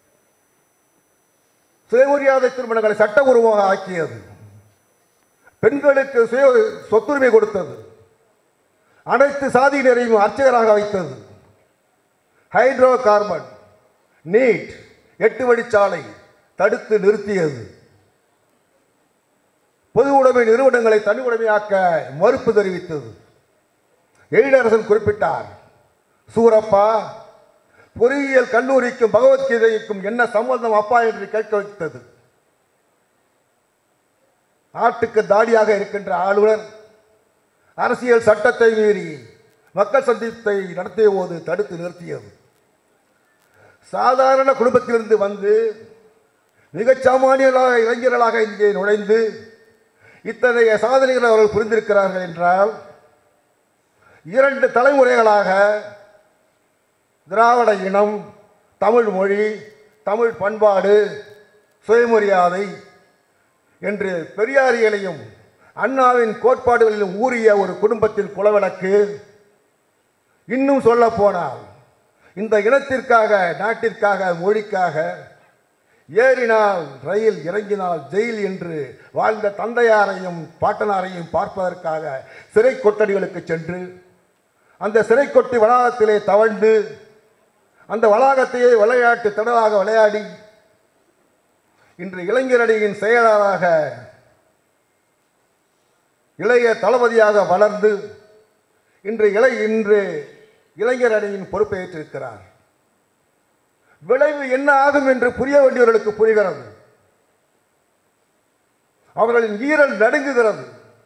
சுயமரியாதை திருமணங்களை சட்டபூர்வமாக ஆக்கியது பெண்களுக்கு சுய சொத்துரிமை கொடுத்தது அனைத்து சாதியினரையும் அர்ச்சகராக வைத்தது ஹைட்ரோ கார்பன் நீட் எட்டு வழிச்சாலை தடுத்து நிறுத்தியது பொது உடைமை நிறுவனங்களை தனி உடைமையாக்க மறுப்பு தெரிவித்தது எழிலரசன் குறிப்பிட்டார் சூரப்பா பொறியியல் கல்லூரிக்கும் பகவத்கீதைக்கும் என்ன சம்பந்தம் அப்பா என்று கேட்க வைத்தது நாட்டுக்கு தாடியாக இருக்கின்ற ஆளுநர் அரசியல் சட்டத்தை மீறி மக்கள் சந்திப்பை நடத்திய போது தடுத்து நிறுத்தியது சாதாரண குடும்பத்திலிருந்து வந்து மிகச் சாமானியர்களாக இளைஞர்களாக இங்கே நுழைந்து இத்தகைய சாதனைகளை அவர்கள் புரிந்திருக்கிறார்கள் என்றால் இரண்டு தலைமுறைகளாக திராவிட இனம் தமிழ் மொழி தமிழ் பண்பாடு சுயமரியாதை என்று பெரியாரியலையும் அண்ணாவின் கோட்பாடுகளிலும் ஊறிய ஒரு குடும்பத்தின் குலவிளக்கு இன்னும் சொல்ல போனால் இந்த இனத்திற்காக நாட்டிற்காக மொழிக்காக ஏறினால் ரயில் இறங்கினால் ஜெயில் என்று வாழ்ந்த தந்தையாரையும் பாட்டனாரையும் பார்ப்பதற்காக சிறை கொட்டடிகளுக்கு சென்று அந்த சிறை கொட்டி வளாகத்திலே தவழ்ந்து அந்த வளாகத்தையே விளையாட்டு திடலாக விளையாடி இன்று இளைஞரணியின் செயலாளராக இளைய தளபதியாக வளர்ந்து இன்று இளை இன்று இளைஞர் அணியின் பொறுப்பேற்றிருக்கிறார் விளைவு என்ன ஆகும் என்று புரிய வேண்டியவர்களுக்கு புரிகிறது அவர்களின் ஈரல் நடுங்குகிறது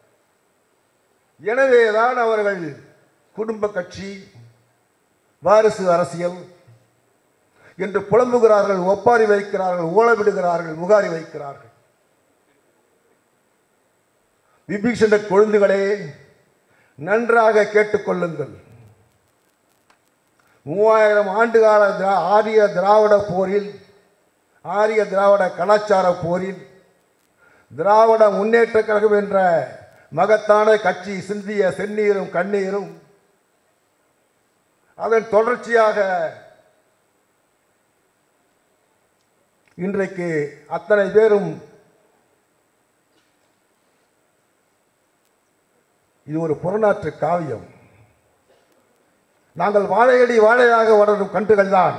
எனவேதான் அவர்கள் குடும்ப கட்சி வாரிசு அரசியல் என்று புலம்புகிறார்கள் ஒப்பாரி வைக்கிறார்கள் ஓலமிடுகிறார்கள் முகாரி வைக்கிறார்கள் விபீஷண கொழுந்துகளே நன்றாக கேட்டுக்கொள்ளுங்கள் மூவாயிரம் ஆண்டுகால திரா ஆரிய திராவிட போரில் ஆரிய திராவிட கலாச்சார போரில் திராவிட முன்னேற்ற கழகம் என்ற மகத்தான கட்சி சிந்திய செந்நீரும் கண்ணீரும் அதன் தொடர்ச்சியாக இன்றைக்கு அத்தனை பேரும் இது ஒரு புறநாற்று காவியம் நாங்கள் வாழையடி வாழையாக வளரும் கன்றுகள் தான்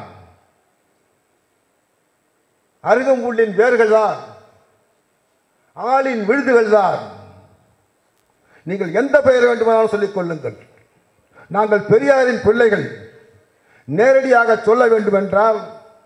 அருகம்புல்லின் வேர்கள் தான் ஆளின் விழுதுகள் தான் நீங்கள் எந்த பெயர் வேண்டுமானாலும் சொல்லிக் கொள்ளுங்கள் நாங்கள் பெரியாரின் பிள்ளைகள் நேரடியாக சொல்ல வேண்டுமென்றால்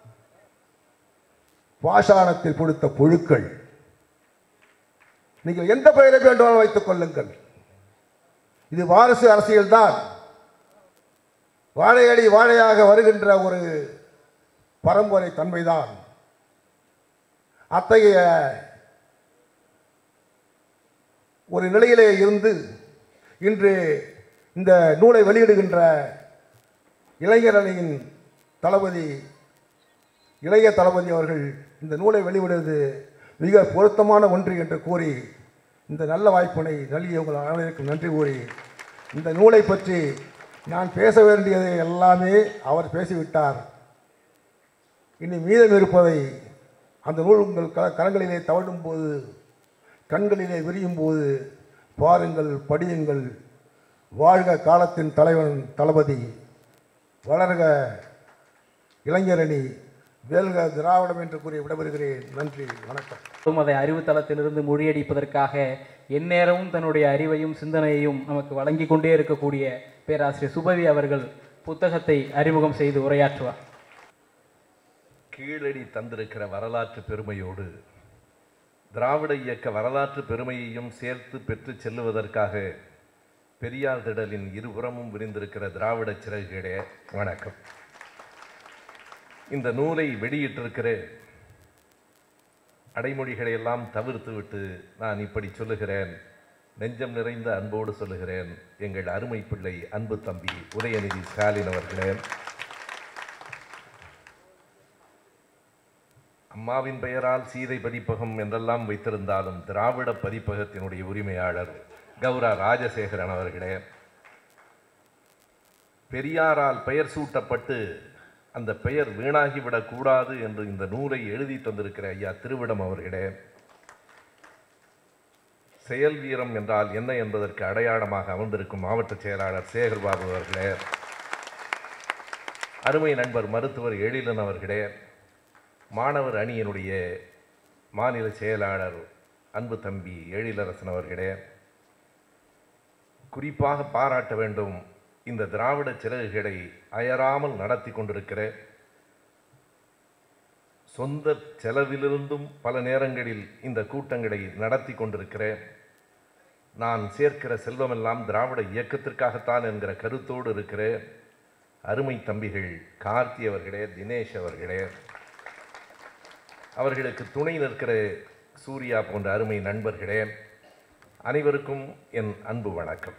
பாஷாணத்தில் கொடுத்த புழுக்கள் நீங்கள் எந்த பெயரை வேண்டுமானாலும் வைத்துக் கொள்ளுங்கள் இது வாரிசு அரசியல்தான் வாழையடி வாழையாக வருகின்ற ஒரு பரம்பரை தன்மைதான் அத்தகைய ஒரு நிலையிலே இருந்து இன்று இந்த நூலை வெளியிடுகின்ற இளைஞர் அணியின் தளபதி இளைய தளபதி அவர்கள் இந்த நூலை வெளியிடுவது மிக பொருத்தமான ஒன்று என்று கூறி இந்த நல்ல வாய்ப்பினை நல்கிய உங்கள் அனைவருக்கும் நன்றி கூறி இந்த நூலை பற்றி நான் பேச வேண்டியதை எல்லாமே அவர் பேசிவிட்டார் இனி மீதம் இருப்பதை அந்த நூல் உங்கள் க கரங்களிலே தவழும் போது கண்களிலே விரியும் போது பாருங்கள் படியுங்கள் வாழ்க காலத்தின் தலைவன் தளபதி வளர்க இளைஞரணி வேல்க திராவிடம் என்று கூறி விடைபெறுகிறேன் நன்றி வணக்கம் மற்றும் அதை அறிவுத்தளத்திலிருந்து முறியடிப்பதற்காக எந்நேரமும் தன்னுடைய அறிவையும் சிந்தனையையும் நமக்கு வழங்கி கொண்டே இருக்கக்கூடிய பேராசிரியர் சுபவி அவர்கள் புத்தகத்தை அறிமுகம் செய்து உரையாற்றுவார் கீழடி தந்திருக்கிற வரலாற்று பெருமையோடு திராவிட இயக்க வரலாற்று பெருமையையும் சேர்த்து பெற்றுச் செல்லுவதற்காக பெரியார் திடலின் இருபுறமும் விரிந்திருக்கிற திராவிட சிறகுகளே வணக்கம் இந்த நூலை வெளியிட்டிருக்கிற அடைமொழிகளை எல்லாம் தவிர்த்து விட்டு நான் இப்படி சொல்லுகிறேன் நெஞ்சம் நிறைந்த அன்போடு சொல்லுகிறேன் எங்கள் அருமை பிள்ளை அன்பு தம்பி உதயநிதி ஸ்டாலின் அவர்களே அம்மாவின் பெயரால் சீதை பதிப்பகம் என்றெல்லாம் வைத்திருந்தாலும் திராவிட பதிப்பகத்தினுடைய உரிமையாளர் கௌரா ராஜசேகரன் அவர்களே பெரியாரால் பெயர் சூட்டப்பட்டு அந்த பெயர் வீணாகிவிடக் கூடாது என்று இந்த நூலை எழுதி தந்திருக்கிற ஐயா திருவிடம் அவர்களே செயல் வீரம் என்றால் என்ன என்பதற்கு அடையாளமாக அமர்ந்திருக்கும் மாவட்ட செயலாளர் சேகர்பாபு அவர்களே அருமை நண்பர் மருத்துவர் எழிலன் அவர்களே மாணவர் அணியினுடைய மாநில செயலாளர் அன்பு தம்பி எழிலரசன் அவர்களே குறிப்பாக பாராட்ட வேண்டும் இந்த திராவிட சிறகுகளை அயராமல் நடத்தி கொண்டிருக்கிற சொந்த செலவிலிருந்தும் பல நேரங்களில் இந்த கூட்டங்களை நடத்தி கொண்டிருக்கிற நான் சேர்க்கிற செல்வமெல்லாம் திராவிட இயக்கத்திற்காகத்தான் என்கிற கருத்தோடு இருக்கிற அருமை தம்பிகள் கார்த்தி அவர்களே தினேஷ் அவர்களே அவர்களுக்கு துணை நிற்கிற சூர்யா போன்ற அருமை நண்பர்களே அனைவருக்கும் என் அன்பு வணக்கம்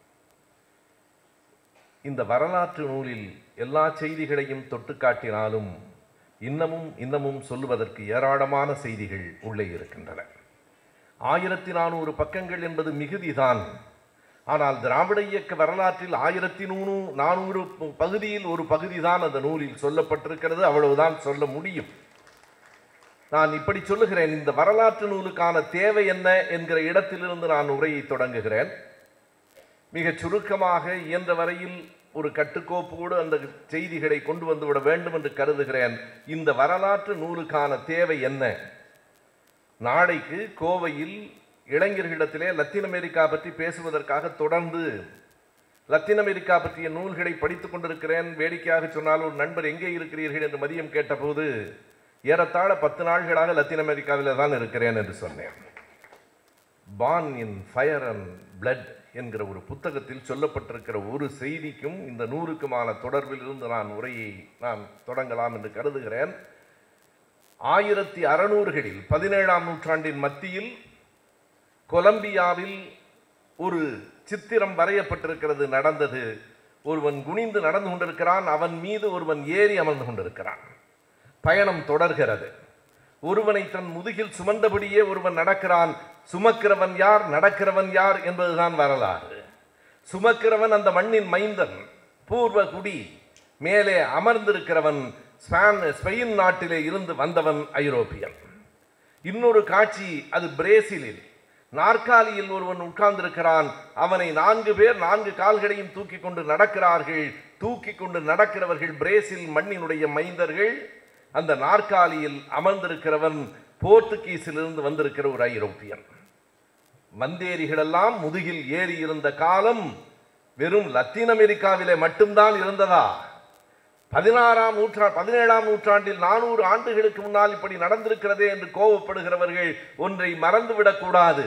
இந்த வரலாற்று நூலில் எல்லா செய்திகளையும் தொட்டு காட்டினாலும் இன்னமும் இன்னமும் சொல்லுவதற்கு ஏராளமான செய்திகள் உள்ளே இருக்கின்றன ஆயிரத்தி நானூறு பக்கங்கள் என்பது மிகுதிதான் ஆனால் திராவிட இயக்க வரலாற்றில் ஆயிரத்தி நூறு நானூறு பகுதியில் ஒரு பகுதி தான் அந்த நூலில் சொல்லப்பட்டிருக்கிறது அவ்வளவுதான் சொல்ல முடியும் நான் இப்படி சொல்லுகிறேன் இந்த வரலாற்று நூலுக்கான தேவை என்ன என்கிற இடத்திலிருந்து நான் உரையை தொடங்குகிறேன் மிகச் சுருக்கமாக இயன்ற வரையில் ஒரு கட்டுக்கோப்போடு அந்த செய்திகளை கொண்டு வந்துவிட வேண்டும் என்று கருதுகிறேன் இந்த வரலாற்று நூலுக்கான தேவை என்ன நாளைக்கு கோவையில் இளைஞர்களிடத்திலே லத்தீன் அமெரிக்கா பற்றி பேசுவதற்காக தொடர்ந்து லத்தீன் அமெரிக்கா பற்றிய நூல்களை படித்துக் கொண்டிருக்கிறேன் வேடிக்கையாக சொன்னால் ஒரு நண்பர் எங்கே இருக்கிறீர்கள் என்று மதியம் கேட்டபோது ஏறத்தாழ பத்து நாள்களாக லத்தீன் அமெரிக்காவில் தான் இருக்கிறேன் என்று சொன்னேன் born in fire and blood என்கிற ஒரு புத்தகத்தில் சொல்லப்பட்டிருக்கிற ஒரு செய்திக்கும் இந்த நூறுக்குமான தொடர்பில் இருந்து நான் உரையை நான் தொடங்கலாம் என்று கருதுகிறேன் ஆயிரத்தி அறநூறுகளில் பதினேழாம் நூற்றாண்டின் மத்தியில் கொலம்பியாவில் ஒரு சித்திரம் வரையப்பட்டிருக்கிறது நடந்தது ஒருவன் குனிந்து நடந்து கொண்டிருக்கிறான் அவன் மீது ஒருவன் ஏறி அமர்ந்து கொண்டிருக்கிறான் பயணம் தொடர்கிறது ஒருவனை தன் முதுகில் சுமந்தபடியே ஒருவன் நடக்கிறான் சுமக்கிறவன் யார் நடக்கிறவன் யார் என்பதுதான் வரலாறு சுமக்கிறவன் அந்த மண்ணின் மைந்தன் பூர்வ குடி மேலே அமர்ந்திருக்கிறவன் ஸ்பான் ஸ்பெயின் நாட்டிலே இருந்து வந்தவன் ஐரோப்பியன் இன்னொரு காட்சி அது பிரேசிலில் நாற்காலியில் ஒருவன் உட்கார்ந்திருக்கிறான் அவனை நான்கு பேர் நான்கு கால்களையும் தூக்கி கொண்டு நடக்கிறார்கள் தூக்கி கொண்டு நடக்கிறவர்கள் பிரேசில் மண்ணினுடைய மைந்தர்கள் அந்த நாற்காலியில் அமர்ந்திருக்கிறவன் போர்த்துகீசிலிருந்து வந்திருக்கிற ஒரு ஐரோப்பியன் வந்தேரிகளெல்லாம் முதுகில் ஏறி இருந்த காலம் வெறும் லத்தீன் அமெரிக்காவிலே மட்டும்தான் இருந்ததா பதினாறாம் நூற்றா பதினேழாம் நூற்றாண்டில் நானூறு ஆண்டுகளுக்கு முன்னால் இப்படி நடந்திருக்கிறதே என்று கோபப்படுகிறவர்கள் ஒன்றை மறந்துவிடக் கூடாது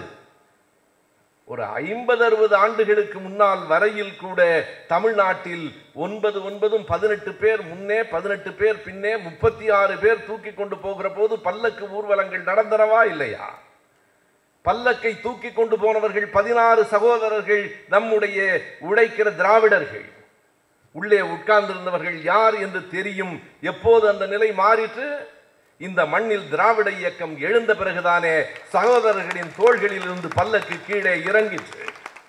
ஒரு ஐம்பது அறுபது ஆண்டுகளுக்கு முன்னால் வரையில் கூட தமிழ்நாட்டில் ஒன்பது ஒன்பதும் பதினெட்டு பேர் முன்னே பதினெட்டு பேர் பின்னே முப்பத்தி ஆறு பேர் தூக்கி கொண்டு போகிற போது பல்லக்கு ஊர்வலங்கள் நடந்தனவா இல்லையா பல்லக்கை தூக்கி கொண்டு போனவர்கள் பதினாறு சகோதரர்கள் நம்முடைய உழைக்கிற திராவிடர்கள் உள்ளே உட்கார்ந்திருந்தவர்கள் யார் என்று தெரியும் எப்போது அந்த நிலை மாறிற்று இந்த மண்ணில் திராவிட இயக்கம் எழுந்த பிறகுதானே சகோதரர்களின் தோள்களில் இருந்து பல்லக்கு கீழே இறங்கிற்று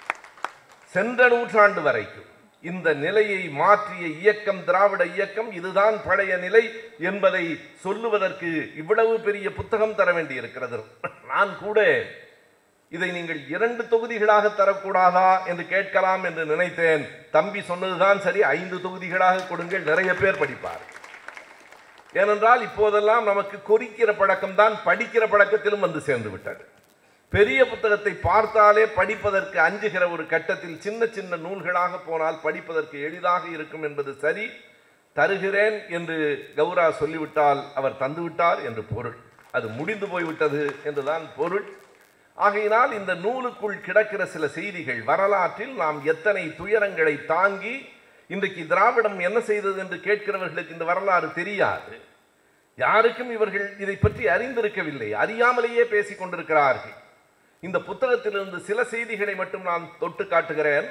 சென்ற நூற்றாண்டு வரைக்கும் இந்த நிலையை மாற்றிய இயக்கம் திராவிட இயக்கம் இதுதான் பழைய நிலை என்பதை சொல்லுவதற்கு இவ்வளவு பெரிய புத்தகம் தர வேண்டியிருக்கிறது நான் கூட இதை நீங்கள் இரண்டு தொகுதிகளாக தரக்கூடாதா என்று கேட்கலாம் என்று நினைத்தேன் தம்பி சொன்னதுதான் சரி ஐந்து தொகுதிகளாக கொடுங்கள் நிறைய பேர் படிப்பார் ஏனென்றால் இப்போதெல்லாம் நமக்கு கொறிக்கிற பழக்கம் தான் படிக்கிற பழக்கத்திலும் வந்து சேர்ந்து விட்டது பெரிய புத்தகத்தை பார்த்தாலே படிப்பதற்கு அஞ்சுகிற ஒரு கட்டத்தில் சின்ன சின்ன நூல்களாக போனால் படிப்பதற்கு எளிதாக இருக்கும் என்பது சரி தருகிறேன் என்று கௌரா சொல்லிவிட்டால் அவர் தந்துவிட்டார் என்று பொருள் அது முடிந்து போய்விட்டது என்றுதான் பொருள் ஆகையினால் இந்த நூலுக்குள் கிடக்கிற சில செய்திகள் வரலாற்றில் நாம் எத்தனை துயரங்களை தாங்கி இன்றைக்கு திராவிடம் என்ன செய்தது என்று கேட்கிறவர்களுக்கு இந்த வரலாறு தெரியாது யாருக்கும் இவர்கள் இதை பற்றி அறிந்திருக்கவில்லை அறியாமலேயே பேசிக் கொண்டிருக்கிறார்கள் இந்த புத்தகத்திலிருந்து சில செய்திகளை மட்டும் நான் தொட்டு காட்டுகிறேன்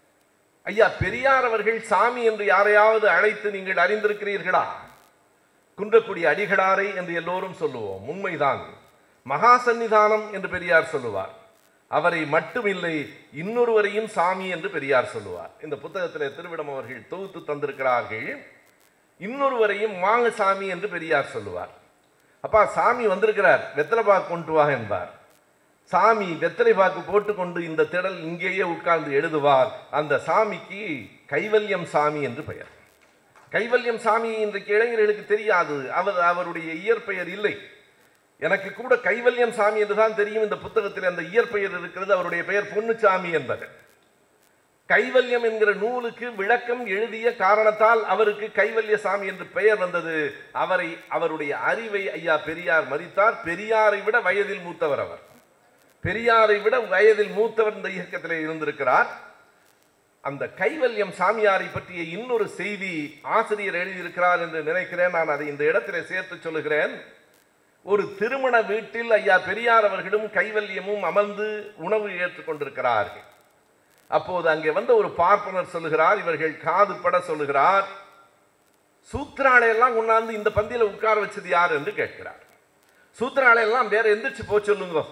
ஐயா பெரியார் அவர்கள் சாமி என்று யாரையாவது அழைத்து நீங்கள் அறிந்திருக்கிறீர்களா குன்றக்குடி அடிகளாரை என்று எல்லோரும் சொல்லுவோம் உண்மைதான் மகா சந்நிதானம் என்று பெரியார் சொல்லுவார் அவரை மட்டுமில்லை இன்னொருவரையும் சாமி என்று பெரியார் சொல்லுவார் இந்த புத்தகத்தில் திருவிடம் அவர்கள் தொகுத்து தந்திருக்கிறார்கள் இன்னொருவரையும் வாங்க சாமி என்று பெரியார் சொல்லுவார் அப்பா சாமி வந்திருக்கிறார் வெத்தலை பாக்கு கொண்டு வா என்பார் சாமி வெத்தலை பாக்கு போட்டுக்கொண்டு இந்த திடல் இங்கேயே உட்கார்ந்து எழுதுவார் அந்த சாமிக்கு கைவல்யம் சாமி என்று பெயர் கைவல்யம் சாமி இன்றைக்கு இளைஞர்களுக்கு தெரியாது அவர் அவருடைய இயற்பெயர் இல்லை எனக்கு கூட கைவல்யம் சாமி என்றுதான் தெரியும் இந்த புத்தகத்தில் அந்த இயற்பெயர் இருக்கிறது அவருடைய பெயர் பொன்னுச்சாமி என்பது கைவல்யம் என்கிற நூலுக்கு விளக்கம் எழுதிய காரணத்தால் அவருக்கு கைவல்ய சாமி என்று பெயர் வந்தது அவரை அவருடைய அறிவை ஐயா பெரியார் மதித்தார் பெரியாரை விட வயதில் மூத்தவர் அவர் பெரியாரை விட வயதில் மூத்தவர் இந்த இயக்கத்திலே இருந்திருக்கிறார் அந்த கைவல்யம் சாமியாரை பற்றிய இன்னொரு செய்தி ஆசிரியர் எழுதியிருக்கிறார் என்று நினைக்கிறேன் நான் அதை இந்த இடத்திலே சேர்த்து சொல்லுகிறேன் ஒரு திருமண வீட்டில் ஐயா பெரியார் அவர்களும் கைவல்யமும் அமர்ந்து உணவு ஏற்றுக்கொண்டிருக்கிறார்கள் அப்போது அங்கே வந்த ஒரு பார்ப்பனர் சொல்லுகிறார் இவர்கள் காது பட சொல்லுகிறார் சூத்திராலை எல்லாம் கொண்டாந்து இந்த பந்தியில உட்கார வச்சது யார் என்று கேட்கிறார் சூத்திராலை எல்லாம் வேற எந்திரிச்சு போ சொல்லுங்க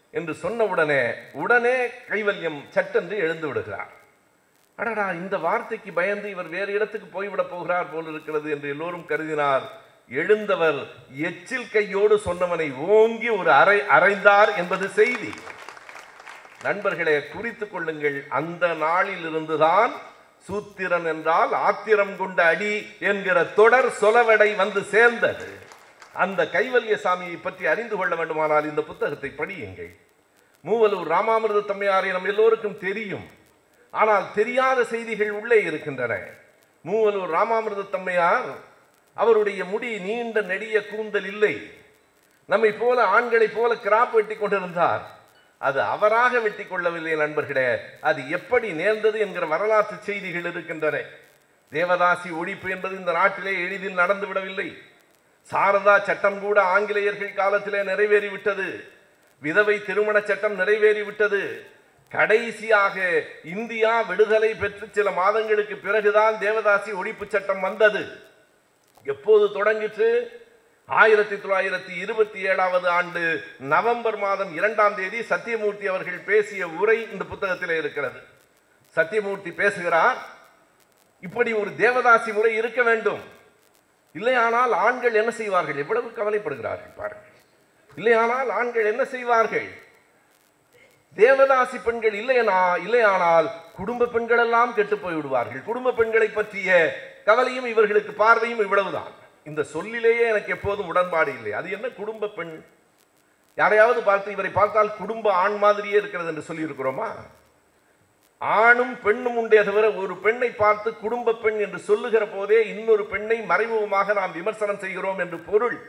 என்று சொன்ன உடனே உடனே கைவல்யம் சட்டென்று எழுந்து விடுகிறார் அடடா இந்த வார்த்தைக்கு பயந்து இவர் வேறு இடத்துக்கு போய்விடப் போகிறார் போல் இருக்கிறது என்று எல்லோரும் கருதினார் எழுந்தவர் எச்சில் கையோடு சொன்னவனை ஓங்கி ஒரு அறை அறைந்தார் என்பது செய்தி நண்பர்களே குறித்துக் கொள்ளுங்கள் அந்த நாளில் இருந்துதான் சூத்திரன் என்றால் ஆத்திரம் கொண்ட அடி என்கிற தொடர் சொலவடை வந்து சேர்ந்தது அந்த கைவல்ய சாமியை பற்றி அறிந்து கொள்ள வேண்டுமானால் இந்த புத்தகத்தை படியுங்கள் மூவலூர் ராமாமிர்த தம்மையாரை நம் எல்லோருக்கும் தெரியும் ஆனால் தெரியாத செய்திகள் உள்ளே இருக்கின்றன மூவலூர் ராமாமிர்த தம்மையார் அவருடைய முடி நீண்ட நெடிய கூந்தல் இல்லை நம்மை போல ஆண்களைப் போல கிராப் வெட்டி கொண்டிருந்தார் அது அவராக வெட்டி கொள்ளவில்லை நண்பர்களே அது எப்படி நேர்ந்தது என்கிற வரலாற்று செய்திகள் இருக்கின்றன தேவதாசி ஒழிப்பு என்பது இந்த நாட்டிலே எளிதில் நடந்து விடவில்லை சாரதா சட்டம் கூட ஆங்கிலேயர்கள் காலத்திலே நிறைவேறிவிட்டது விதவை திருமண சட்டம் நிறைவேறிவிட்டது கடைசியாக இந்தியா விடுதலை பெற்று சில மாதங்களுக்கு பிறகுதான் தேவதாசி ஒழிப்பு சட்டம் வந்தது எப்போது தொடங்கிற்று ஆயிரத்தி தொள்ளாயிரத்தி இருபத்தி ஏழாவது ஆண்டு நவம்பர் மாதம் இரண்டாம் தேதி சத்தியமூர்த்தி அவர்கள் பேசிய உரை இந்த புத்தகத்திலே இருக்கிறது சத்தியமூர்த்தி பேசுகிறார் இப்படி ஒரு தேவதாசி முறை இருக்க வேண்டும் இல்லையானால் ஆண்கள் என்ன செய்வார்கள் எவ்வளவு கவலைப்படுகிறார்கள் பாருங்கள் இல்லையானால் ஆண்கள் என்ன செய்வார்கள் தேவதாசி பெண்கள் இல்லையனா இல்லையானால் குடும்ப பெண்கள் எல்லாம் கெட்டு போய் விடுவார்கள் குடும்ப பெண்களை பற்றிய கவலையும் இவர்களுக்கு பார்வையும் இவ்வளவுதான் இந்த சொல்லிலேயே எனக்கு எப்போதும் உடன்பாடு இல்லை அது என்ன குடும்ப பெண் யாரையாவது பார்த்து இவரை பார்த்தால் குடும்ப ஆண் மாதிரியே இருக்கிறது என்று சொல்லி இருக்கிறோமா ஆணும் பெண்ணும் உண்டே தவிர ஒரு பெண்ணை பார்த்து குடும்ப பெண் என்று சொல்லுகிற போதே இன்னொரு பெண்ணை மறைமுகமாக நாம் விமர்சனம் செய்கிறோம் என்று பொருள்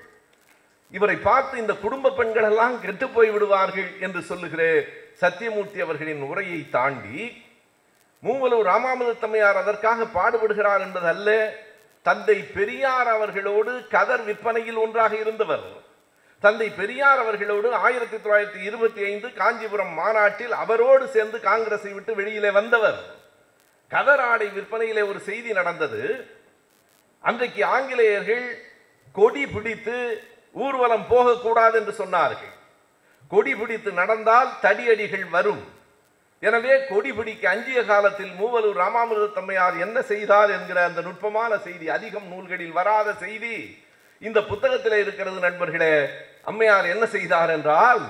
இவரை பார்த்து இந்த குடும்ப பெண்கள் எல்லாம் கெட்டு போய் விடுவார்கள் என்று சொல்லுகிற சத்தியமூர்த்தி அவர்களின் உரையை தாண்டி மூவலூர் ராமாமிர்த தம்மையார் அதற்காக பாடுபடுகிறார் என்பது அல்ல தந்தை பெரியார் அவர்களோடு கதர் விற்பனையில் ஒன்றாக இருந்தவர் தந்தை பெரியார் அவர்களோடு ஆயிரத்தி தொள்ளாயிரத்தி இருபத்தி ஐந்து காஞ்சிபுரம் மாநாட்டில் அவரோடு சேர்ந்து காங்கிரஸை விட்டு வெளியிலே வந்தவர் கதர் ஆடை விற்பனையிலே ஒரு செய்தி நடந்தது அன்றைக்கு ஆங்கிலேயர்கள் கொடி பிடித்து ஊர்வலம் போகக்கூடாது என்று சொன்னார்கள் கொடி பிடித்து நடந்தால் தடியடிகள் வரும் எனவே கொடி பிடிக்க அஞ்சிய காலத்தில் மூவலூர் ராமாமிர்த தம்மையார் என்ன செய்தார் என்கிற அந்த நுட்பமான செய்தி அதிகம் நூல்களில் வராத செய்தி இந்த புத்தகத்தில் இருக்கிறது நண்பர்களே அம்மையார் என்ன செய்தார் என்றால்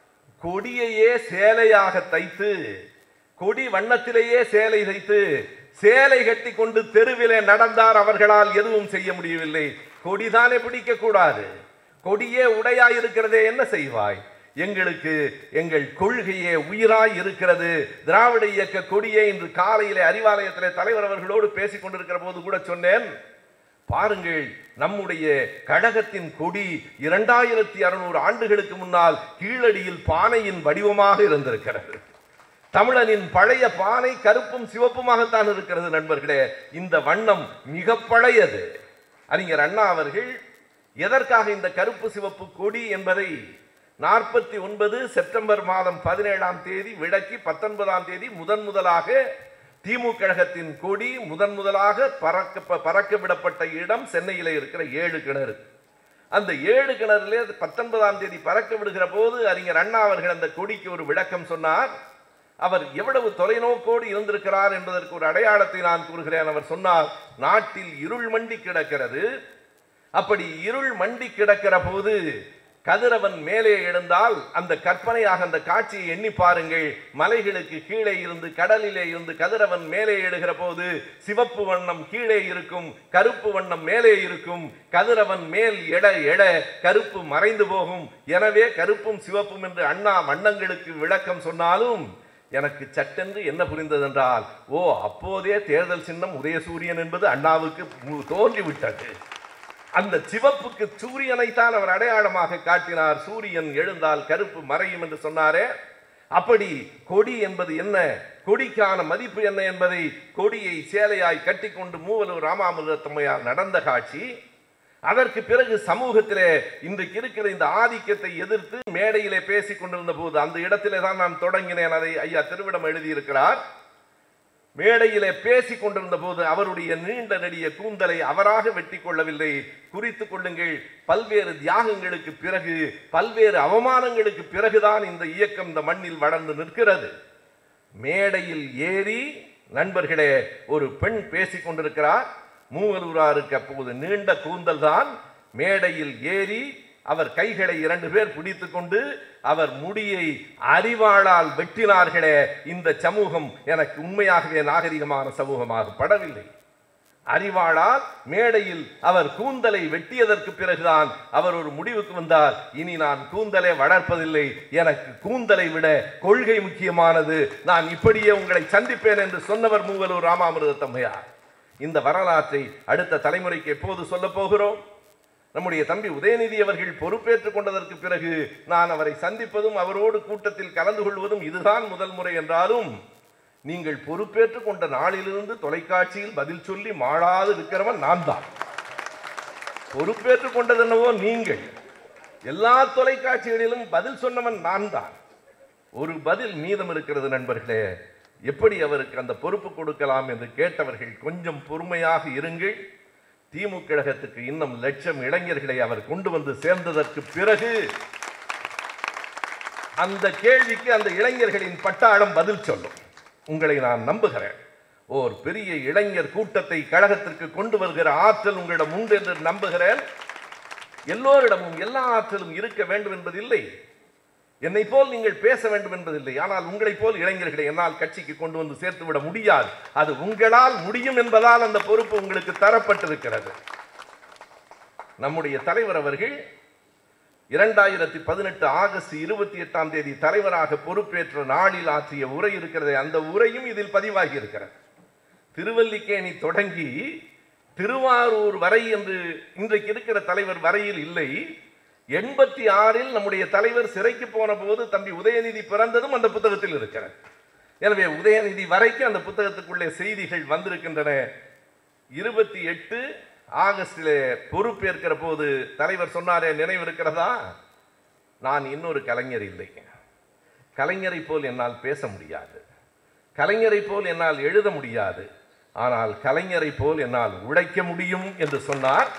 கொடியையே சேலையாக தைத்து கொடி வண்ணத்திலேயே சேலை தைத்து சேலை கட்டி கொண்டு தெருவிலே நடந்தார் அவர்களால் எதுவும் செய்ய முடியவில்லை கொடிதானே பிடிக்க கூடாது கொடியே உடையாய் இருக்கிறதே என்ன செய்வாய் எங்களுக்கு எங்கள் கொள்கையே உயிராய் இருக்கிறது திராவிட இயக்க கொடியே இன்று காலையிலே அறிவாலயத்திலே தலைவர் அவர்களோடு பேசிக் கொண்டிருக்கிற போது கூட சொன்னேன் பாருங்கள் நம்முடைய கழகத்தின் கொடி இரண்டாயிரத்தி அறுநூறு ஆண்டுகளுக்கு முன்னால் கீழடியில் பானையின் வடிவமாக இருந்திருக்கிறது தமிழனின் பழைய பானை கருப்பும் சிவப்புமாகத்தான் இருக்கிறது நண்பர்களே இந்த வண்ணம் மிக பழையது அறிஞர் அண்ணா அவர்கள் எதற்காக இந்த கருப்பு சிவப்பு கொடி என்பதை நாற்பத்தி ஒன்பது செப்டம்பர் மாதம் பதினேழாம் தேதி விளக்கி பத்தொன்பதாம் தேதி முதன் முதலாக திமுக கழகத்தின் கொடி முதன் முதலாக பறக்க பறக்க விடப்பட்ட இடம் சென்னையில் இருக்கிற ஏழு கிணறு அந்த ஏழு கிணறுலே பத்தொன்பதாம் தேதி பறக்க விடுகிற போது அறிஞர் அண்ணா அவர்கள் அந்த கொடிக்கு ஒரு விளக்கம் சொன்னார் அவர் எவ்வளவு தொலைநோக்கோடு இருந்திருக்கிறார் என்பதற்கு ஒரு அடையாளத்தை நான் கூறுகிறேன் அவர் சொன்னார் நாட்டில் இருள் மண்டி கிடக்கிறது அப்படி இருள் மண்டி கிடக்கிற போது கதிரவன் மேலே எழுந்தால் அந்த கற்பனையாக அந்த காட்சியை எண்ணி பாருங்கள் மலைகளுக்கு கீழே இருந்து கடலிலே இருந்து கதிரவன் மேலே எழுகிற போது சிவப்பு வண்ணம் கீழே இருக்கும் கருப்பு வண்ணம் மேலே இருக்கும் கதிரவன் மேல் எட எட கருப்பு மறைந்து போகும் எனவே கருப்பும் சிவப்பும் என்று அண்ணா வண்ணங்களுக்கு விளக்கம் சொன்னாலும் எனக்கு சட்டென்று என்ன புரிந்ததென்றால் ஓ அப்போதே தேர்தல் சின்னம் உதயசூரியன் என்பது அண்ணாவுக்கு மு- தோன்றிவிட்டது அந்த சிவப்புக்கு சூரியனைத்தான் அவர் அடையாளமாக காட்டினார் சூரியன் எழுந்தால் கருப்பு மறையும் என்று சொன்னாரே அப்படி கொடி என்பது என்ன கொடிக்கான மதிப்பு என்ன என்பதை கொடியை சேலையாய் கட்டிக்கொண்டு மூவலூர் ராமாமிர்தத்தம்மையார் நடந்த காட்சி அதற்கு பிறகு சமூகத்திலே இன்றைக்கு இருக்கிற இந்த ஆதிக்கத்தை எதிர்த்து மேடையிலே பேசிக் கொண்டிருந்த போது அந்த இடத்திலே தான் நான் தொடங்கினேன் அதை ஐயா திருவிடம் எழுதியிருக்கிறார் மேடையிலே பேசிக் கொண்டிருந்த போது அவருடைய நீண்ட நெடிய கூந்தலை அவராக வெட்டி கொள்ளவில்லை குறித்துக் கொள்ளுங்கள் பல்வேறு தியாகங்களுக்கு பிறகு பல்வேறு அவமானங்களுக்கு பிறகுதான் இந்த இயக்கம் இந்த மண்ணில் வளர்ந்து நிற்கிறது மேடையில் ஏறி நண்பர்களே ஒரு பெண் பேசிக் கொண்டிருக்கிறார் மூவலூராருக்கு அப்போது நீண்ட கூந்தல் தான் மேடையில் ஏறி அவர் கைகளை இரண்டு பேர் பிடித்துக் கொண்டு அவர் முடியை அறிவாளால் வெட்டினார்களே இந்த சமூகம் எனக்கு உண்மையாகவே நாகரிகமான சமூகமாக படவில்லை அறிவாளால் மேடையில் அவர் கூந்தலை வெட்டியதற்கு பிறகுதான் அவர் ஒரு முடிவுக்கு வந்தார் இனி நான் கூந்தலை வளர்ப்பதில்லை எனக்கு கூந்தலை விட கொள்கை முக்கியமானது நான் இப்படியே உங்களை சந்திப்பேன் என்று சொன்னவர் மூவலூர் ராமாமிருத தம்மையார் இந்த வரலாற்றை அடுத்த தலைமுறைக்கு எப்போது சொல்லப் போகிறோம் நம்முடைய தம்பி உதயநிதி அவர்கள் பொறுப்பேற்றுக் கொண்டதற்கு பிறகு நான் அவரை சந்திப்பதும் அவரோடு கூட்டத்தில் கலந்து கொள்வதும் இதுதான் முதல் முறை என்றாலும் நீங்கள் பொறுப்பேற்றுக் கொண்ட நாளிலிருந்து தொலைக்காட்சியில் பதில் சொல்லி மாளாது இருக்கிறவன் நான் தான் பொறுப்பேற்றுக் கொண்டது என்னவோ நீங்கள் எல்லா தொலைக்காட்சிகளிலும் பதில் சொன்னவன் நான் தான் ஒரு பதில் மீதம் இருக்கிறது நண்பர்களே எப்படி அவருக்கு அந்த பொறுப்பு கொடுக்கலாம் என்று கேட்டவர்கள் கொஞ்சம் பொறுமையாக இருங்கள் திமுக கழகத்துக்கு இன்னும் லட்சம் இளைஞர்களை அவர் கொண்டு வந்து சேர்ந்ததற்கு பிறகு அந்த கேள்விக்கு அந்த இளைஞர்களின் பட்டாளம் பதில் சொல்லும் உங்களை நான் நம்புகிறேன் ஓர் பெரிய இளைஞர் கூட்டத்தை கழகத்திற்கு கொண்டு வருகிற ஆற்றல் உங்களிடம் உண்டு என்று நம்புகிறேன் எல்லோரிடமும் எல்லா ஆற்றலும் இருக்க வேண்டும் என்பதில்லை என்னை போல் நீங்கள் பேச வேண்டும் என்பதில்லை ஆனால் உங்களைப் போல் இளைஞர்களை என்னால் கட்சிக்கு கொண்டு வந்து சேர்த்து விட முடியாது அது உங்களால் முடியும் என்பதால் அந்த பொறுப்பு உங்களுக்கு தரப்பட்டிருக்கிறது நம்முடைய தலைவர் அவர்கள் இரண்டாயிரத்தி பதினெட்டு ஆகஸ்ட் இருபத்தி எட்டாம் தேதி தலைவராக பொறுப்பேற்ற நாளில் ஆற்றிய உரை இருக்கிறது அந்த உரையும் இதில் பதிவாகி இருக்கிறது திருவல்லிக்கேணி தொடங்கி திருவாரூர் வரை என்று இன்றைக்கு இருக்கிற தலைவர் வரையில் இல்லை எண்பத்தி ஆறில் நம்முடைய தலைவர் சிறைக்கு போன போது தம்பி உதயநிதி பிறந்ததும் அந்த புத்தகத்தில் இருக்கிறது எனவே உதயநிதி வரைக்கும் அந்த புத்தகத்துக்குள்ளே செய்திகள் வந்திருக்கின்றன இருபத்தி எட்டு ஆகஸ்டிலே பொறுப்பேற்கிற போது தலைவர் சொன்னாரே நினைவு இருக்கிறதா நான் இன்னொரு கலைஞர் இல்லை கலைஞரை போல் என்னால் பேச முடியாது கலைஞரை போல் என்னால் எழுத முடியாது ஆனால் கலைஞரை போல் என்னால் உழைக்க முடியும் என்று சொன்னார்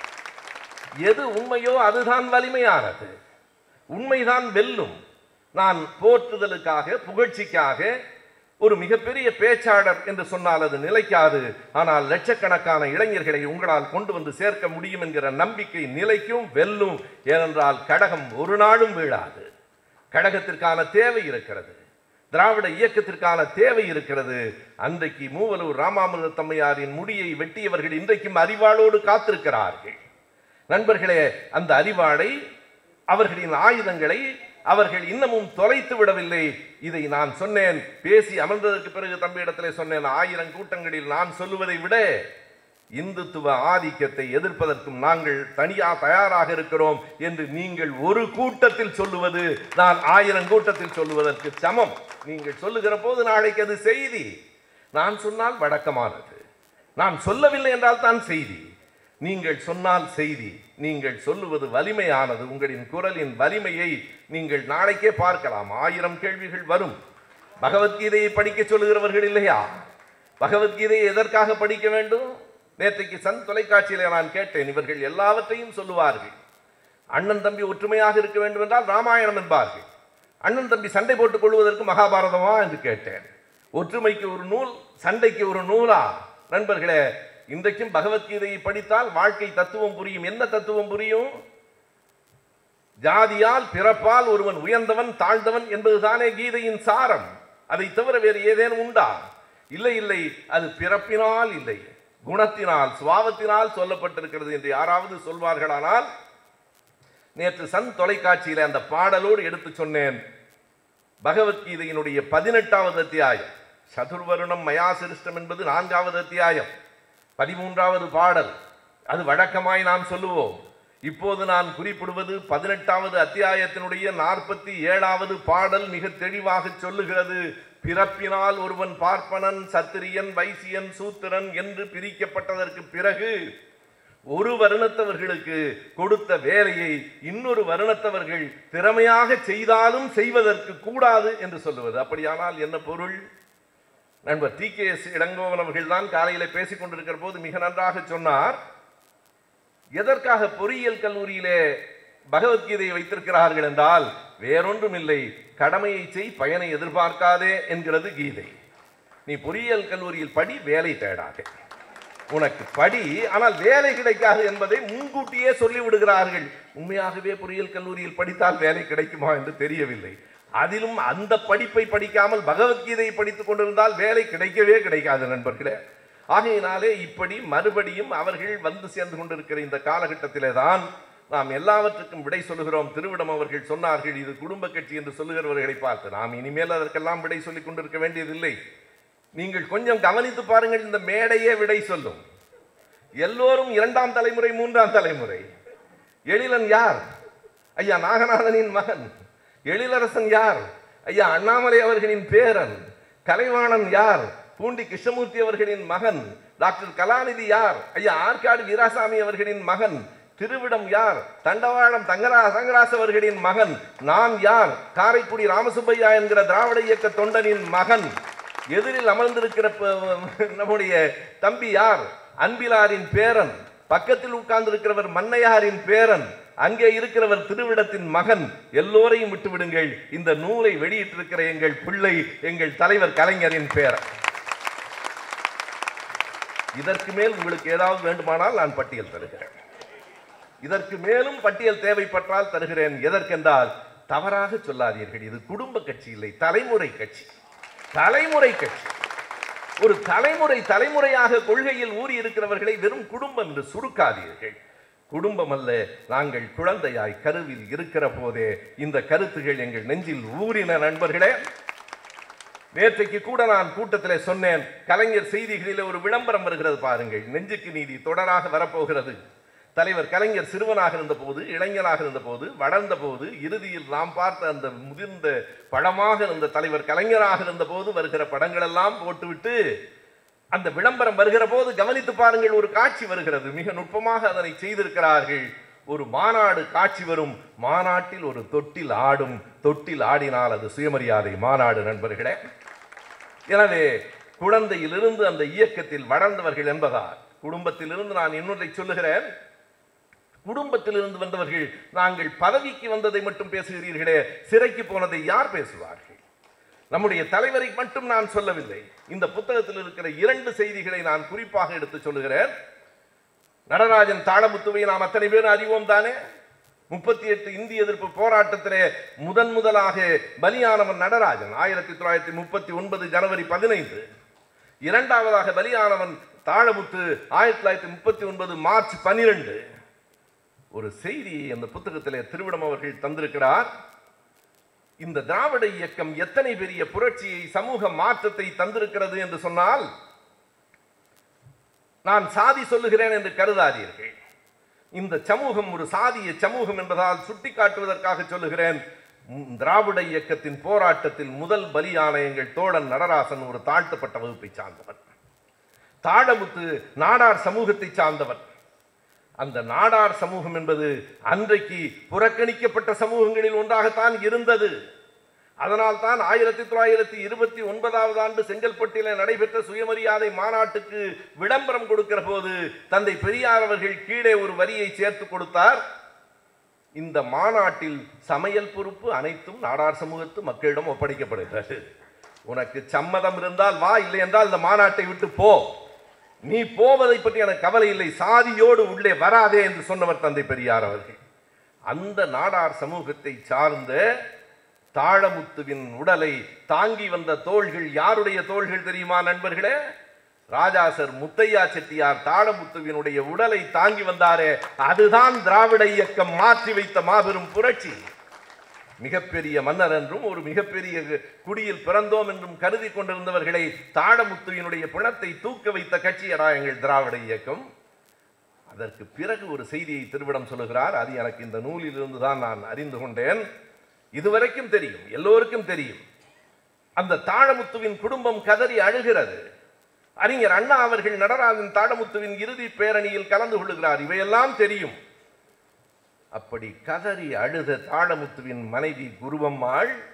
எது உண்மையோ அதுதான் வலிமையானது உண்மைதான் வெல்லும் நான் போற்றுதலுக்காக புகழ்ச்சிக்காக ஒரு மிகப்பெரிய பேச்சாளர் என்று சொன்னால் அது நிலைக்காது ஆனால் லட்சக்கணக்கான இளைஞர்களை உங்களால் கொண்டு வந்து சேர்க்க முடியும் என்கிற நம்பிக்கை நிலைக்கும் வெல்லும் ஏனென்றால் கடகம் ஒரு நாளும் வீழாது கடகத்திற்கான தேவை இருக்கிறது திராவிட இயக்கத்திற்கான தேவை இருக்கிறது அன்றைக்கு மூவலூர் ராமாமிர்த தம்மையாரின் முடியை வெட்டியவர்கள் இன்றைக்கும் அறிவாளோடு காத்திருக்கிறார்கள் நண்பர்களே அந்த அறிவாளை அவர்களின் ஆயுதங்களை அவர்கள் இன்னமும் தொலைத்து விடவில்லை இதை நான் சொன்னேன் பேசி அமர்ந்ததற்கு பிறகு தம்பியிடத்திலே சொன்னேன் ஆயிரம் கூட்டங்களில் நான் சொல்லுவதை விட இந்துத்துவ ஆதிக்கத்தை எதிர்ப்பதற்கும் நாங்கள் தனியா தயாராக இருக்கிறோம் என்று நீங்கள் ஒரு கூட்டத்தில் சொல்லுவது நான் ஆயிரம் கூட்டத்தில் சொல்லுவதற்கு சமம் நீங்கள் சொல்லுகிற போது நாளைக்கு அது செய்தி நான் சொன்னால் வழக்கமானது நான் சொல்லவில்லை என்றால் தான் செய்தி நீங்கள் சொன்னால் செய்தி நீங்கள் சொல்லுவது வலிமையானது உங்களின் குரலின் வலிமையை நீங்கள் நாளைக்கே பார்க்கலாம் ஆயிரம் கேள்விகள் வரும் பகவத்கீதையை படிக்க சொல்லுகிறவர்கள் இல்லையா பகவத்கீதையை எதற்காக படிக்க வேண்டும் நேற்றைக்கு சன் தொலைக்காட்சியில நான் கேட்டேன் இவர்கள் எல்லாவற்றையும் சொல்லுவார்கள் அண்ணன் தம்பி ஒற்றுமையாக இருக்க வேண்டும் என்றால் ராமாயணம் என்பார்கள் அண்ணன் தம்பி சண்டை போட்டுக் கொள்வதற்கு மகாபாரதமா என்று கேட்டேன் ஒற்றுமைக்கு ஒரு நூல் சண்டைக்கு ஒரு நூலா நண்பர்களே இன்றைக்கும் பகவத்கீதையை படித்தால் வாழ்க்கை தத்துவம் புரியும் என்ன தத்துவம் புரியும் ஜாதியால் பிறப்பால் ஒருவன் உயர்ந்தவன் தாழ்ந்தவன் என்பதுதானே கீதையின் சாரம் அதை தவிர வேறு ஏதேனும் உண்டா இல்லை இல்லை அது பிறப்பினால் இல்லை குணத்தினால் சுவாவத்தினால் சொல்லப்பட்டிருக்கிறது என்று யாராவது சொல்வார்களானால் நேற்று சன் தொலைக்காட்சியில் அந்த பாடலோடு எடுத்து சொன்னேன் பகவத்கீதையினுடைய பதினெட்டாவது அத்தியாயம் சதுர்வருணம் மயா சிருஷ்டம் என்பது நான்காவது அத்தியாயம் பதிமூன்றாவது பாடல் அது வழக்கமாய் நாம் சொல்லுவோம் இப்போது நான் குறிப்பிடுவது பதினெட்டாவது அத்தியாயத்தினுடைய நாற்பத்தி ஏழாவது பாடல் மிக தெளிவாக சொல்லுகிறது பிறப்பினால் ஒருவன் பார்ப்பனன் சத்திரியன் வைசியன் சூத்திரன் என்று பிரிக்கப்பட்டதற்கு பிறகு ஒரு வருணத்தவர்களுக்கு கொடுத்த வேலையை இன்னொரு வருணத்தவர்கள் திறமையாக செய்தாலும் செய்வதற்கு கூடாது என்று சொல்லுவது அப்படியானால் என்ன பொருள் நண்பர் டி கே எஸ் இளங்கோவன் அவர்கள் தான் காலையில் பேசிக் கொண்டிருக்கிற போது மிக நன்றாக சொன்னார் எதற்காக பொறியியல் கல்லூரியிலே பகவத்கீதையை வைத்திருக்கிறார்கள் என்றால் வேறொன்றும் இல்லை கடமையை செய் பயனை எதிர்பார்க்காதே என்கிறது கீதை நீ பொறியியல் கல்லூரியில் படி வேலை தேடாதே உனக்கு படி ஆனால் வேலை கிடைக்காது என்பதை முன்கூட்டியே சொல்லி விடுகிறார்கள் உண்மையாகவே பொறியியல் கல்லூரியில் படித்தால் வேலை கிடைக்குமா என்று தெரியவில்லை அதிலும் அந்த படிப்பை படிக்காமல் பகவத்கீதையை படித்துக் கொண்டிருந்தால் வேலை கிடைக்கவே கிடைக்காது நண்பர்களே ஆகையினாலே இப்படி மறுபடியும் அவர்கள் வந்து சேர்ந்து கொண்டிருக்கிற இந்த காலகட்டத்திலே தான் நாம் எல்லாவற்றுக்கும் விடை சொல்லுகிறோம் திருவிடம் அவர்கள் சொன்னார்கள் இது குடும்ப கட்சி என்று சொல்லுகிறவர்களை பார்த்து நாம் இனிமேல் அதற்கெல்லாம் விடை சொல்லிக் கொண்டிருக்க வேண்டியதில்லை நீங்கள் கொஞ்சம் கவனித்து பாருங்கள் இந்த மேடையே விடை சொல்லும் எல்லோரும் இரண்டாம் தலைமுறை மூன்றாம் தலைமுறை எழிலன் யார் ஐயா நாகநாதனின் மகன் எழிலரசன் யார் ஐயா அண்ணாமலை அவர்களின் பேரன் கலைவாணன் யார் பூண்டி கிருஷ்ணமூர்த்தி அவர்களின் மகன் டாக்டர் கலாநிதி யார் ஐயா ஆற்காடு வீராசாமி அவர்களின் மகன் திருவிடம் யார் தண்டவாளம் தங்கரா தங்கராசு அவர்களின் மகன் நான் யார் காரைக்குடி ராமசுப்பையா என்கிற திராவிட இயக்க தொண்டனின் மகன் எதிரில் அமர்ந்திருக்கிற ப- நம்முடைய தம்பி யார் அன்பிலாரின் பேரன் பக்கத்தில் உட்கார்ந்திருக்கிறவர் மன்னையாரின் பேரன் அங்கே இருக்கிறவர் திருவிடத்தின் மகன் எல்லோரையும் விட்டு விடுங்கள் இந்த நூலை வெளியிட்டிருக்கிற எங்கள் பிள்ளை எங்கள் தலைவர் கலைஞரின் பேரன் இதற்கு மேல் உங்களுக்கு ஏதாவது வேண்டுமானால் நான் பட்டியல் தருகிறேன் இதற்கு மேலும் பட்டியல் தேவைப்பட்டால் தருகிறேன் எதற்கென்றால் தவறாக சொல்லாதீர்கள் இது குடும்ப கட்சி இல்லை தலைமுறை கட்சி தலைமுறை கட்சி ஒரு தலைமுறை தலைமுறையாக கொள்கையில் ஊறி இருக்கிறவர்களை வெறும் குடும்பம் என்று சுருக்காதீர்கள் குடும்பம் அல்ல நாங்கள் குழந்தையாய் கருவில் இருக்கிற போதே இந்த கருத்துகள் எங்கள் நெஞ்சில் ஊறின நண்பர்களே நேற்றைக்கு கூட நான் கூட்டத்தில் சொன்னேன் கலைஞர் செய்திகளில் ஒரு விளம்பரம் வருகிறது பாருங்கள் நெஞ்சுக்கு நீதி தொடராக வரப்போகிறது தலைவர் கலைஞர் சிறுவனாக இருந்தபோது இளைஞனாக இருந்தபோது வளர்ந்த போது இறுதியில் நாம் பார்த்த அந்த முதிர்ந்த படமாக இருந்த தலைவர் கலைஞராக இருந்தபோது வருகிற படங்களெல்லாம் போட்டுவிட்டு அந்த விளம்பரம் வருகிற போது கவனித்து பாருங்கள் ஒரு காட்சி வருகிறது மிக நுட்பமாக அதனை செய்திருக்கிறார்கள் ஒரு மாநாடு காட்சி வரும் மாநாட்டில் ஒரு தொட்டில் ஆடும் தொட்டில் ஆடினால் அது சுயமரியாதை மாநாடு நண்பர்களே எனவே குழந்தையிலிருந்து அந்த இயக்கத்தில் வளர்ந்தவர்கள் என்பதால் குடும்பத்திலிருந்து நான் இன்னொன்றை சொல்லுகிறேன் குடும்பத்திலிருந்து வந்தவர்கள் நாங்கள் பதவிக்கு வந்ததை மட்டும் பேசுகிறீர்களே சிறைக்கு போனதை யார் பேசுவார்கள் நம்முடைய தலைவரை மட்டும் நான் சொல்லவில்லை இந்த புத்தகத்தில் இருக்கிற இரண்டு செய்திகளை நான் குறிப்பாக எடுத்து சொல்லுகிறேன் நடராஜன் தாளமுத்துவை நாம் அத்தனை பேரும் அறிவோம் தானே முப்பத்தி எட்டு இந்திய எதிர்ப்பு போராட்டத்திலே முதன் முதலாக பலியானவன் நடராஜன் ஆயிரத்தி தொள்ளாயிரத்தி முப்பத்தி ஒன்பது ஜனவரி பதினைந்து இரண்டாவதாக பலியானவன் தாழமுத்து ஆயிரத்தி தொள்ளாயிரத்தி முப்பத்தி ஒன்பது மார்ச் பன்னிரெண்டு ஒரு செய்தியை அந்த புத்தகத்திலே திருவிடம் அவர்கள் தந்திருக்கிறார் இந்த திராவிட இயக்கம் எத்தனை பெரிய புரட்சியை சமூக மாற்றத்தை தந்திருக்கிறது என்று சொன்னால் நான் சாதி சொல்லுகிறேன் என்று கருதாதீர்கள் இந்த சமூகம் ஒரு சாதிய சமூகம் என்பதால் சுட்டிக்காட்டுவதற்காக சொல்லுகிறேன் ம், திராவிட இயக்கத்தின் போராட்டத்தில் முதல் பலியான எங்கள் தோழன் நடராசன் ஒரு தாழ்த்தப்பட்ட வகுப்பை சார்ந்தவர் தாழமுத்து நாடார் சமூகத்தை சார்ந்தவர் அந்த நாடார் சமூகம் என்பது அன்றைக்கு புறக்கணிக்கப்பட்ட சமூகங்களில் ஒன்றாகத்தான் இருந்தது அதனால் தான் ஆயிரத்தி தொள்ளாயிரத்தி இருபத்தி ஒன்பதாவது ஆண்டு செங்கல்பட்டிலே நடைபெற்ற சுயமரியாதை மாநாட்டுக்கு விளம்பரம் கொடுக்கிற போது தந்தை பெரியார் அவர்கள் கீழே ஒரு வரியை சேர்த்து கொடுத்தார் இந்த மாநாட்டில் சமையல் பொறுப்பு அனைத்தும் நாடார் சமூகத்து மக்களிடம் ஒப்படைக்கப்படுகிறது உனக்கு சம்மதம் இருந்தால் வா இல்லை என்றால் இந்த மாநாட்டை விட்டு போ நீ போவதை பற்றி எனக்கு கவலை இல்லை சாதியோடு உள்ளே வராதே என்று சொன்னவர் தந்தை பெரியார் அவர்கள் அந்த நாடார் சமூகத்தை சார்ந்த தாழமுத்துவின் உடலை தாங்கி வந்த தோள்கள் யாருடைய தோள்கள் தெரியுமா நண்பர்களே ராஜாசர் முத்தையா செட்டியார் தாழமுத்துவினுடைய உடலை தாங்கி வந்தாரே அதுதான் திராவிட இயக்கம் மாற்றி வைத்த மாபெரும் புரட்சி மிகப்பெரிய மன்னர் என்றும் ஒரு மிகப்பெரிய குடியில் பிறந்தோம் என்றும் கருதி கொண்டிருந்தவர்களை தாழமுத்துவினுடைய பிணத்தை தூக்க வைத்த கட்சியடா எங்கள் திராவிட இயக்கம் அதற்கு பிறகு ஒரு செய்தியை திருவிடம் சொல்லுகிறார் அது எனக்கு இந்த நூலிலிருந்து தான் நான் அறிந்து கொண்டேன் இதுவரைக்கும் தெரியும் எல்லோருக்கும் தெரியும் அந்த தாழமுத்துவின் குடும்பம் கதறி அழுகிறது அறிஞர் அண்ணா அவர்கள் நடராஜன் தாழமுத்துவின் இறுதி பேரணியில் கலந்து கொள்ளுகிறார் இவையெல்லாம் தெரியும் அப்படி கதறி அழுத தாழமுத்துவின் மனைவி குருவம்மாள்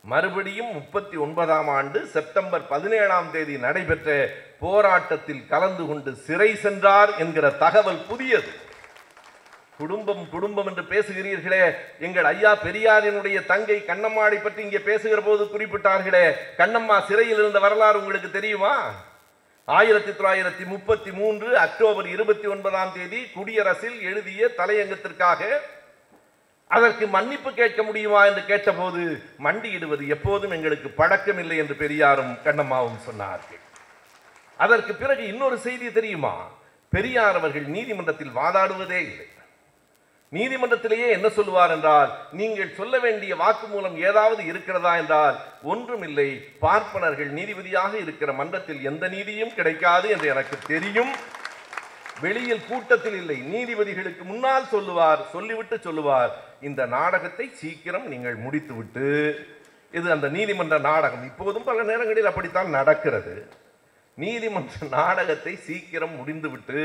மறுபடியும் முப்பத்தி ஒன்பதாம் ஆண்டு செப்டம்பர் பதினேழாம் தேதி நடைபெற்ற போராட்டத்தில் கலந்து கொண்டு சிறை சென்றார் என்கிற தகவல் புதியது குடும்பம் குடும்பம் என்று பேசுகிறீர்களே எங்கள் ஐயா பெரியாரினுடைய தங்கை கண்ணம்மாளை பற்றி இங்கே பேசுகிற போது குறிப்பிட்டார்களே கண்ணம்மா சிறையில் இருந்த வரலாறு உங்களுக்கு தெரியுமா ஆயிரத்தி தொள்ளாயிரத்தி முப்பத்தி மூன்று அக்டோபர் இருபத்தி ஒன்பதாம் தேதி குடியரசில் எழுதிய தலையங்கத்திற்காக அதற்கு மன்னிப்பு கேட்க முடியுமா என்று கேட்டபோது மண்டியிடுவது எப்போதும் எங்களுக்கு பழக்கமில்லை என்று பெரியாரும் கண்ணம்மாவும் சொன்னார்கள் அதற்கு பிறகு இன்னொரு செய்தி தெரியுமா பெரியார் அவர்கள் நீதிமன்றத்தில் வாதாடுவதே இல்லை நீதிமன்றத்திலேயே என்ன சொல்லுவார் என்றால் நீங்கள் சொல்ல வேண்டிய வாக்குமூலம் ஏதாவது இருக்கிறதா என்றால் ஒன்றுமில்லை பார்ப்பனர்கள் நீதிபதியாக இருக்கிற மன்றத்தில் எந்த நீதியும் கிடைக்காது என்று எனக்கு தெரியும் வெளியில் கூட்டத்தில் இல்லை நீதிபதிகளுக்கு முன்னால் சொல்லுவார் சொல்லிவிட்டு சொல்லுவார் இந்த நாடகத்தை சீக்கிரம் நீங்கள் முடித்துவிட்டு இது அந்த நீதிமன்ற நாடகம் இப்போதும் பல நேரங்களில் அப்படித்தான் நடக்கிறது நீதிமன்ற நாடகத்தை சீக்கிரம் முடிந்துவிட்டு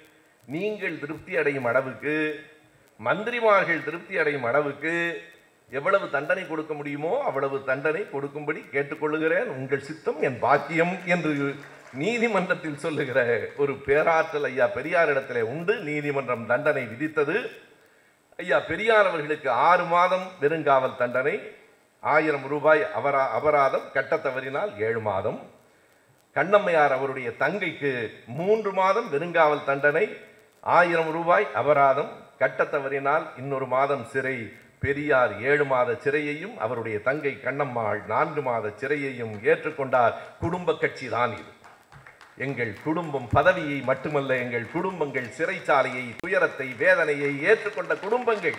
நீங்கள் திருப்தி அடையும் அளவுக்கு மந்திரிமார்கள் திருப்தி அடையும் அளவுக்கு எவ்வளவு தண்டனை கொடுக்க முடியுமோ அவ்வளவு தண்டனை கொடுக்கும்படி கேட்டுக்கொள்ளுகிறேன் உங்கள் சித்தம் என் பாக்கியம் என்று நீதிமன்றத்தில் சொல்லுகிற ஒரு பேராற்றல் ஐயா பெரியாரிடத்திலே உண்டு நீதிமன்றம் தண்டனை விதித்தது ஐயா பெரியார் அவர்களுக்கு ஆறு மாதம் வெறுங்காவல் தண்டனை ஆயிரம் ரூபாய் அபரா அபராதம் கட்டத் தவறினால் ஏழு மாதம் கண்ணம்மையார் அவருடைய தங்கைக்கு மூன்று மாதம் வெறுங்காவல் தண்டனை ஆயிரம் ரூபாய் அபராதம் கட்டத் தவறினால் இன்னொரு மாதம் சிறை பெரியார் ஏழு மாத சிறையையும் அவருடைய தங்கை கண்ணம்மாள் நான்கு மாத சிறையையும் ஏற்றுக்கொண்டார் குடும்ப கட்சி தான் இது எங்கள் குடும்பம் பதவியை மட்டுமல்ல எங்கள் குடும்பங்கள் சிறைச்சாலையை துயரத்தை வேதனையை ஏற்றுக்கொண்ட குடும்பங்கள்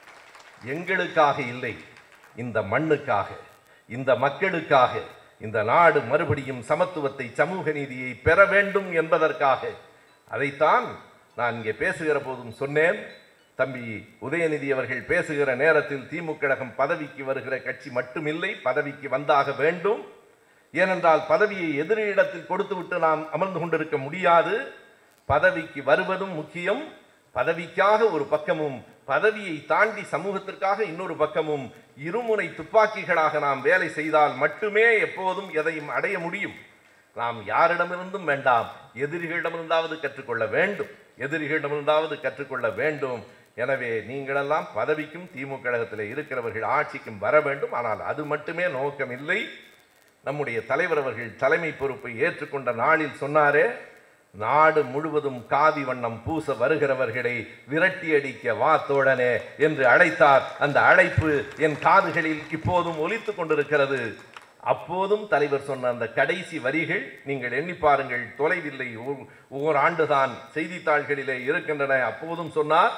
எங்களுக்காக இல்லை இந்த மண்ணுக்காக இந்த மக்களுக்காக இந்த நாடு மறுபடியும் சமத்துவத்தை சமூக நீதியை பெற வேண்டும் என்பதற்காக அதைத்தான் நான் இங்கே பேசுகிற போதும் சொன்னேன் தம்பி உதயநிதி அவர்கள் பேசுகிற நேரத்தில் திமுக கழகம் பதவிக்கு வருகிற கட்சி மட்டுமில்லை பதவிக்கு வந்தாக வேண்டும் ஏனென்றால் பதவியை எதிரிடத்தில் கொடுத்துவிட்டு நாம் அமர்ந்து கொண்டிருக்க முடியாது பதவிக்கு வருவதும் முக்கியம் பதவிக்காக ஒரு பக்கமும் பதவியை தாண்டி சமூகத்திற்காக இன்னொரு பக்கமும் இருமுனை துப்பாக்கிகளாக நாம் வேலை செய்தால் மட்டுமே எப்போதும் எதையும் அடைய முடியும் நாம் யாரிடமிருந்தும் வேண்டாம் எதிரிகளிடமிருந்தாவது கற்றுக்கொள்ள வேண்டும் எதிரிகளிடமிருந்தாவது கற்றுக்கொள்ள வேண்டும் எனவே நீங்களெல்லாம் பதவிக்கும் திமுக கழகத்தில் இருக்கிறவர்கள் ஆட்சிக்கும் வர வேண்டும் ஆனால் அது மட்டுமே நோக்கம் இல்லை நம்முடைய தலைவர் அவர்கள் தலைமை பொறுப்பை ஏற்றுக்கொண்ட நாளில் சொன்னாரே நாடு முழுவதும் காவி வண்ணம் பூச வருகிறவர்களை விரட்டி அடிக்க வா தோழனே என்று அழைத்தார் அந்த அழைப்பு என் காதுகளில் இப்போதும் ஒலித்துக் கொண்டிருக்கிறது அப்போதும் தலைவர் சொன்ன அந்த கடைசி வரிகள் நீங்கள் எண்ணி பாருங்கள் தொலைவில்லை ஓ- ஓராண்டுதான் செய்தித்தாள்களிலே இருக்கின்றன அப்போதும் சொன்னார்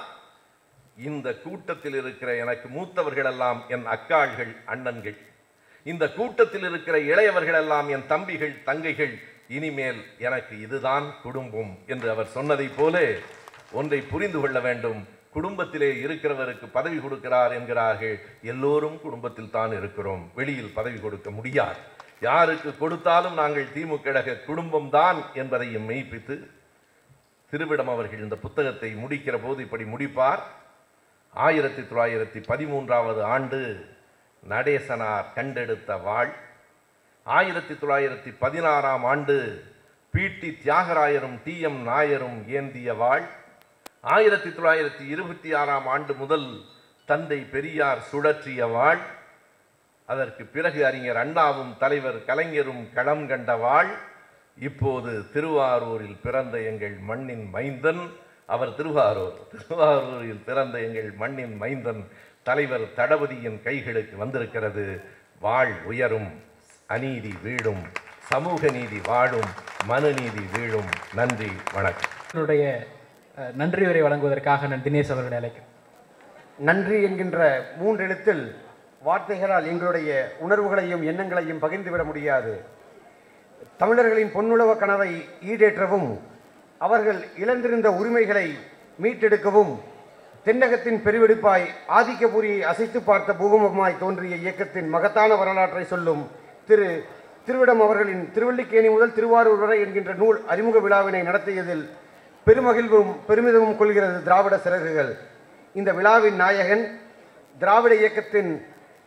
இந்த கூட்டத்தில் இருக்கிற எனக்கு மூத்தவர்கள் எல்லாம் என் அக்காள்கள் அண்ணன்கள் இந்த கூட்டத்தில் இருக்கிற இளையவர்கள் எல்லாம் என் தம்பிகள் தங்கைகள் இனிமேல் எனக்கு இதுதான் குடும்பம் என்று அவர் சொன்னதைப் போல ஒன்றை புரிந்து கொள்ள வேண்டும் குடும்பத்திலே இருக்கிறவருக்கு பதவி கொடுக்கிறார் என்கிறார்கள் எல்லோரும் குடும்பத்தில் தான் இருக்கிறோம் வெளியில் பதவி கொடுக்க முடியாது யாருக்கு கொடுத்தாலும் நாங்கள் திமுக கழக குடும்பம்தான் என்பதையும் மெய்ப்பித்து திருவிடம் அவர்கள் இந்த புத்தகத்தை முடிக்கிற போது இப்படி முடிப்பார் ஆயிரத்தி தொள்ளாயிரத்தி பதிமூன்றாவது ஆண்டு நடேசனார் கண்டெடுத்த வாழ் ஆயிரத்தி தொள்ளாயிரத்தி பதினாறாம் ஆண்டு பிடி தியாகராயரும் டி எம் நாயரும் ஏந்திய வாழ் ஆயிரத்தி தொள்ளாயிரத்தி இருபத்தி ஆறாம் ஆண்டு முதல் தந்தை பெரியார் சுழற்றிய வாழ் அதற்கு பிறகு அறிஞர் அண்ணாவும் தலைவர் கலைஞரும் களம் கண்ட வாழ் இப்போது திருவாரூரில் பிறந்த எங்கள் மண்ணின் மைந்தன் அவர் திருவாரூர் திருவாரூரில் பிறந்த எங்கள் மண்ணின் மைந்தன் தலைவர் தளபதியின் கைகளுக்கு வந்திருக்கிறது வாழ் உயரும் அநீதி வீழும் சமூக நீதி வாழும் மனுநீதி வீழும் நன்றி வணக்கம் என்னுடைய அஹ், நன்றி உரை வழங்குவதற்காக நான் தினேஷ் அவர்களை அழைக்கிறேன் நன்றி என்கின்ற மூன்றெழுத்தில் வார்த்தைகளால் எங்களுடைய உணர்வுகளையும் எண்ணங்களையும் பகிர்ந்துவிட முடியாது தமிழர்களின் பொன்னுழவ கனவை ஈடேற்றவும் அவர்கள் இழந்திருந்த உரிமைகளை மீட்டெடுக்கவும் தென்னகத்தின் பெருவெடுப்பாய் ஆதிக்கபுரியை அசைத்து பார்த்த பூகம்பமாய் தோன்றிய இயக்கத்தின் மகத்தான வரலாற்றை சொல்லும் திரு திருவிடம் அவர்களின் திருவல்லிக்கேணி முதல் திருவாரூர் வரை என்கின்ற நூல் அறிமுக விழாவினை நடத்தியதில் பெருமகிழ்வும் பெருமிதமும் கொள்கிறது திராவிட சிறகுகள் இந்த விழாவின் நாயகன் திராவிட இயக்கத்தின்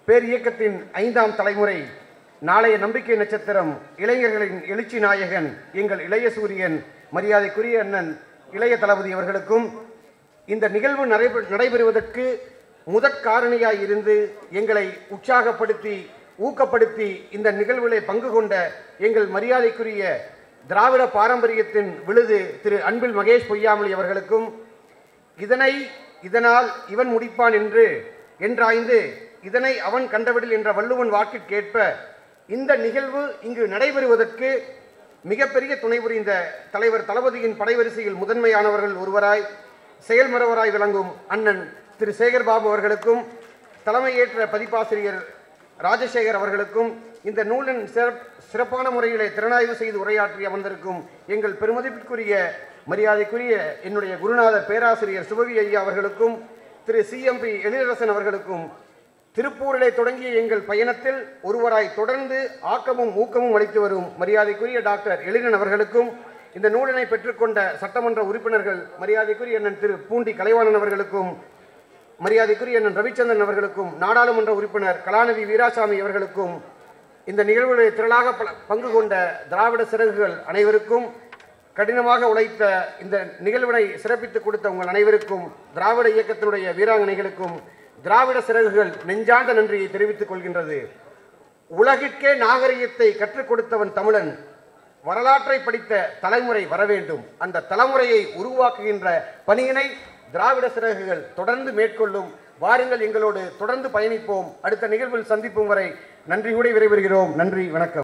பேர் இயக்கத்தின் ஐந்தாம் தலைமுறை நாளைய நம்பிக்கை நட்சத்திரம் இளைஞர்களின் எழுச்சி நாயகன் எங்கள் இளைய சூரியன் மரியாதைக்குரிய அண்ணன் இளைய தளபதி அவர்களுக்கும் இந்த நிகழ்வு நடைபெ- நடைபெறுவதற்கு முதற் காரணியாய் இருந்து எங்களை உற்சாகப்படுத்தி ஊக்கப்படுத்தி இந்த நிகழ்விலே பங்கு கொண்ட எங்கள் மரியாதைக்குரிய திராவிட பாரம்பரியத்தின் விழுது திரு அன்பில் மகேஷ் பொய்யாமொழி அவர்களுக்கும் இதனை இதனால் இவன் முடிப்பான் என்று என்றாய்ந்து இதனை அவன் கண்டவிடில் என்ற வள்ளுவன் வாக்கிற்கேற்ப இந்த நிகழ்வு இங்கு நடைபெறுவதற்கு மிகப்பெரிய துணை புரிந்த தலைவர் தளபதியின் படைவரிசையில் முதன்மையானவர்கள் ஒருவராய் செயல்மறவராய் விளங்கும் அண்ணன் திரு சேகர் பாபு அவர்களுக்கும் தலைமையேற்ற பதிப்பாசிரியர் ராஜசேகர் அவர்களுக்கும் இந்த நூலின் சிறப் சிறப்பான முறையிலே திறனாய்வு செய்து உரையாற்றி அமர்ந்திருக்கும் எங்கள் பெருமதிப்பிற்குரிய மரியாதைக்குரிய என்னுடைய குருநாதர் பேராசிரியர் சுபவி ஐயா அவர்களுக்கும் திரு சிஎம்பி எழிலரசன் அவர்களுக்கும் திருப்பூரிலே தொடங்கிய எங்கள் பயணத்தில் ஒருவராய் தொடர்ந்து ஆக்கமும் ஊக்கமும் அளித்து வரும் மரியாதைக்குரிய டாக்டர் எழிலன் அவர்களுக்கும் இந்த நூலினை பெற்றுக்கொண்ட சட்டமன்ற உறுப்பினர்கள் மரியாதைக்குரிய அண்ணன் திரு பூண்டி கலைவாணன் அவர்களுக்கும் மரியாதைக்குரிய அண்ணன் ரவிச்சந்திரன் அவர்களுக்கும் நாடாளுமன்ற உறுப்பினர் கலாநிதி வீராசாமி அவர்களுக்கும் இந்த நிகழ்வுகளில் திரளாக பல- பங்கு கொண்ட திராவிட சிறகுகள் அனைவருக்கும் கடினமாக உழைத்த இந்த நிகழ்வினை சிறப்பித்துக் கொடுத்த உங்கள் அனைவருக்கும் திராவிட இயக்கத்தினுடைய வீராங்கனைகளுக்கும் திராவிட சிறகுகள் நெஞ்சார்ந்த நன்றியை தெரிவித்துக் கொள்கின்றது உலகிற்கே நாகரிகத்தை கற்றுக் கொடுத்தவன் தமிழன் வரலாற்றை படித்த தலைமுறை வர வேண்டும் அந்த தலைமுறையை உருவாக்குகின்ற பணியினை திராவிட சிறகுகள் தொடர்ந்து மேற்கொள்ளும் வாருங்கள் எங்களோடு தொடர்ந்து பயணிப்போம் அடுத்த நிகழ்வில் சந்திப்போம் வரை நன்றி கூட விரைபெறுகிறோம் நன்றி வணக்கம்